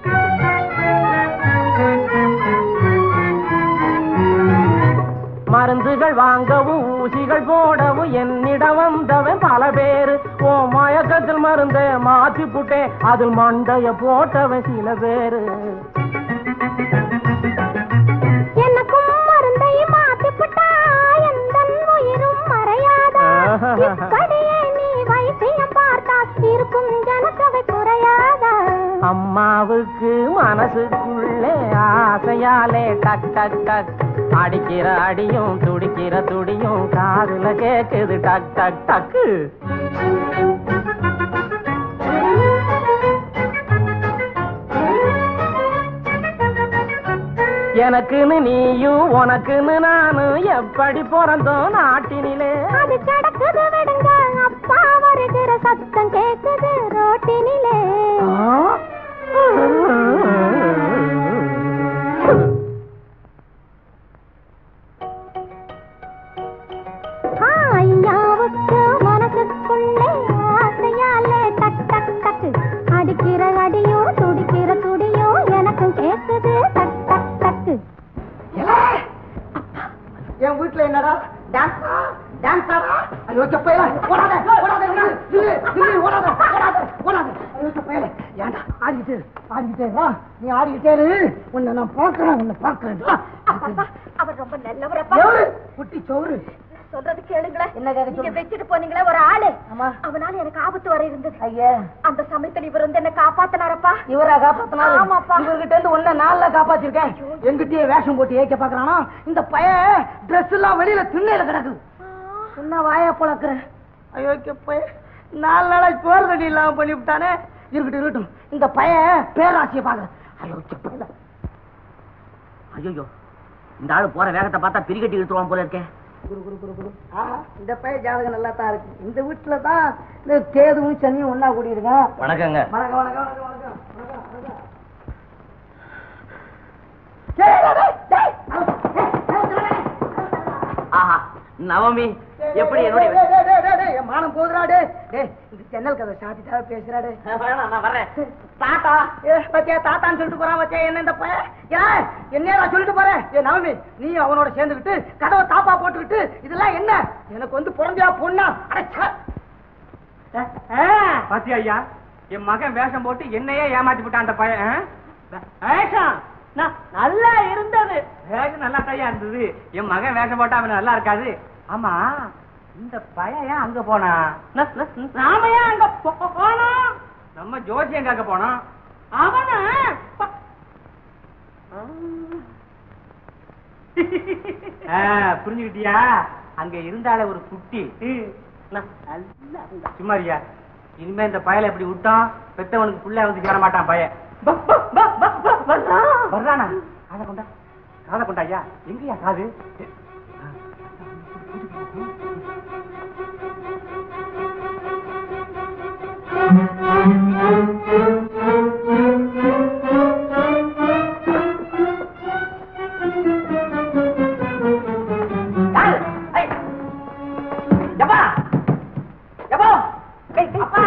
மருந்துகள் வாங்கவும் ஊசிகள் போடவும் என்னிடம் வந்தவன் பல பேரு ஓ மயக்கத்தில் மருந்த மாத்தி புட்டேன் அதில் மண்டைய போட்டவன் சில பேரு எனக்கும் மருந்தை மாத்திப்புட்டா எந்தன் உயிரும் மறையாதா இப்படியே நீ வைத்தியம் பார்த்தா இருக்கும் ஜனத்தொகை குறையாதா அம்மாவுக்கு மனசுக்குள்ளே ஆசையாலே டக் டக் டக் அடிக்கிற அடியும் துடிக்கிற துடியும் காதுல கேக்குது டக் டக் டக்கு எனக்குன்னு நீயும் உனக்குன்னு நானும் எப்படி பிறந்தோம் நாட்டினிலே அது கிடக்குது விடுங்க அப்பா வருகிற சத்தம் கேக்குது ரோட்டினிலே ஆ, ஐயாவுக்கு மனசுக்குள்ளே ஆசையாலே டக் டக் டக் அடிக்கிற அடியும் துடிக்கிற துடியும் எனக்கும் கேக்குது டக் டக் டக் என் வீட்டுல என்னடா டான்ஸ் டான்ஸ் ஆடா ஐயோ செப்பையில ஓடாத ஓடாத நில்லு, நில்லு, நில்லு, ஓடாத ஓடாத ஓடாத ஐயோ செப்பையில ஏன்டா ஆடிக்கிட்டு இரு, ஆடிக்கிட்டே இரு, வா நீ ஆடிக்கிட்டே இரு உன்னை நான் பார்க்கறேன் உன்னை பார்க்கறேன் வா. அவர் ரொம்ப நல்லவரப்பா எவரு? குட்டி சோறு சொல்றது கேளுங்களேன் என்ன கேட்க நீங்க சொல்லு. வச்சுட்டு போனீங்களே ஒரு ஆளு ஆமா. அவனால எனக்கு ஆபத்து வர இருந்தது ஐயா அந்த சமயத்துல இவர் வந்து என்ன காப்பாத்தினாரப்பா இவரா காப்பாத்தினாரு ஆமாப்பா. இவர்கிட்ட இருந்து ஒன்ன நாள்ல காப்பாத்திருக்கேன் எங்கிட்டயே வேஷம் போட்டு ஏக்க பாக்குறானா இந்த பையன் Dress எல்லாம் வெளியில திண்ணையில கிடக்குது என்ன வாய பழக்கிறேன் ஐயோ பைய நாலு நாளா சோறு தண்ணி இல்லாம பண்ணி விட்டானே இருக்கட்டும் இருக்கட்டும் இந்த பையன் பேராசிய பாக்குறேன் ஐயோ செப்பையில ஐயோ இந்த ஆளு போற வேகத்தை பார்த்தா பிரிகட்டி இழுத்துருவான் போல இருக்கே குரு குரு குரு குரு ஆஹா, இந்த பையன் ஜாதகம் நல்லா தான் இருக்கு இந்த வீட்டுல தான் இந்த கேதுவும் சனியும் ஒன்னா கூடி இருக்கான் வணக்கங்க வணக்கம் வணக்கம் வணக்கம் வணக்கம் வணக்கம் வணக்கம் டேய், டேய், டேய், டேய். ஆஹா நவமி எப்படி டேய், என்னுடைய டேய், டேய், டேய், டேய், டேய், என் மானம் போகுதுடா டேய் டேய் இந்த ஜன்னல் கதை சாத்திட்டா பேசுறாடே வேணாம், நான் வர்றேன் தாத்தா ஏ பத்தியா தாத்தான்னு சொல்லிட்டு போறான் பத்தியா என்ன இந்த பையன் ஏன் என்னடா சொல்லிட்டு போறேன் ஏ நவமி நீ அவனோட சேர்ந்துக்கிட்டு கதவை தாப்பா போட்டுக்கிட்டு இதெல்லாம் என்ன எனக்கு வந்து பிறந்தியா பொண்ணா அடைச்சா பாத்தியா ஐயா என் மகன் வேஷம் போட்டு என்னையே ஏமாத்தி விட்டான் அந்த பையன் வேஷம் நல்லா இருந்தது வேஷம் நல்லா தையா இருந்தது என் மகன் வேஷம் போட்டா அவன் நல்லா இருக்காது ஆமா இந்த பையன் ஏன் அங்க போனா ந- ந- நாம ஏன் அங்க போ- போ- போனோம் நம்ம ஜோசியம் கேட்க போனோம் அவனா ப- ஆ, புரிஞ்சுக்கிட்டியா அங்க இருந்தால ஒரு குட்டி ந- நல்லா இருந்தா. சும்மாரியா இனிமே இந்த பயலை எப்படி விட்டோம் பெத்தவனுக்கு புள்ள வந்து சேர மாட்டான் பையன் ப- ப- ப- ப- ப- வர்றான். வர்றானா காதை கொண்டா காதை கொண்டா ஐயா எங்கயா காது யாரு? ஐ. எப்பா எப்பா ஏய், அப்பா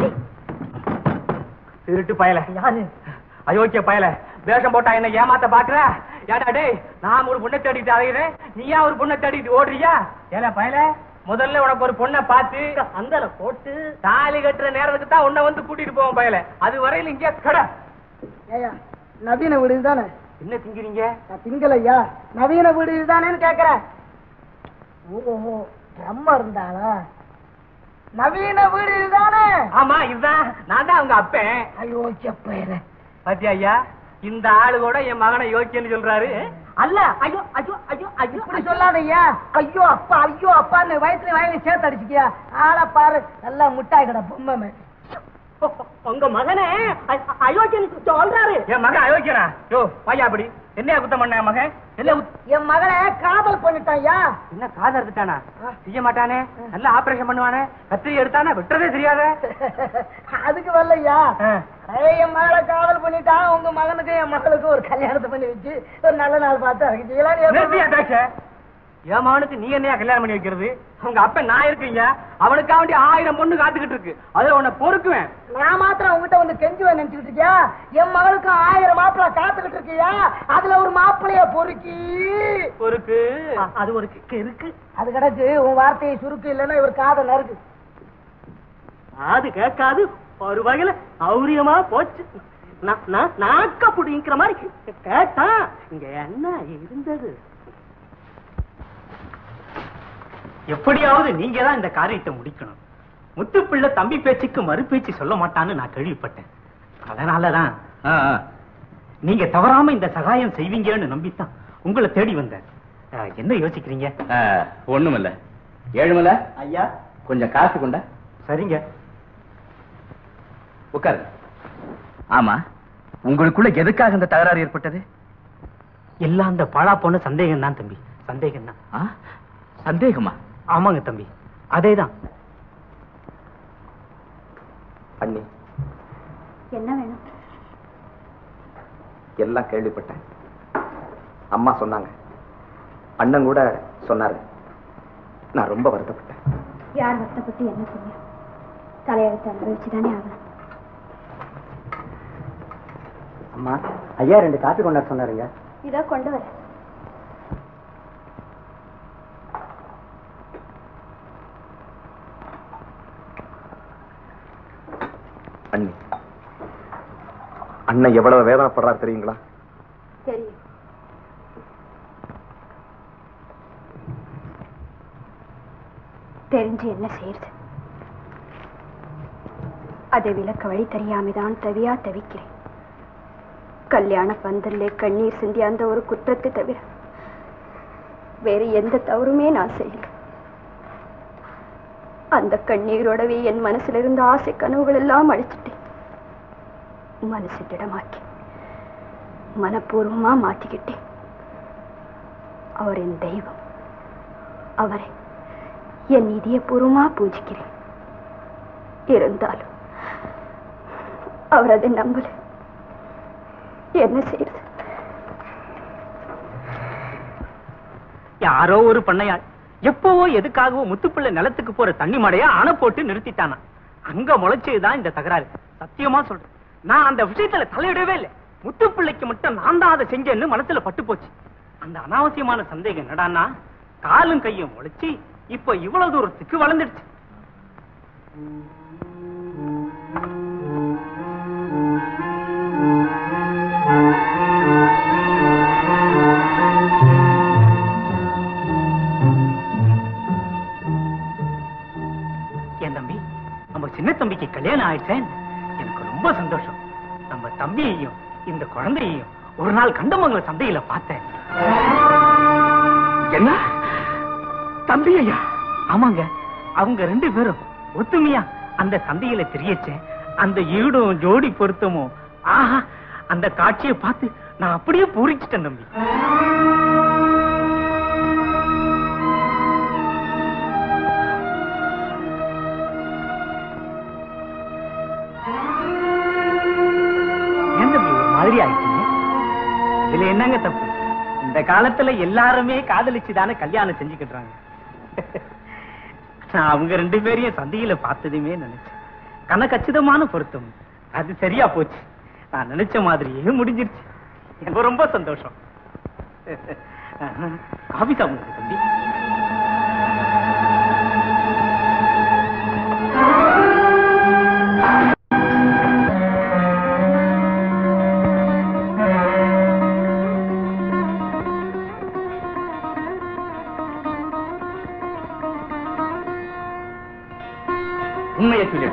திருட்டு பயல யாரு அயோக்கிய பயல வேஷம் போட்டா என்ன ஏமாத்த பாக்குற ஏடா டேய் நான் ஒரு பொண்ணை தேடிட்டு அலைகிறேன் நீயா ஒரு பொண்ணை தேடிட்டு ஓடுறியா ஏல பயல முதல்ல உனக்கு ஒரு பொண்ணை பார்த்து அந்தல போட்டு தாலி கட்டுற நேரத்துக்கு தான் உன்னை வந்து கூட்டிட்டு போவோம் பயல அது வரையில இங்கே கடை ஏய்யா நவீன வீடு இதுதானே என்ன திங்கிறீங்க நான் திங்கலையா நவீன வீடு இதுதானேன்னு கேக்குறேன் ஓஹோ பிரம்ம இருந்தாளா நவீன வீடு இதுதானே ஆமா இதுதான் நான் தான் அவங்க அப்பேன் ஐயோ செப்பேரே பாத்தியா ஐயா இந்த ஆளு கூட என் மகனை யோக்கியன்னு சொல்றாரு அல்ல ஐயோ ஐயோ ஐயோ ஐயோ இப்படி சொல்லாதய்யா ஐயோ அப்பா ஐயோ அப்பான்னு வயசுல வயல சேர்த்து அடிச்சுக்கியா ஆளா பாரு நல்லா முட்டாய் கடை பொம்மை உங்க மகனே அயோக்கியன் சொல்றாரு என் மகன் அயோக்கியனா யோ பையா அப்படி என்ன குத்தம் பண்ண என் மகன் என்ன குத்த- என் மகனை காதல் பண்ணிட்டான்யா என்ன காதல் எடுத்துட்டானா செய்ய மாட்டானே நல்லா ஆபரேஷன் பண்ணுவானே கத்திரி எடுத்தானே விட்டுறதே தெரியாத அதுக்கு வரலையா ஏய், என் மகளை காதல் பண்ணிட்டான் உங்க மகனுக்கு என் மகளுக்கு ஒரு கல்யாணத்தை பண்ணி வச்சு ஒரு நல்ல நாள் பார்த்து அதுக்கு நிறுத்தியா செய்யலாம் பேச்ச என் மகனுக்கு நீ என்னையா கல்யாணம் பண்ணி வைக்கிறது உங்க அப்ப நான் இருக்கீங்க அவனுக்கா வேண்டி ஆயிரம் பொண்ணு காத்துக்கிட்டு இருக்கு அதுல உன்னை பொறுக்குவேன் நான் மாத்திரம் உங்ககிட்ட வந்து கெஞ்சுவேன் நினைச்சுக்கிட்டு இருக்கியா என் மகளுக்கு ஆயிரம் மாப்பிள்ளை காத்துக்கிட்டு இருக்கியா அதுல ஒரு மாப்பிள்ளைய பொறுக்கி பொறுக்கு அது ஒரு இருக்கு அது கிடக்கு உன் வார்த்தையை சுருக்கு இல்லைன்னா இவர் காதை நறுக்கு அது கேட்காது ஒரு வகையில சௌரியமா போச்சு நா- நா- நாக்க புடிங்கிற மாதிரி கேட்டா இங்க என்ன இருந்தது எப்படியாவது நீங்க தான் இந்த காரியத்தை முடிக்கணும் முத்துப்பிள்ளை தம்பி பேச்சுக்கு மறு பேச்சு சொல்ல மாட்டான்னு நான் கேள்விப்பட்டேன் அதனாலதான் ஆ, ஆ. நீங்க தவறாம இந்த சகாயம் செய்வீங்கன்னு நம்பித்தான் உங்களை தேடி வந்தேன் ஆ, என்ன யோசிக்கிறீங்க ஒண்ணுமில்ல ஏழுமல ஐயா கொஞ்சம் காசு கொண்ட சரிங்க உட்காரு ஆமா உங்களுக்குள்ள எதுக்காக இந்த தகராறு ஏற்பட்டது எல்லாம் அந்த பாழா போன சந்தேகம் தான் தம்பி சந்தேகம் தான் ஆ? சந்தேகமா ஆமாங்க தம்பி அதேதான் அண்ணி என்ன வேணும் எல்லாம் கேள்விப்பட்டேன் அம்மா சொன்னாங்க அண்ணன் கூட சொன்னாரு நான் ரொம்ப வருத்தப்பட்டேன் யார் வருத்தப்பட்டு என்ன புண்ணியம் தலையெழுத்து அனுபவிச்சுதானே ஆகணும் அம்மா ஐயா ரெண்டு காப்பி கொண்டாட சொன்னாருங்க இதோ கொண்டு வர அண்ணி அண்ணன் எவ்வளவு வேதனைப்படுறாரு தெரியுங்களா தெரியும் தெரிஞ்சு என்ன செய்யறது அதை விளக்க வழி தெரியாமதான் தவியா தவிக்கிறேன் கல்யாண பந்தல்ல கண்ணீர் சிந்தி அந்த ஒரு குற்றத்தை தவிர வேற எந்த தவறுமே நான் செய்யல அந்த கண்ணீரோடவே என் மனசுல இருந்த ஆசை கனவுகள் எல்லாம் அழிச்சிட்டேன் மனசு திடமாக்கி மனப்பூர்வமா மாத்திக்கிட்டேன் அவர் என் தெய்வம் அவரை என் இதயபூர்வமா பூஜிக்கிறேன் இருந்தாலும் அவர் அதை நம்பல என்ன செய்யறது யாரோ ஒரு பண்ணையாள் எப்பவோ எதுக்காகவோ முத்துப்பிள்ளை நிலத்துக்கு போற தண்ணி மடையா அணை போட்டு நிறுத்திட்டானா அங்க முளைச்சதுதான் இந்த தகராறு சத்தியமா சொல்றேன் நான் அந்த விஷயத்துல தலையிடவே இல்லை முத்துப்பிள்ளைக்கு மட்டும் நான் தான் அதை செஞ்சேன்னு மனசுல பட்டு போச்சு அந்த அனாவசியமான சந்தேகம் என்னடான்னா காலும் கையும் முளைச்சு இப்ப இவ்வளவு தூரத்துக்கு வளர்ந்துடுச்சு ரொம்ப சந்தோஷம் நம்ம தம்பியையும் இந்த குழந்தையையும் ஒரு நாள் கண்டமங்கல சந்தையில பார்த்தேன் என்ன தம்பி ஐயா ஆமாங்க அவங்க ரெண்டு பேரும் ஒத்துமையா அந்த சந்தையில தெரியச்சே அந்த ஈடும் ஜோடி பொருத்தமும் ஆஹா அந்த காட்சியை பார்த்து நான் அப்படியே பூரிச்சிட்டேன் தம்பி ஏன் தம்பி ஒரு மாதிரி ஆயிடுச்சீங்க இதுல என்னங்க தப்பு இந்த காலத்துல எல்லாருமே காதலிச்சு தானே கல்யாணம் செஞ்சுக்கிட்டுறாங்க நான் அவங்க ரெண்டு பேரையும் சந்தையில பார்த்ததுமே நினைச்சேன் கனகச்சிதமான பொருத்தம் அது சரியா போச்சு நான் நினைச்ச மாதிரியே முடிஞ்சிருச்சு எனக்கு ரொம்ப சந்தோஷம் காபி சாப்பிடுங்க தம்பி உண்மையை சொல்லு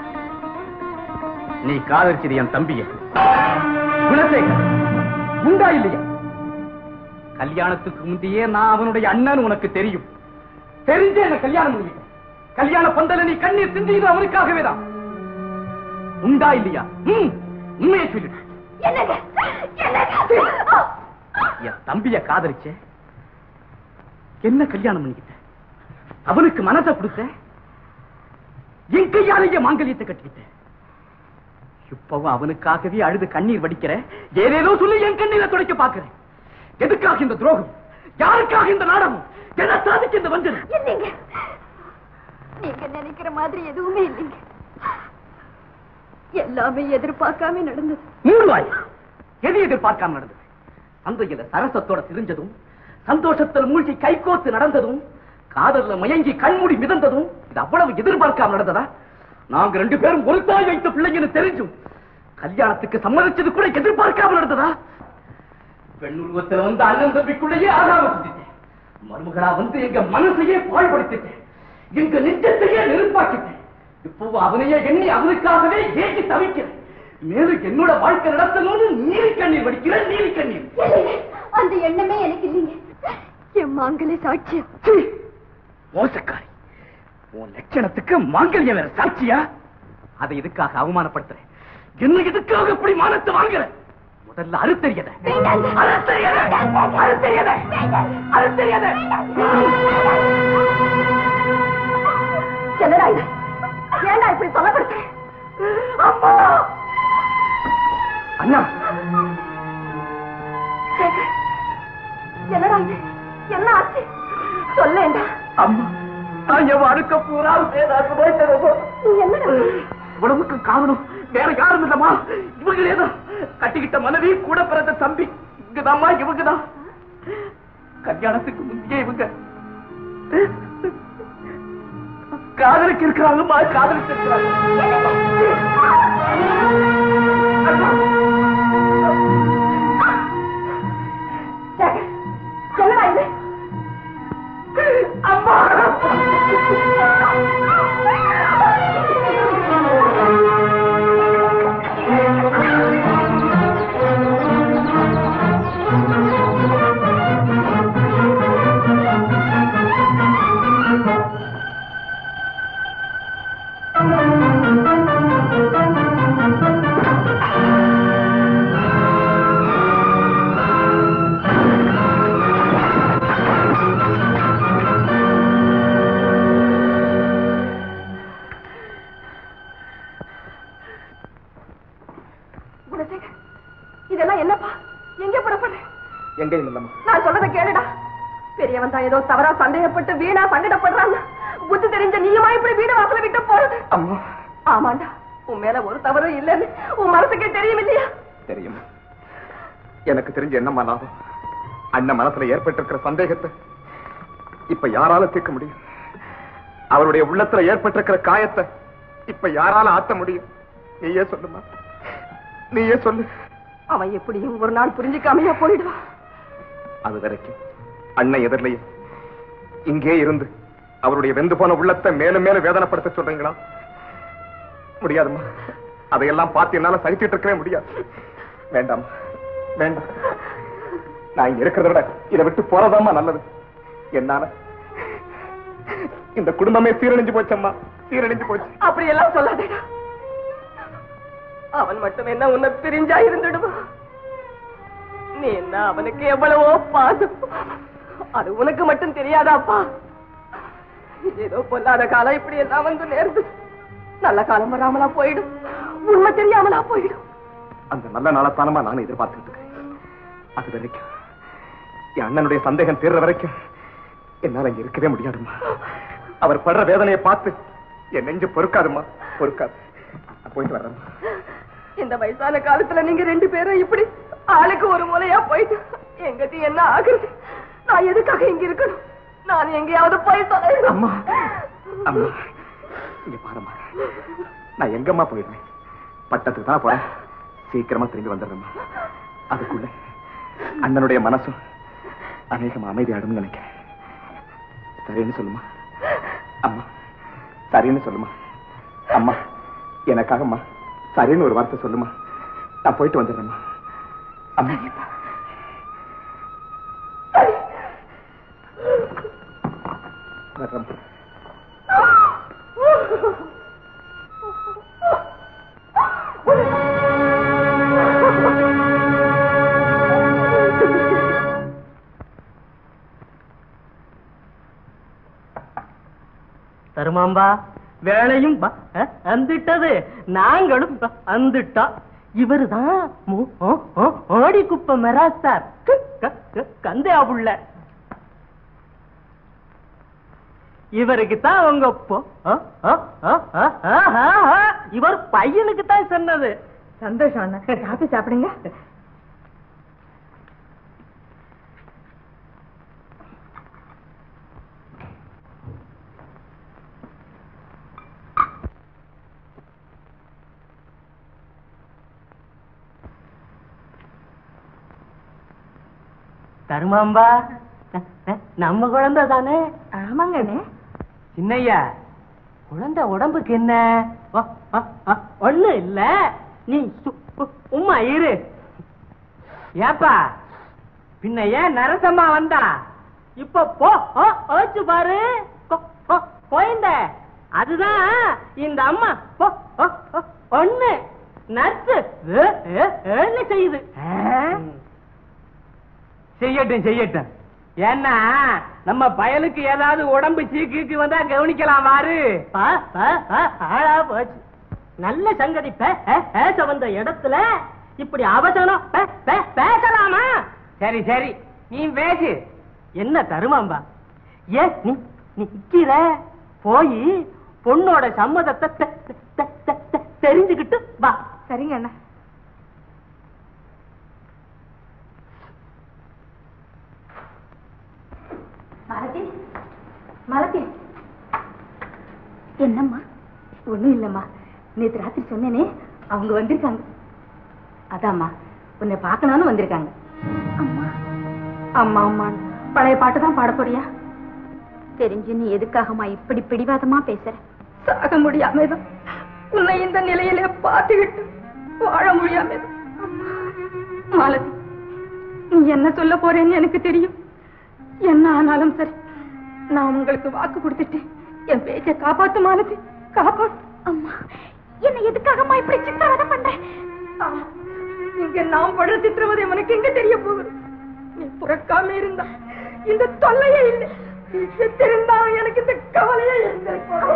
நீ காதலிச்சது என் தம்பிய குணசேகர் உண்டா இல்லையா கல்யாணத்துக்கு முந்தையே நான் அவனுடைய அண்ணன் உனக்கு தெரியும் தெரிஞ்சே என்ன கல்யாணம் முடியும் கல்யாண பந்தல நீ கண்ணீர் சிந்தியது அவனுக்காகவே தான் உண்டா இல்லையா ம், உண்மையை சொல்லு என்னங்க என்னங்க என் தம்பிய காதலிச்ச என்ன கல்யாணம் பண்ணிக்கிட்ட அவனுக்கு மனசை கொடுத்த என் கையாலேயே மாங்கல்யத்தை கட்டிக்கிட்ட இப்பவும் அவனுக்காகவே அழுது கண்ணீர் வடிக்கிற ஏதேதோ சொல்லி என் கண்ணீரை துடைக்க பாக்குறேன் எதுக்காக இந்த துரோகம் யாருக்காக இந்த நாடகம் எதை சாதிக்க இந்த வஞ்சனை இல்லைங்க நீங்க நினைக்கிற மாதிரி எதுவுமே இல்லைங்க எல்லாமே எதிர்பார்க்காம நடந்தது மூடுவாய் எது எதிர்பார்க்காம நடந்தது சந்தையில சரசத்தோட திரிஞ்சதும் சந்தோஷத்தில் மூழ்கி கைகோத்து நடந்ததும் காதல்ல மயங்கி கண்மூடி மிதந்ததும் இது அவ்வளவு எதிர்பார்க்காம நடந்ததா நாங்க ரெண்டு பேரும் ஒரு தாய் வைத்த பிள்ளைங்கன்னு தெரிஞ்சும் கல்யாணத்துக்கு சம்மதிச்சது கூட எதிர்பார்க்காம நடந்ததா பெண் உருவத்துல வந்து அண்ணன் தம்பிக்குள்ளேயே ஆகாம செஞ்சுட்டேன் மருமகளா வந்து எங்க மனசையே பாழ்படுத்திட்டேன் எங்க நெஞ்சத்தையே நெருப்பாக்கிட்டேன் இப்போ அவனையே எண்ணி அவனுக்காகவே ஏகி தவிக்கிறேன் மேலும் என்னோட வாழ்க்கை நடத்தணும்னு நீலி கண்ணீர் வடிக்கிறேன் நீலி கண்ணீர் இல்லைங்க, அந்த எண்ணமே எனக்கு இல்லைங்க என் மாங்கலே சாட்சியம் சீ, மோசக்காரி உன் லட்சணத்துக்கு மாங்கல்யம் வேற சாட்சியா அதை எதுக்காக அவமானப்படுத்துறேன் என்ன எதுக்காக இப்படி மானத்தை வாங்குற முதல்ல அறுத்தறியத அறுத்தறியத அறுத்தறியத அறுத்தறியத என்னடா இது ஏன்டா இப்படி சொல்லப்படுத்த அம்மா அண்ணா சேகர், என்னடா இது என்ன ஆச்சு சொல்லேண்டா அம்மா நான் என் வாழ்க்கை பூரா வேதாக்கு போயிட்டு நீ என்னடா உடம்புக்கு காரணம் வேற யாரும் இல்லம்மா இவங்களே தான் கட்டிக்கிட்ட மனைவி கூட பிறந்த தம்பி இங்கதாம்மா இவங்கதான் கல்யாணத்துக்கு முந்தையே இவங்க காதலிக்கு இருக்கிறாங்கம்மா காதலிக்கு இருக்கிறாங்க சேகர், என்னடா இது அம்மா குணசேகர் இதெல்லாம் என்னப்பா எங்க புறப்படுற எங்க இல்லம்மா நான் சொல்றத கேளுடா பெரியவன் தான் ஏதோ தவறா சந்தேகப்பட்டு வீணா சங்கடப்படுறான் புத்தி தெரிஞ்ச நீயுமா இப்படி வீடு வாசல விட்டு போறது அம்மா ஆமாண்டா உன் மேல ஒரு தவறும் இல்லைன்னு உன் மனசுக்கே தெரியும் இல்லையா தெரியுமா எனக்கு தெரிஞ்ச என்னம்மா லாபம் அண்ணன் மனசுல ஏற்பட்டிருக்கிற சந்தேகத்தை இப்ப யாரால தீர்க்க முடியும் அவருடைய உள்ளத்துல ஏற்பட்டிருக்கிற காயத்தை இப்ப யாரால ஆத்த முடியும் நீயே சொல்லுமா நீயே சொல்லு அவன் எப்படியும் ஒரு நாள் புரிஞ்சுக்காமையா போயிடுவான் அது வரைக்கும் அண்ணன் எதிரிலேயே இங்கே இருந்து அவருடைய வெந்து போன உள்ளத்தை மேலும் மேலும் வேதனைப்படுத்த சொல்றீங்களா முடியாதும்மா அதையெல்லாம் பார்த்து என்னால சகிச்சுட்டு இருக்கவே முடியாது வேண்டாம் வேண்டாம் நான் இங்க இருக்கிறத விட இதை விட்டு போறதாம்மா நல்லது என்னால இந்த குடும்பமே சீரழிஞ்சு போச்சம்மா சீரழிஞ்சு போச்சு அப்படி எல்லாம் சொல்லாதேடா அவன் மட்டும் என்ன உன்னை பிரிஞ்சா இருந்துடுவான் நீ என்ன அவனுக்கு எவ்வளவோ பாசம் அது உனக்கு மட்டும் தெரியாதாப்பா ஏதோ பொல்லாத காலம் இப்படி எல்லாம் வந்து நேர்ந்து நல்ல காலம் வராமலா போயிடும் உண்மை தெரியாமலா போயிடும் அந்த நல்ல நாளத்தானமா நானும் எதிர்பார்த்துட்டு இருக்கேன் அது வரைக்கும் என் அண்ணனுடைய சந்தேகம் தீர்ற வரைக்கும் என்னால இங்க இருக்கவே முடியாதும்மா அவர் படுற வேதனையை பார்த்து என் நெஞ்சு பொறுக்காதும்மா பொறுக்காது நான் போயிட்டு வர்றேன் இந்த வயசான காலத்துல நீங்க ரெண்டு பேரும் இப்படி ஆளுக்கு ஒரு மூலையா போயிட்டு எங்கதி என்ன ஆகுறது நான் எதுக்காக இங்க இருக்கணும் நான் எங்கேயாவது போய் தொலைறேன். அம்மா அம்மா இங்க பாரும்மா நான் எங்கம்மா போயிடுவேன் பட்டத்துக்கு தான் போறேன் சீக்கிரமா திரும்பி வந்துடுறேம்மா அதுக்குள்ள அண்ணனுடைய மனசும் அநேகமா அமைதியாடும் நினைக்கிறேன் சரின்னு சொல்லுமா அம்மா சரின்னு சொல்லுமா அம்மா எனக்காகம்மா சரின்னு ஒரு வார்த்தை சொல்லுமா நான் போயிட்டு வந்துடுறேம்மா அம்மா வர்றேம்மா தருமாம்பா வேலையும் ப- அ- வந்துட்டது நாங்களும் ப- வந்துட்டோம் இவருதான் மு- ஓ- ஓ- ஓடி குப்ப மெராஸ்தார் க- க- க- கந்தையா புள்ள இவருக்கு தான் உங்க பொ- அ- அ- அ- அ- அ- அ- அ- இவர் பையனுக்கு தான் சொன்னது சந்தோஷம் அண்ணா காப்பி சாப்பிடுங்க தருமாம்பா ந- ந- நம்ம குழந்தை தானே ஆமாங்கண்ணே சின்னையா குழந்தை உடம்புக்கு என்ன ஒ- ஒ- ஒ- ஒண்ணு இல்ல நீ சு- உ- உம்மா இரு ஏப்பா பின்ன ஏன் நரசம்மா வந்தா இப்ப போ ஓ, ஓச்சு பாரு கொ- கொ- குழந்த அதுதான் இந்த அம்மா போ ஓ, ஓ, ஒண்ணு நர்ஸ் என்ன செய்யுது செய்யட்டும் செய்யட்டும் ஏன்னா நம்ம பயலுக்கு ஏதாவது உடம்பு சீக்கு வந்தா கவனிக்கலாம் வாரு ஆளா போச்சு நல்ல சங்கதி பே- பே- பேச வந்த இடத்துல இப்படி அவசரம் பே- பே- பேசலாமா சரி சரி நீ பேசு என்ன தருமாம்பா ஏன் நீ நிக்கிற போய் பொண்ணோட சம்மதத்தை தெ- தெ- தெ- தெ- தெ- தெரிஞ்சுக்கிட்டு வா சரிங்க அண்ணா மலதி மலதி என்னம்மா ஒண்ணும் இல்லம்மா நேத்து ராத்திரி சொன்னேனே அவங்க வந்திருக்காங்க அதாம்மா உன்னை பார்க்கணும்னு வந்திருக்காங்க அம்மா அம்மா அம்மா பழைய பாட்டு தான் பாட போறியா தெரிஞ்சு நீ எதுக்காகம்மா இப்படி பிடிவாதமா பேசுற சாக முடியாமதான் உன்னை இந்த நிலையிலே பார்த்துக்கிட்டு வாழ முடியாமதான் மாலதி நீ என்ன சொல்ல போறேன்னு எனக்கு தெரியும் என்ன ஆனாலும் சரி நான் உங்களுக்கு வாக்கு கொடுத்துட்டேன் என் பேச்சை காப்பாத்து மாலதி காப்பாத்து அம்மா என்ன எதுக்காகம்மா இப்படி சித்திரவதை பண்ற ஆமா, இங்க நாம் படுற சித்திரவதை உனக்கு எங்க தெரிய போகுது நீ புறக்காம இருந்தா இந்த தொல்லையே இல்லை நீ செத்திருந்தா எனக்கு இந்த கவலையே இருந்திருக்கும்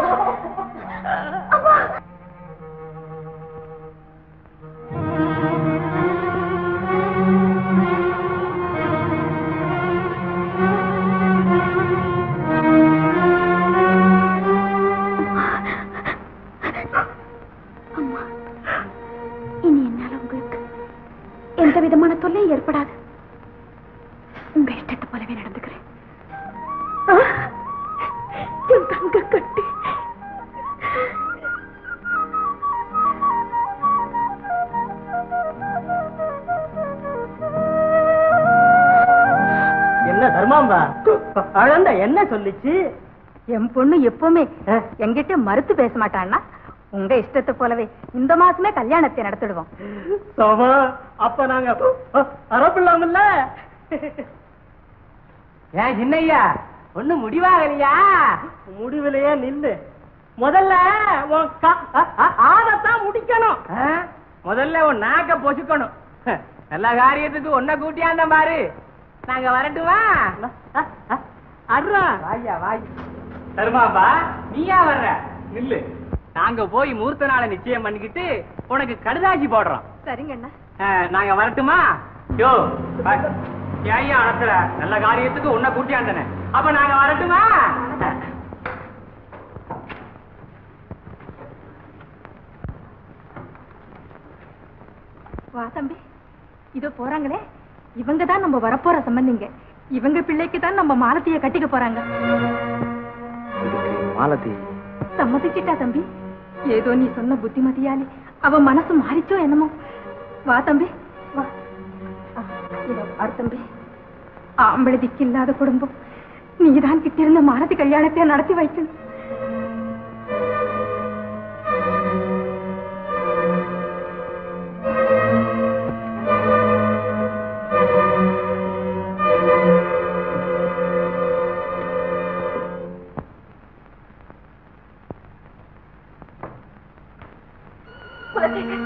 அம்மா இனி என்னால உங்களுக்கு எந்த விதமான தொல்லையும் ஏற்படாது உங்க இஷ்டத்தை போலவே நடந்துக்கிறேன் ஆ, என் தங்க கட்டி என்ன தர்மாம்பா குழந்தை என்ன சொல்லிச்சு என் பொண்ணு எப்பவுமே என்கிட்ட மறுத்து பேச மாட்டான்னா உங்க இஷ்டத்தை போலவே இந்த மாசமே கல்யாணத்தை நடத்திடுவோம் சோமா அப்ப நாங்க அரப்பில்லாமல்ல ஏன் சின்னையா ஒண்ணு முடிவாகலையா முடிவிலையே நில்லு முதல்ல உன் கா- அ- அ- ஆதத்தான் முடிக்கணும் ஆ? முதல்ல உன் நாக்க பொசுக்கணும் நல்ல காரியத்துக்கு ஒன்ன கூட்டியாந்த பாரு நாங்க வரட்டுமா அட்ரா வாயா வாய் தருமாப்பா நீயா வர்ற நில்லு நாங்க போய் மூர்த்த நாளை நிச்சயம் பண்ணிக்கிட்டு உனக்கு கடுதாசி போடுறோம் சரிங்க அண்ணா ஆ, நாங்க வரட்டுமா யோ பா- ஏய்யா அனுப்புற நல்ல காரியத்துக்கு உன்னை கூட்டியாந்தன அப்ப நாங்க வரட்டுமா வா தம்பி இதோ போறாங்களே இவங்க தான் நம்ம வரப்போற சம்பந்திங்க இவங்க பிள்ளைக்கு தான் நம்ம மாலத்திய கட்டிக்க போறாங்க மாலதி சம்மதிச்சிட்டா தம்பி ஏதோ நீ சொன்ன புத்திமதியாலே அவ மனசு மாறிச்சோ என்னமோ வா தம்பி வா ஆ, இதோ பாரு தம்பி ஆம்பளை திக்கு இல்லாத குடும்பம் நீதான் கிட்டிருந்த மாலதி கல்யாணத்தை நடத்தி வைக்கணும் குலசேகர்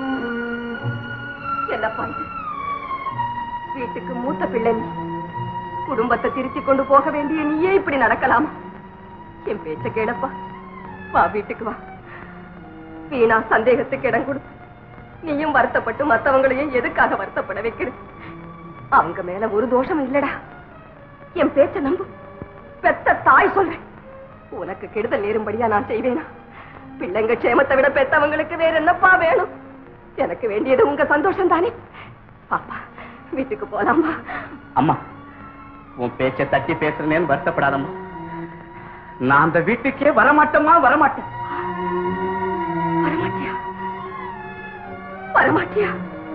என்னப்பா இது வீட்டுக்கு மூத்த பிள்ளை நீ குடும்பத்தை திருத்தி கொண்டு போக வேண்டிய நீயே இப்படி நடக்கலாமா என் பேச்ச கேளப்பா வா வீட்டுக்கு வா வீணா சந்தேகத்துக்கு இடம் கொடு நீயும் வருத்தப்பட்டு மத்தவங்களையும் எதுக்காக வருத்தப்பட வைக்கிற அவங்க மேல ஒரு தோஷம் இல்லடா என் பேச்ச நம்பு பெத்த தாய் சொல்றேன் உனக்கு கெடுதல் நேரும்படியா நான் செய்வேனா பிள்ளைங்க க்ஷேமத்தை விட பெத்தவங்களுக்கு வேற என்னப்பா வேணும் எனக்கு வேண்டியது உங்க சந்தோஷம் தானே பாப்பா வீட்டுக்கு போலாமா அம்மா உன் பேச்ச தட்டி பேசுறேன்னு வருத்தப்படாதம்மா நான் அந்த வீட்டுக்கே வரமாட்டேம்மா வரமாட்டேன் வரமாட்டியா வரமாட்டியா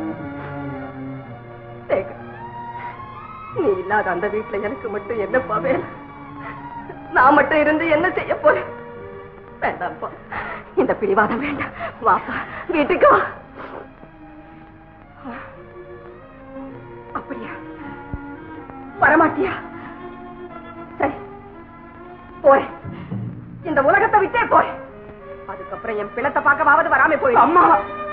சேகர், நீ இல்லாத அந்த வீட்டுல எனக்கு மட்டும் என்னப்பா வேலை நான் மட்டும் இருந்து என்ன செய்ய போறேன் வேண்டாம்ப்பா இந்த பிடிவாதம் வேண்டாம் வாப்பா வீட்டுக்கு வா அப்படியா வரமாட்டியா சரி போறேன் இந்த உலகத்தை விட்டே போறேன் அதுக்கப்புறம் என் பிளத்தை பார்க்கவாவது வராம போய் அம்மா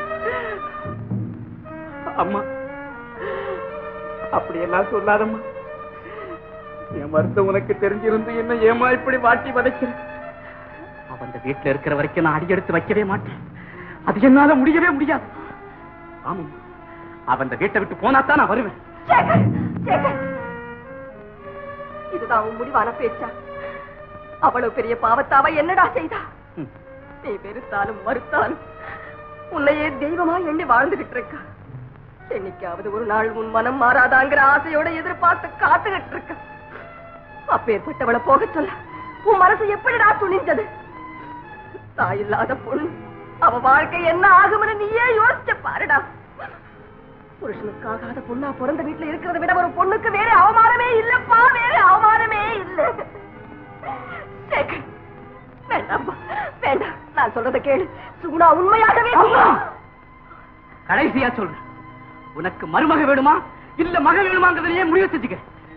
அம்மா அப்படியெல்லாம் சொல்லாதம்மா என் வருத்தம் உனக்கு தெரிஞ்சிருந்து என்ன ஏமா இப்படி வாட்டி வதைக்கிற அவன் அந்த வீட்டுல இருக்கிற வரைக்கும் நான் அடியெடுத்து வைக்கவே மாட்டேன் அது என்னால முடியவே முடியாது ஆமாம் அவன் அந்த வீட்டை விட்டு போனா தான் நான் வருவேன் சேகர், சேகர். இதுதான் உன் முடிவான பேச்சா அவ்வளவு பெரிய பாவத்தாவ என்னடா செய்தா ம். நீ வெறுத்தாலும் மறுத்தாலும் உன்னையே தெய்வமா எண்ணி வாழ்ந்துகிட்டு இருக்க என்னைக்காவது ஒரு நாள் உன் மனம் மாறாதாங்கிற ஆசையோட எதிர்பார்த்து காத்துக்கிட்டு இருக்க அப்பேற்பட்டவளை போக சொல்ல உன் மனசு எப்படிடா துணிஞ்சது தாய் இல்லாத பொண்ணு அவ வாழ்க்கை என்ன ஆகும்னு நீயே யோசிச்சு பாருடா புருஷனுக்கு ஆகாத பொண்ணா பிறந்த வீட்டுல இருக்கிறத விட ஒரு பொண்ணுக்கு வேற அவமானமே இல்லப்பா வேற அவமானமே இல்ல சேகர், வேண்டாம்ப்பா வேண்டாம் நான் சொல்றத கேளு சுகுணா உண்மையாகவே கடைசியா சொல்றேன் உனக்கு மருமக வேணுமா இல்ல மக வேணுமாங்கிறதையே முடிவு செஞ்சுக்க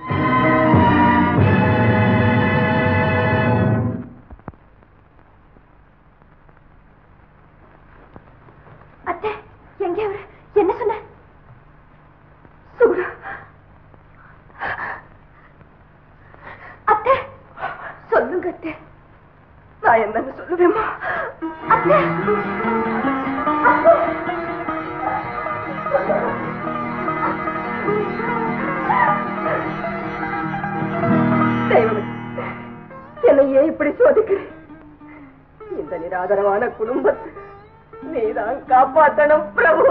அத்தை எங்க அவரு என்ன சொன்ன சுகுணா அத்தை சொல்லுங்க அத்தை நான் என்னன்னு சொல்லுவேம்மா அத்தை அத்தை. தெய்வமே என்னை ஏன் இப்படி சோதிக்கிறேன் இந்த நிராதரவான குடும்பத்தை நீதான் காப்பாத்தணும் பிரபு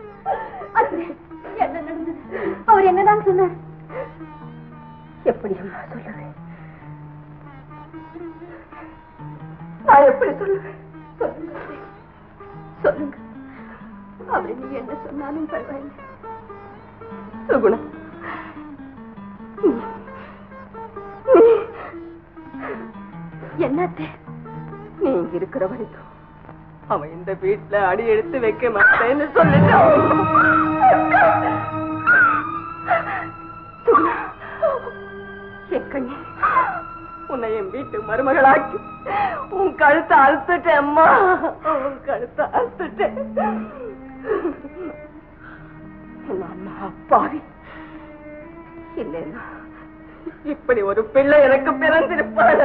என்ன நடந்தது அவர் என்னதான் சொன்னார் எப்படி அம்மா சொல்லுவேன் நான் எப்படி சொல்லுவேன் சொல்லுங்க சொல்லுங்க அவர் நீ என்ன சொன்னாலும் பரவாயில்லை சுகுணம் நீ- நீ என்னத்தே நீ இங்க இருக்கிற வரைக்கும் அவன் இந்த வீட்டுல அடி எடுத்து வைக்க மாட்டேன்னு சொல்லிட்டான் சுகுணா, என் கண்ணே, உன்னை என் வீட்டு மருமகளாக்கி உன் கழுத்தை அறுத்துட்டேன் அம்மா உன் கழுத்தை அறுத்துட்டேன் நான் அப்பாவி இல்லைன்னா இப்படி ஒரு பிள்ளை எனக்கு பிறந்திருப்பாளா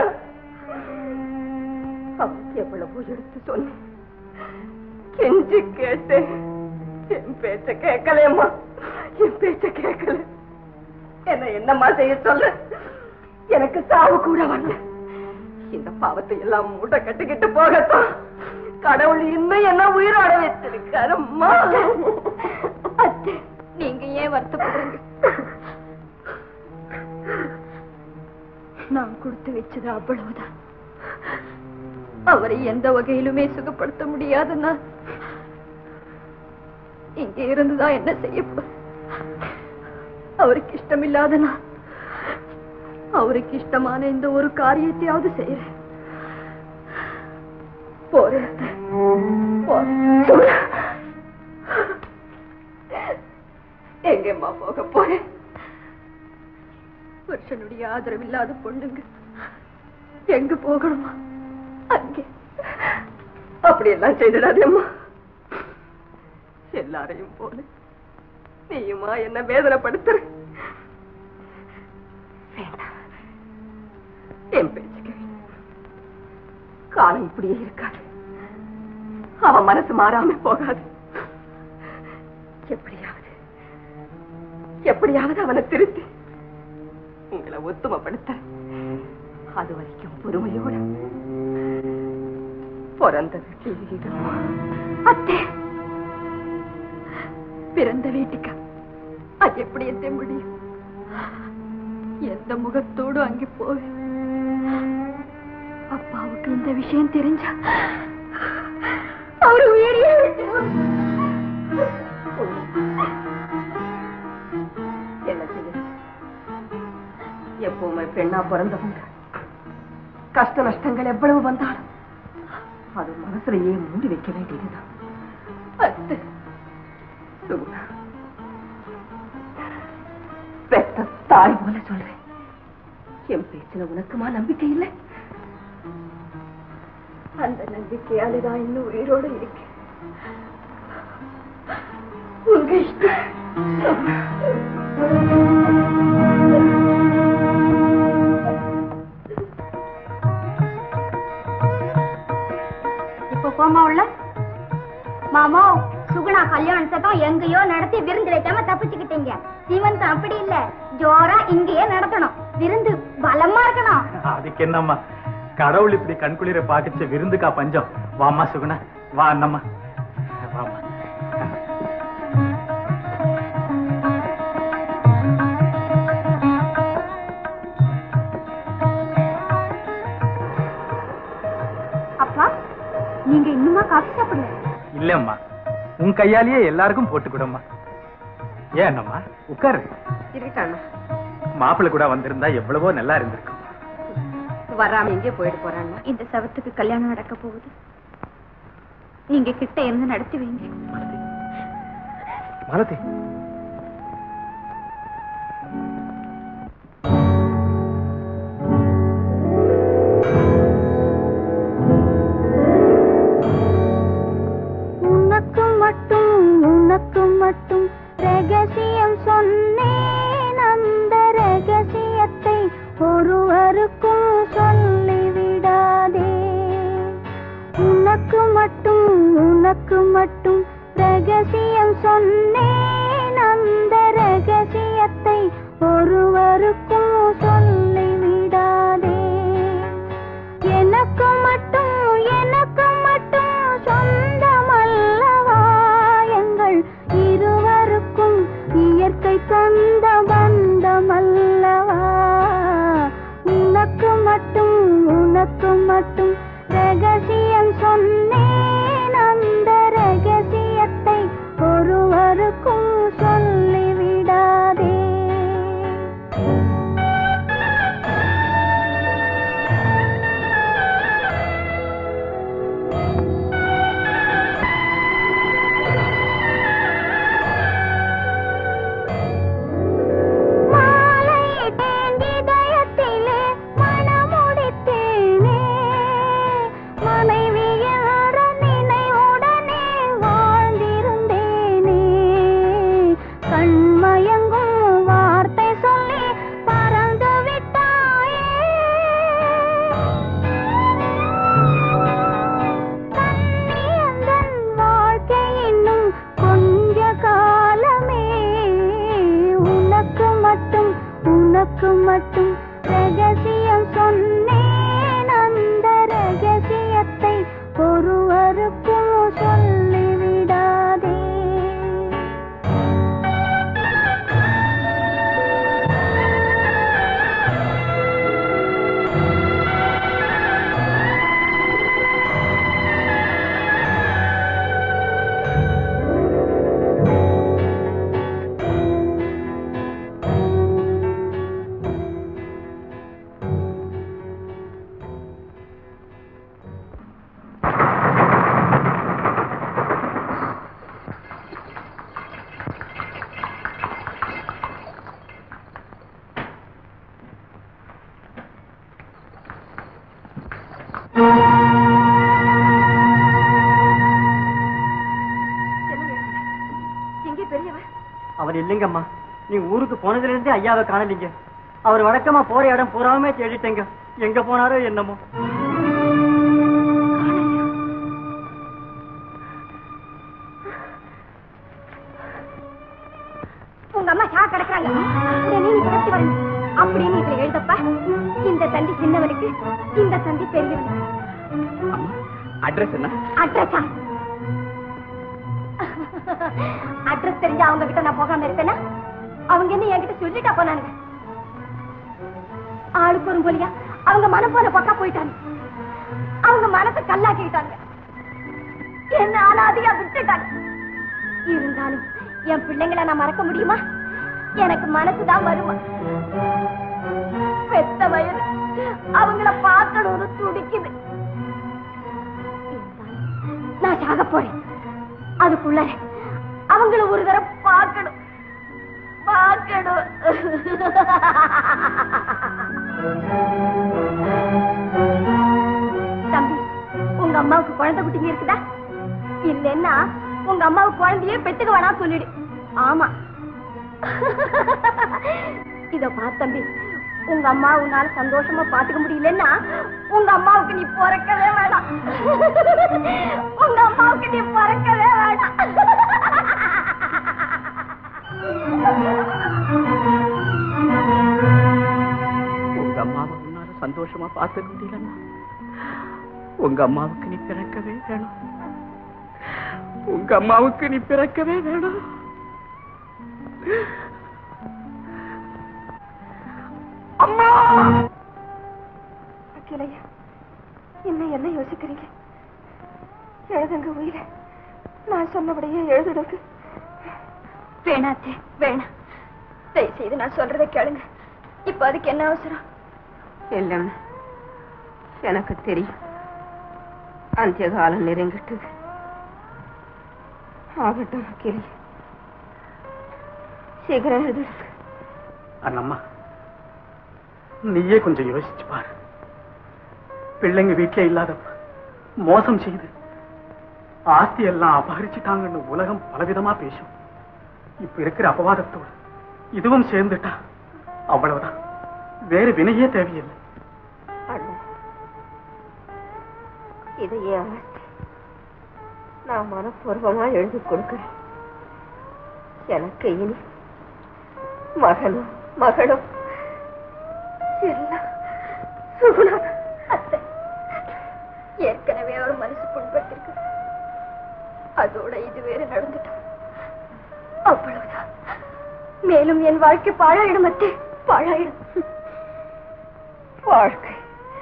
அவனுக்கு எவ்வளவு எடுத்து சொன்னேன் கெஞ்சி கேட்டேன் என் பேச்ச கேட்கலையம்மா என் பேச்ச கேட்கல என்ன என்னம்மா செய்ய சொல்ல எனக்கு சாவு கூட வரல இந்த பாவத்தை எல்லாம் மூட்டை கட்டிக்கிட்டு போகத்தான் கடவுள் இன்னும் என்ன உயிரோட வச்சிருக்காரம்மா அத்தை நீங்க ஏன் வருத்தப்படுறீங்க நான் கொடுத்து வச்சது அவ்வளவுதான் அவரை எந்த வகையிலுமே சுகப்படுத்த முடியாதுன்னா இங்க இருந்துதான் என்ன செய்ய போறேன் அவருக்கு இஷ்டமில்லாத நான் அவருக்கு இஷ்டமான இந்த ஒரு காரியத்தையாவது செய்யறேன் போறேன் அத்தை. போறேன் எங்கம்மா போக போறேன் புருஷனுடைய ஆதரவில்லாத பொண்ணுங்க எங்க போகணுமா அங்கே அப்படி எல்லாம் செய்திடாதேம்மா எல்லாரையும் போல நீயுமா என்ன வேதனைப்படுத்துற வேண்டாம். என் பேச்சு கேளு. காலம் இப்படியே இருக்காது அவன் மனசு மாறாம போகாது எப்படியாவது எப்படியாவது அவனை திருத்தி உங்களை ஒத்துமைப்படுத்த அது வரைக்கும் பொறுமையோட பிறந்த வீட்டில் இருப்போம். அத்தே பிறந்த வீட்டுக்கு அது எப்படி எத்த முடியும் எந்த முகத்தோடு அங்கே போவேன் அப்பாவுக்கு இந்த விஷயம் தெரிஞ்சா அவர் உயிரியே விட்டுருவார். என்ன செய்ய எப்பவுமே பெண்ணா பிறந்தவங்க கஷ்ட நஷ்டங்கள் எவ்வளவு வந்தாலும் அது மனசுலயே மூடி வைக்க வேண்டியதுதான் அத்தை சுகுணா பெத்த தாய் போல சொல்றேன் என் பேச்சுல உனக்குமா நம்பிக்கை இல்லை அந்த நம்பிக்கையால தான் இன்னும் உயிரோடு இருக்கேன் உங்க இஷ்டம் இப்ப போமா உள்ள மாமா சுகுணா கல்யாணத்தை தான் எங்கேயோ நடத்தி விருந்து வைக்காம தப்பிச்சுக்கிட்டீங்க சீமந்தம் அப்படி இல்ல ஜோரா இங்கேயே நடத்தணும் விருந்து பலமா இருக்கணும் அதுக்கு என்னம்மா கடவுள் இப்படி கண்குளிர பாக்கிச்ச விருந்துக்கா பஞ்சம் வாம்மா சுகுணா வா அண்ணம்மா வாம்மா அப்பா நீங்க இன்னுமா காஃபி சாப்பிடல இல்லம்மா உன் கையாலேயே எல்லாருக்கும் போட்டு கொடும்மா ஏன் அண்ணம்மா உட்காரு இருக்காண்ணா மாப்பிள்ளை கூட வந்திருந்தா எவ்வளவோ நல்லா இருந்திருக்கும் வராம எங்கே போயிட்டு போறாண்ணா இந்த சவத்துக்கு கல்யாணம் நடக்க போகுது நீங்க கிட்ட இருந்து நடத்தி வைங்க மாலதி உனக்கு மட்டும் உனக்கு மட்டும் ரகசியம் சொன்னேன் அந்த ரகசியத்தை ஒருவருக்கும் சொல்லிவிடாதே உனக்கு மட்டும் உனக்கு மட்டும் ரகசியம் சொன்னேன் அந்த ரகசியத்தை ஒருவருக்கும் சொல்லிவிடாதே எனக்கு மட்டும் எனக்கு மட்டும் சொந்தமல்லவா எங்கள் இருவருக்கும் இயற்கை தந்த பந்தமல்லவா உனக்கு மட்டும் உனக்கு மட்டும் ரகசியம் சொன்னேன் அந்த ரகசியத்தை ஒருவருக்கும் சொல்லிவிடாதே உனக்கு மட்டும் ரகசியம் சொன்னேன் அந்த ரகசியத்தை ஒருவருக்கும் சொல்லிவிடாதே எங்கே பெரியவன் அவர் இல்லைங்கம்மா நீ ஊருக்கு போனதுல இருந்தே ஐயாவை காணலீங்க அவர் வழக்கமா போற இடம் பூராவுமே தேடிட்டேங்க எங்க போனாரோ என்னமோ உங்க அம்மா ஷா கிடக்குறாங்க உடனே நீ புரட்டி வரணும் அப்படின்னு இதுல எழுதப்ப இந்த தந்தி சின்னவனுக்கு இந்த தந்தி பெரியவனுக்கு அட்ரஸ் என்ன அட்ரஸா அட்ரஸ் தெரிஞ்ச அவங்க கிட்ட நான் போகாம இருப்பேனா அவங்க என்ன என்கிட்ட சொல்லிட்டா போனானுங்க ஆளுக்கு ஒரு போலியா அவங்க மனம் போன பக்கா போயிட்டாங்க அவங்க மனசை கல்லாக்கிட்டாங்க என்ன அனாதையா விட்டுட்டாங்க இருந்தாலும் என் பிள்ளைங்களை நான் மறக்க முடியுமா எனக்கு மனசுதான் வருமா பெத்த வயது அவங்கள பார்க்கணும்னு துடிக்குது இருந்தாலும் நான் சாக போறேன் அதுக்குள்ள அவங்கள ஒரு தடவை பார்க்கணும் பார்க்கணும் தம்பி உங்க அம்மாவுக்கு குழந்தை குட்டிங்க இருக்குதா இல்லைன்னா உங்க அம்மாவுக்கு குழந்தையே பெத்துக்க வேணாம் சொல்லிடு ஆமா இத பார் தம்பி உங்க அம்மா உன்னால சந்தோஷமா பாத்துக்க முடியலன்னா உங்க அம்மாவுக்கு நீ பிறக்கவே வேணாம் உங்க அம்மாவுக்கு நீ பிறக்கவே வேணாம் உங்க அம்மாவை உன்னால சந்தோஷமா பார்த்துக்க முடியலன்னா உங்க அம்மாவுக்கு நீ பிறக்கவே வேணும் உங்க அம்மாவுக்கு நீ பிறக்கவே வேணும் அம்மா அகிலையா என்ன என்ன யோசிக்கிறீங்க எழுதுங்க உயிரை நான் சொன்னபடியே எழுதுடுங்க வேணாத்தே வேணாம் தயவு செய்து நான் சொல்றதை கேளுங்க இப்ப அதுக்கு என்ன அவசரம் இல்லைம்மா எனக்கு தெரியும் அந்திய காலம் நெருங்கிட்டது ஆகட்டும் கிளி சீக்கிரம் எழுதுங்க அண்ணம்மா நீயே கொஞ்சம் யோசிச்சு பாரு பிள்ளைங்க வீட்டுல இல்லாதப்ப மோசம் செய்து ஆஸ்தி எல்லாம் அபகரிச்சுட்டாங்கன்னு உலகம் பலவிதமா பேசும் இப்ப இருக்கிற அபவாதத்தோடு இதுவும் சேர்ந்துட்டா அவ்வளவுதான் வேறு வினையே தேவையில்லை அண்ணா இது என் ஆஸ்தி நான் மனப்பூர்வமா எழுதி கொடுக்கிறேன் எனக்கு இனி மகனும் மகளும் இல்ல சுகுணா அத்தை ஏற்கனவே ஒரு மனசு புண்பட்டிருக்கு அதோட இது வேற நடந்துட்டோம் அவ்வளவுதான் மேலும் என் வாழ்க்கை பாழாயிடும் அத்தை பாழாயிடும் வாழ்க்கை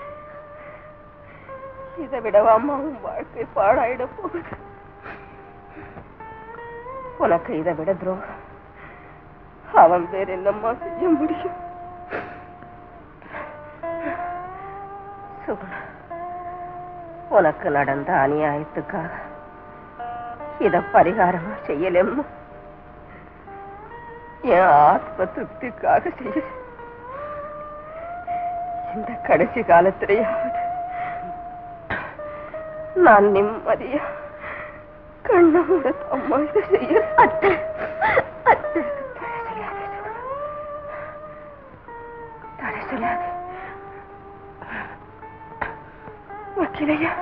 இதை விடவா அம்மாவும் வாழ்க்கை பாழாயிட போகுது உனக்கு இதை விட துரோகம் அவன் வேற என்னம்மா செய்ய முடியும் சுகுணா உனக்கு நடந்த அநியாயத்துக்காக இத பரிகாரமா செய்யலம்மா என் ஆத்ம திருப்திக்காக செய்ய இந்த கடைசி காலத்திலேயாவது நான் நிம்மதியா கண்ண மூட அம்மா இதை செய்ய அத்தை அத்தை தடை சொல்லாது வக்கீலையா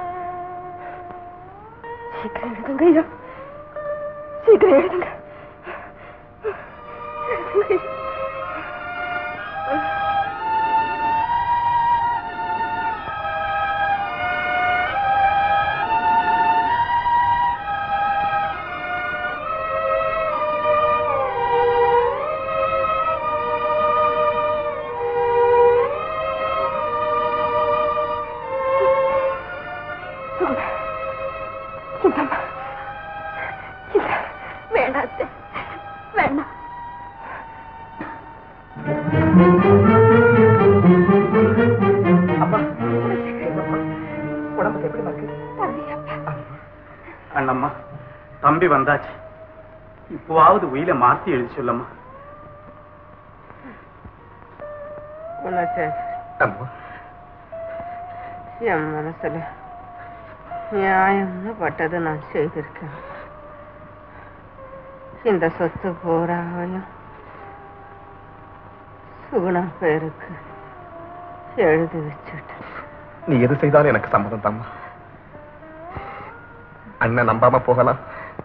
சீக்கிரம் எழுதுங்க ஐயா சீக்கிரம் எழுதுங்க எழுதுங்க ஐயா. வேண்டாம் அப்பா உடம்புக்கு எப்படி இருக்கு அண்ணம்மா தம்பி வந்தாச்சு இப்போவாவது உயிரை மாத்தி எழுதி சொல்லம்மா அம்மா என் மனசுல நியாயம்னு பட்டது நான் செய்திருக்கேன் இந்த சொத்து பூராவையும் சுகுணா பேருக்கு எழுதி வச்சுட்டேன் நீ எது செய்தாலும் எனக்கு சம்மதம் தாம்மா அண்ணன் நம்பாம போகலாம்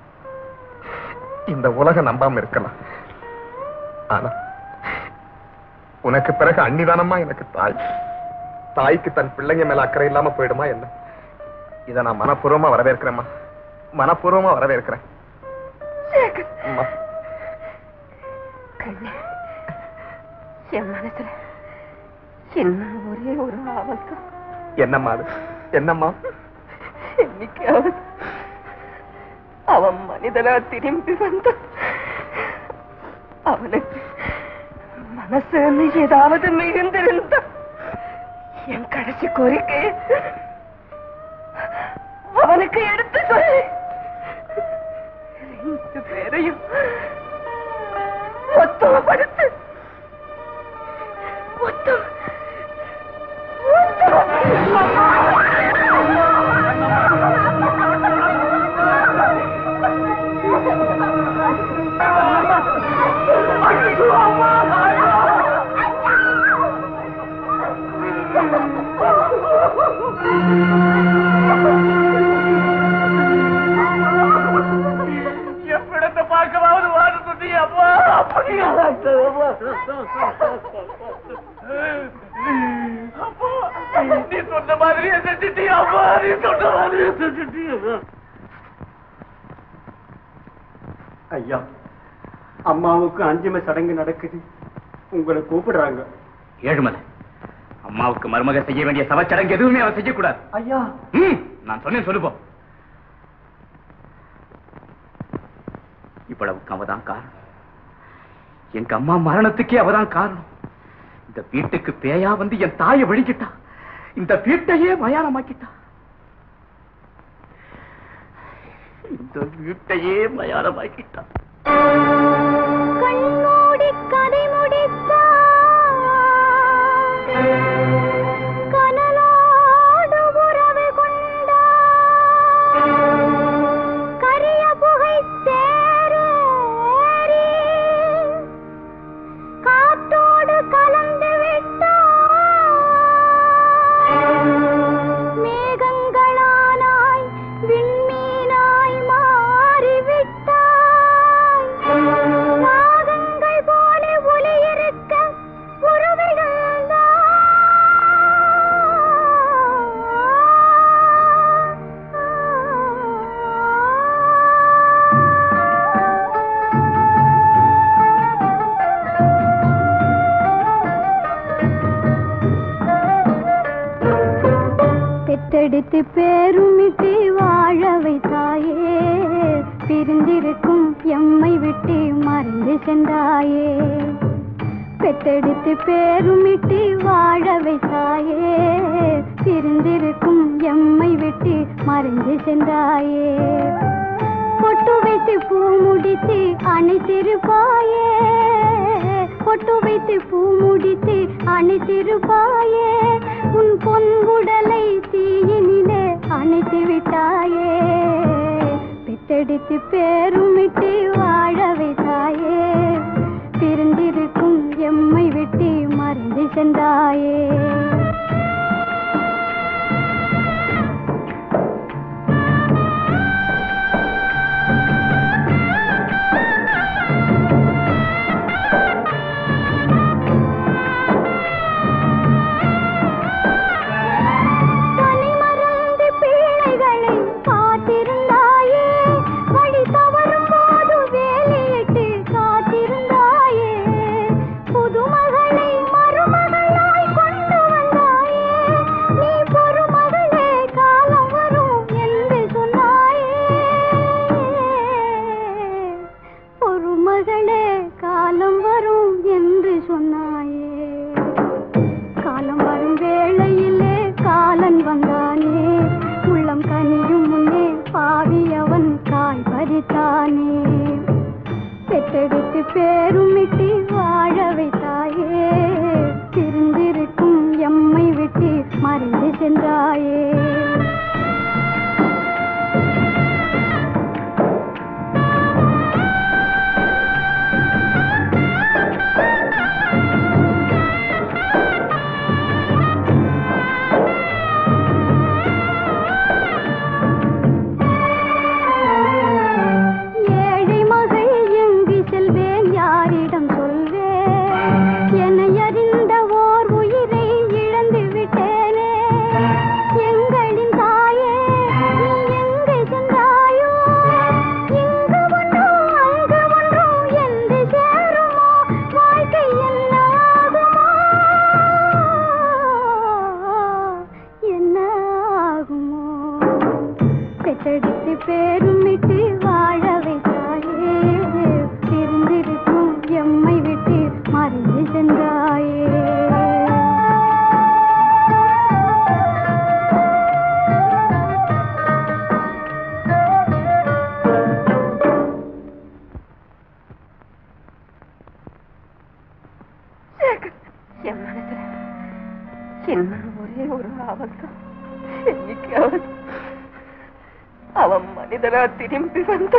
இந்த உலகம் நம்பாம இருக்கலாம் ஆனா உனக்கு பிறகு அண்ணிதானம்மா எனக்கு தாய் தாய்க்கு தன் பிள்ளைங்க மேல அக்கறை இல்லாம போயிடுமா என்ன இத நான் மனப்பூர்வமா வரவேற்கிறேம்மா மனப்பூர்வமா வரவேற்கிறேன் அம்மா, கண்ணே என் மனசுல இன்னும் ஒரே ஒரு ஆவல் தான் என்னம்மா அது என்னம்மா என்னைக்காவது அவன் மனிதனா திரும்பி வந்த அவனுக்கு மனசுன்னு ஏதாவது மிகுந்திருந்த என் கடைசி கோரிக்கை அவனுக்கு எடுத்து சொல்லி ரெண்டு பேரையும் ஒத்துவப்படுத்து ஒத்துவ எவ்விடத்தை பார்க்கவாவது வாழ சொன்னீங்க அப்பா அப்படியா அப்பா நீ சொன்ன மாதிரியே செஞ்சுட்டியா அப்பா நீ சொன்ன மாதிரியே செஞ்சுட்டியா ஐயா அம்மாவுக்கு அஞ்சுமை சடங்கு நடக்குது உங்களை கூப்பிடுறாங்க ஏழுமலை அம்மாவுக்கு மருமக செய்ய வேண்டிய சவச்சடங்கு எதுவுமே அவன் செய்யக்கூடாது ஐயா ம், நான் சொன்னேன் சொல்லுப்போம் இவ்வளவுக்கு அவதான் காரணம் எங்க அம்மா மரணத்துக்கே அவதான் காரணம் இந்த வீட்டுக்கு பேயா வந்து என் தாயை வெளிக்கிட்டா இந்த வீட்டையே மயானமாக்கிட்டா இந்த வீட்டையே மயானமாக்கிட்டா கண்மூடி கதை முடித்தார் கனலோடு உறவு கொண்டார் கரிய புகை தேரேறி காத்தோடு கலந்து விட்டார் மேகங்களானாய் விண்மீனாய் மாறிவிட்டாய் நாகங்கள் போல ஒளியிருக்க பெற்றெடுத்து பேருமிட்டு வாழ வைத்தாயே பிரிந்திருக்கும் எம்மை விட்டு மறைந்து சென்றாயே பெற்றெடுத்து பேருமிட்டு வாழ வைத்தாயே பிரிந்திருக்கும் எம்மை விட்டு மறைந்து சென்றாயே பொட்டு வைத்து பூ முடித்து அணைத்திருப்பாயே பொட்டு வைத்து பூ முடித்து அணைத்திருப்பாயே உன் பொன்குடலை தீயினிலே அணைத்து விட்டாயே பெத்தெடுத்து பேருமிட்டு வாழ வைத்தாயே பிரிந்திருக்கும் எம்மை விட்டு மறைந்து சென்றாயே பனிமறந்து பிள்ளைகளை காத்திருந்தாயே வழி தவறும் போது வேலையிட்டு காத்திருந்தாயே புதுமகளை மருமகளாய் கொண்டு மகளே காலம் வரும் என்று சொன்னாயே காலம் வரும் வேளையிலே காலன் வந்தானே உள்ளம் கனியும் முன்னே பாவி அவன் காய் பறித்தானே பெற்றெடுத்து பேருமிட்டு வாழ வைத்தாயே பிரிந்திருக்கும் எம்மை விட்டு மறைந்து சென்றாயே ஏழை மகள் எங்கு செல்வேன் யாரிடம் சொல்வேன் என்னை அறிந்த ஓர் உயிரை இழந்து விட்டேனே எங்களின் தாயே நீ எங்கு சென்றாயோ இங்கு ஒன்றும் அங்கு ஒன்றும் என்று சேருமோ வாழ்க்கை என்ன ஆகுமோ என்ன ஆகுமோ பெற்றெடுத்து பேருமிட்டு வாழ வைத்தாயே பிரிந்திருக்கும் எம்மை விட்டு மறைந்து சென்றாயே சேகர், என் மனசுல இன்னும் ஒரே ஒரு ஆவல் தான் என்னைக்காவது அவன் மனிதனா திரும்பி வந்து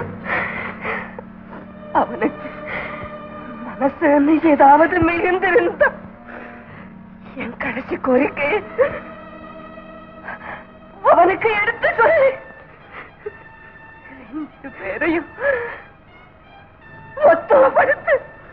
அவனுக்கு மனசுன்னு ஏதாவது மிகுந்திருந்தா என் கடைசி கோரிக்கை அவனுக்கு எடுத்து சொல்லி ரெண்டு பேரையும் ஒத்துவப்படுத்து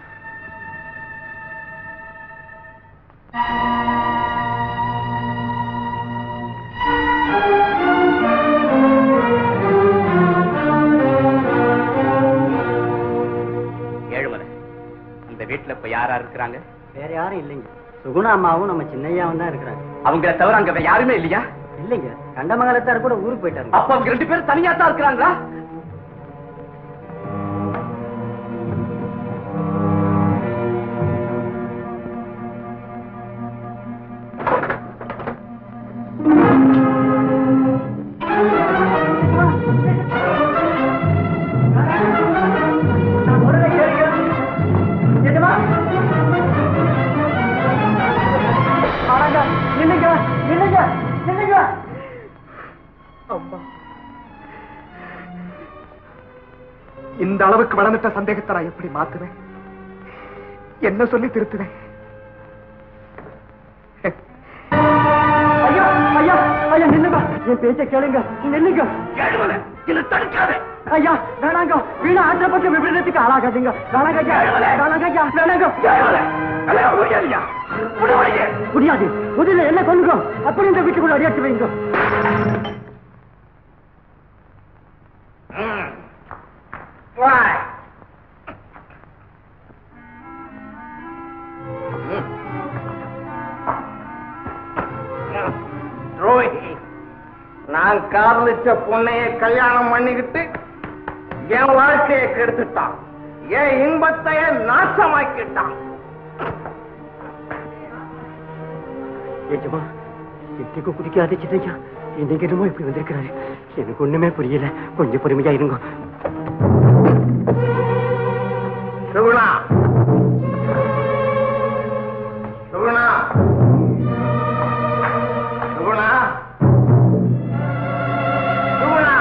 ஏழுமலை இந்த வீட்டுல இப்ப யாரா இருக்கிறாங்க வேற யாரும் இல்லைங்க சுகுணா அம்மாவும் நம்ம சின்னையாவும் தான் இருக்கிறாங்க அவங்கள தவிர அங்க வேற யாருமே இல்லையா இல்லைங்க கண்டமங்கலத்தார் கூட ஊருக்கு போயிட்டாங்க அப்ப அவங்க ரெண்டு பேரும் தனியா தான் இருக்கிறாங்களா அம்மா இந்த அளவுக்கு வளர்ந்துட்ட சந்தேகத்தை நான் எப்படி மாத்துவேன் என்ன சொல்லி திருத்துவேன் ஐயா ஐயா ஐயா நில்லுங்க என் பேச்ச கேளுங்க நில்லுங்க ஏழுமலை என்ன தடுக்காத ஐயா வேணாங்க வீணா ஆத்திரப்பட்டு விபரீதத்துக்கு ஆளாகாதீங்க வேணாங்க ஐயா வேணாங்க ஐயா வேணாங்க ஏழுமலை கல்யாணம் முடியாதுயா முடிவாயே முடியாது முதல்ல என்ன கொண்டுங்க அப்புறம் இந்த வீட்டுக்குள்ள அடியாச்சு வைங்க துரோகி நான் காதலிச்ச பொண்ணைய கல்யாணம் பண்ணிக்கிட்டு என் வாழ்க்கையை கெடுத்துட்டான் என் இன்பத்தைய நாசமாக்கிட்டான் ஏஜமா எட்டுக்கு குடிக்காத சின்னையா இன்னைக்கு என்னமோ இப்படி வந்திருக்கிறாரு எனக்கு ஒண்ணுமே புரியல கொஞ்சம் பொறுமையா இருங்க சுகுணா சுகுணா சுகுணா சுகுணா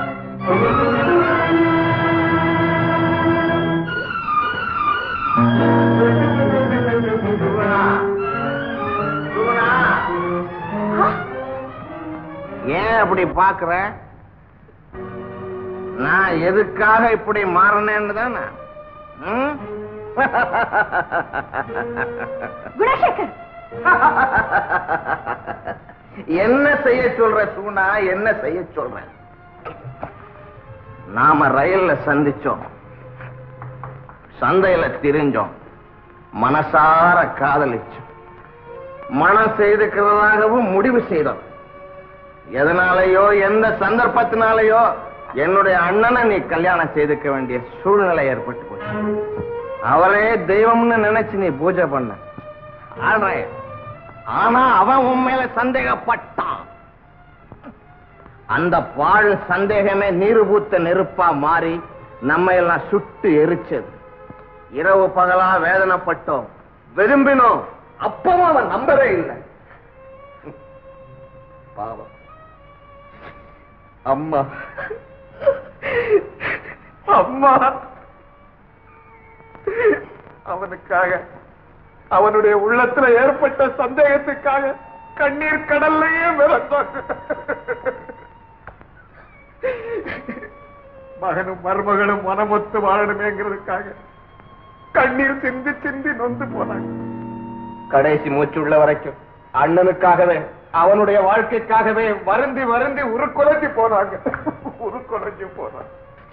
சுகுணா சுகுணா ஏன் அப்படி பாக்குற நான் எதுக்காக இப்படி மாறினேன்னு தானே ம்? குணசேகர் என்ன செய்ய சொல்ற சூனா என்ன செய்ய சொல்ற நாம ரயில்ல சந்திச்சோம் சந்தையில திரிஞ்சோம் மனசார காதலிச்சோம் மனம் செய்துக்கிறதாகவும் முடிவு செய்தோம் எதனாலயோ எந்த சந்தர்ப்பத்தினாலயோ என்னுடைய அண்ணனை நீ கல்யாணம் செய்துக்க வேண்டிய சூழ்நிலை ஏற்பட்டு போச்சு அவரே தெய்வம்னு நினைச்சு நீ பூஜை பண்ண Alright. ஆனா அவன் உன் மேல சந்தேகப்பட்டான் அந்த பாழ் சந்தேகமே நீரு பூத்த நெருப்பா மாறி நம்ம எல்லாம் சுட்டு எரிச்சது இரவு பகலா வேதனைப்பட்டோம் விரும்பினோம் அப்பவும் அவன் நம்பவே இல்லை பாவம் அம்மா அம்மா அவனுக்காக அவனுடைய உள்ளத்துல ஏற்பட்ட சந்தேகத்துக்காக கண்ணீர் கடல்லையே மிதந்தாங்க மகனும் மருமகளும் மனமொத்து வாழணுமேங்கிறதுக்காக கண்ணீர் சிந்தி சிந்தி நொந்து போனாங்க கடைசி மூச்சுள்ள வரைக்கும் அண்ணனுக்காகவே அவனுடைய வாழ்க்கைக்காகவே வருந்தி வருந்தி உருக்குலைஞ்சு போனாங்க உருக்குலைஞ்சு போனாங்க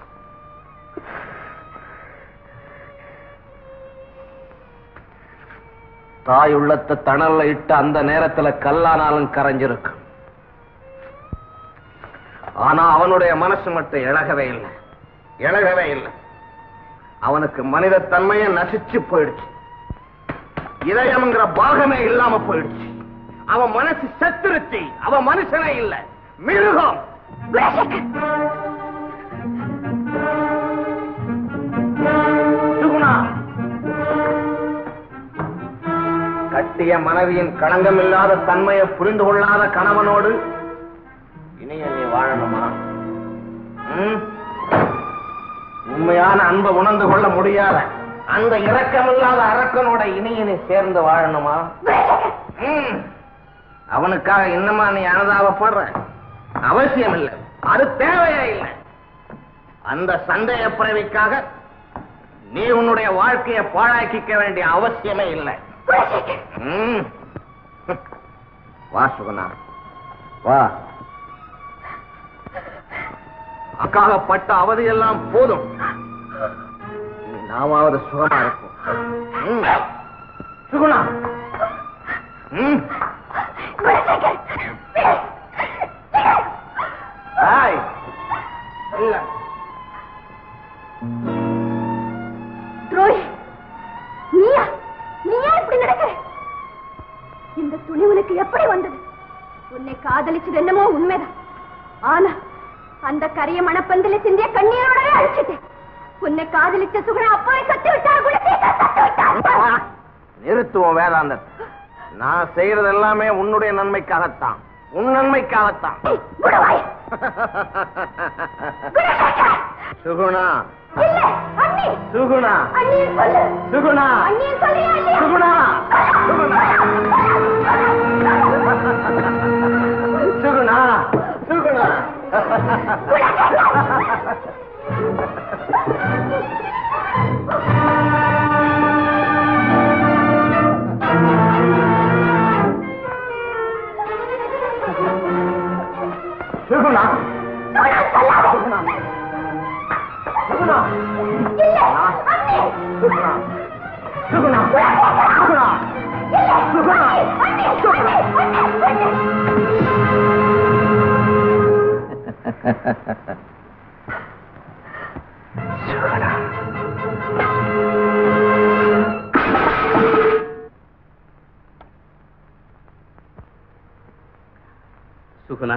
தாய் உள்ளத்தை தணல்ல இட்டு அந்த நேரத்துல கல்லானாலும் கரைஞ்சிருக்கும் ஆனா அவனுடைய மனசு மட்டும் இழகவே இல்லை இழகவே இல்லை அவனுக்கு மனித தன்மையை நசிச்சு போயிடுச்சு இதயம்ங்கிற பாகமே இல்லாம போயிடுச்சு அவன் மனசு செத்துருச்சு அவன் மனுஷனே இல்ல மிருகம் சுகுணா கட்டிய மனைவியின் களங்கமில்லாத தன்மையை புரிந்து கொள்ளாத கணவனோடு இனிய நீ வாழணுமா ம்? உண்மையான அன்பை உணர்ந்து கொள்ள முடியாத அந்த இரக்கமில்லாத அரக்கனோட இனிய நீ சேர்ந்து வாழணுமா ம். அவனுக்காக இன்னமா நீ அனுதாபப்படுற அவசியம் இல்லை அது தேவையே இல்லை அந்த சந்தேக பிறவிக்காக நீ உன்னுடைய வாழ்க்கையை பாழாக்கிக்க வேண்டிய அவசியமே இல்லை ம். வா சுகுணா வா அக்காகப்பட்ட அவதியெல்லாம் போதும் இனி நாமாவது சுகமா இருக்கும் ம். சுகுணா ம். ஏய். இல்ல துரோகி நீயா நீயா இப்படி நடக்கிற இந்த துணி உனக்கு எப்படி வந்தது உன்னை காதலிச்சது என்னமோ உண்மைதான் ஆனா அந்த கரிய மணப்பந்தில சிந்திய கண்ணீரோடவே அழிச்சிட்டேன் உன்னை காதலிச்ச சுகுணா அப்பவே சத்து விட்டார் குணசேகர் சத்து விட்டார் நிறுத்துவோம் வேதாந்தம் நான் செய்யறது எல்லாமே உன்னுடைய நன்மைக்காகத்தான் உன் நன்மைக்காகத்தான் குணவாய் சுகுணா இல்ல அண்ணி சுகுணா அண்ணி சொல்லு சுகுணா அண்ணி சொல்லியா இல்லையா சுகுணா சுகுணா சுகுணா சுகுணா சுகுணா சுகுணா இல்ல அண்ணி சுகுணா சுகுணா சுகுணா சுகுணா அண்ணி அண்ணி அண்ணி அண்ணி சுகுணா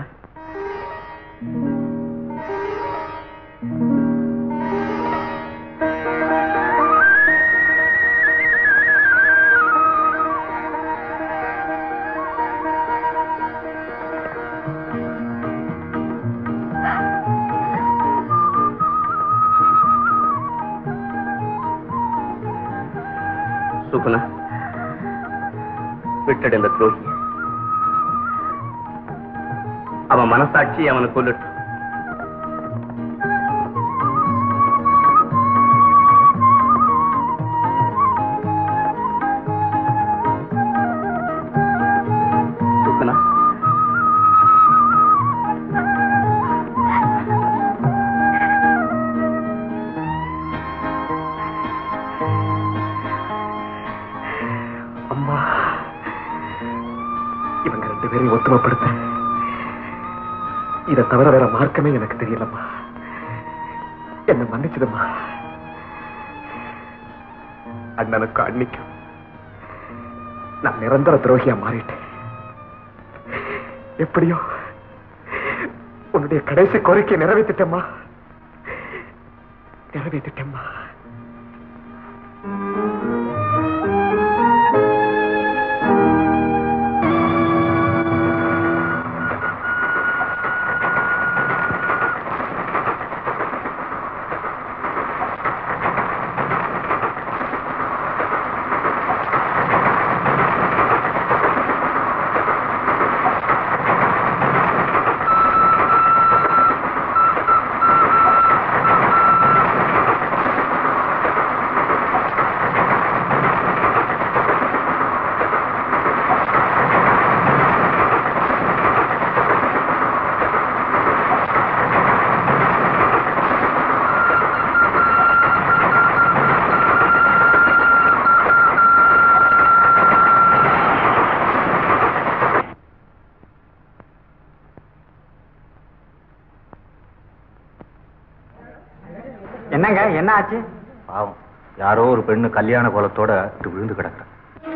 சுகுணா விட்டுடு இந்த துரோகி அவன் மனசாட்சி அவனை கொல்லட்டும் சுகுணா அம்மா இவங்க ரெண்டு பேரையும் ஒத்துமைப்படுத்த இதை தவிர வேற மார்க்கமே எனக்கு தெரியலம்மா என்ன மன்னிச்சிடுமா அண்ணனுக்கு அன்னிக்கும் நான் நிரந்தர துரோகியா மாறிட்டேன் எப்படியோ உன்னுடைய கடைசி கோரிக்கையை நிறைவேற்றிட்டேம்மா நிறைவேற்றிட்டேம்மா என்னங்க என்ன ஆச்சு பாவம் யாரோ ஒரு பெண்ணு கல்யாண கோலத்தோட இப்படி விழுந்து கிடக்குற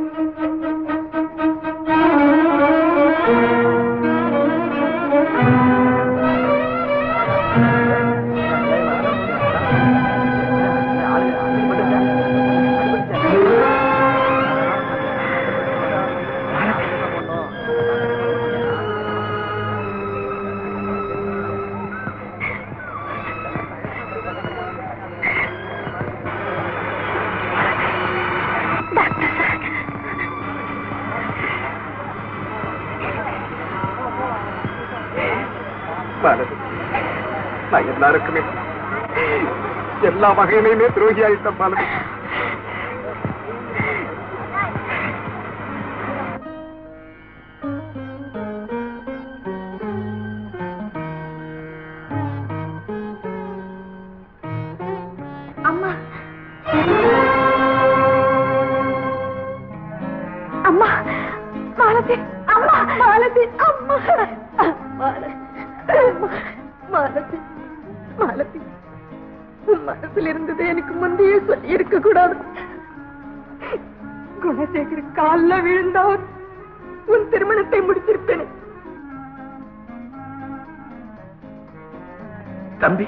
பாரதி நான் எல்லாருக்குமே எல்லா வகையிலுமே துரோகி ஆயிட்டேன் பாரதி அம்மா அம்மா மாலதி அம்மா மாலதி அம்மா மாலதி மாலதி மாலதி உன் மனசுல இருந்தது எனக்கு முந்தையே சொல்லி இருக்க கூடாது குணசேகர் கால்ல விழுந்தாவது உன் திருமணத்தை முடிச்சிருப்பேனே தம்பி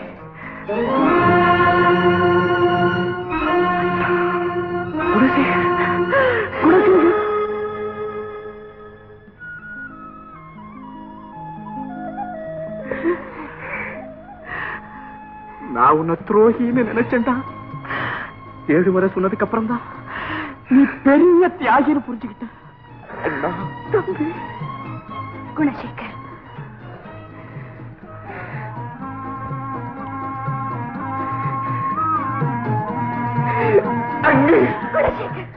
நான் உன்னை துரோகின்னு நினைச்சேன்டா ஏழு வரை சொன்னதுக்கு அப்புறம் தான் நீ பெரிய தியாகின்னு புரிஞ்சுக்கிட்ட அண்ணா தம்பி குணசேகர் அண்ணி குணசேகர்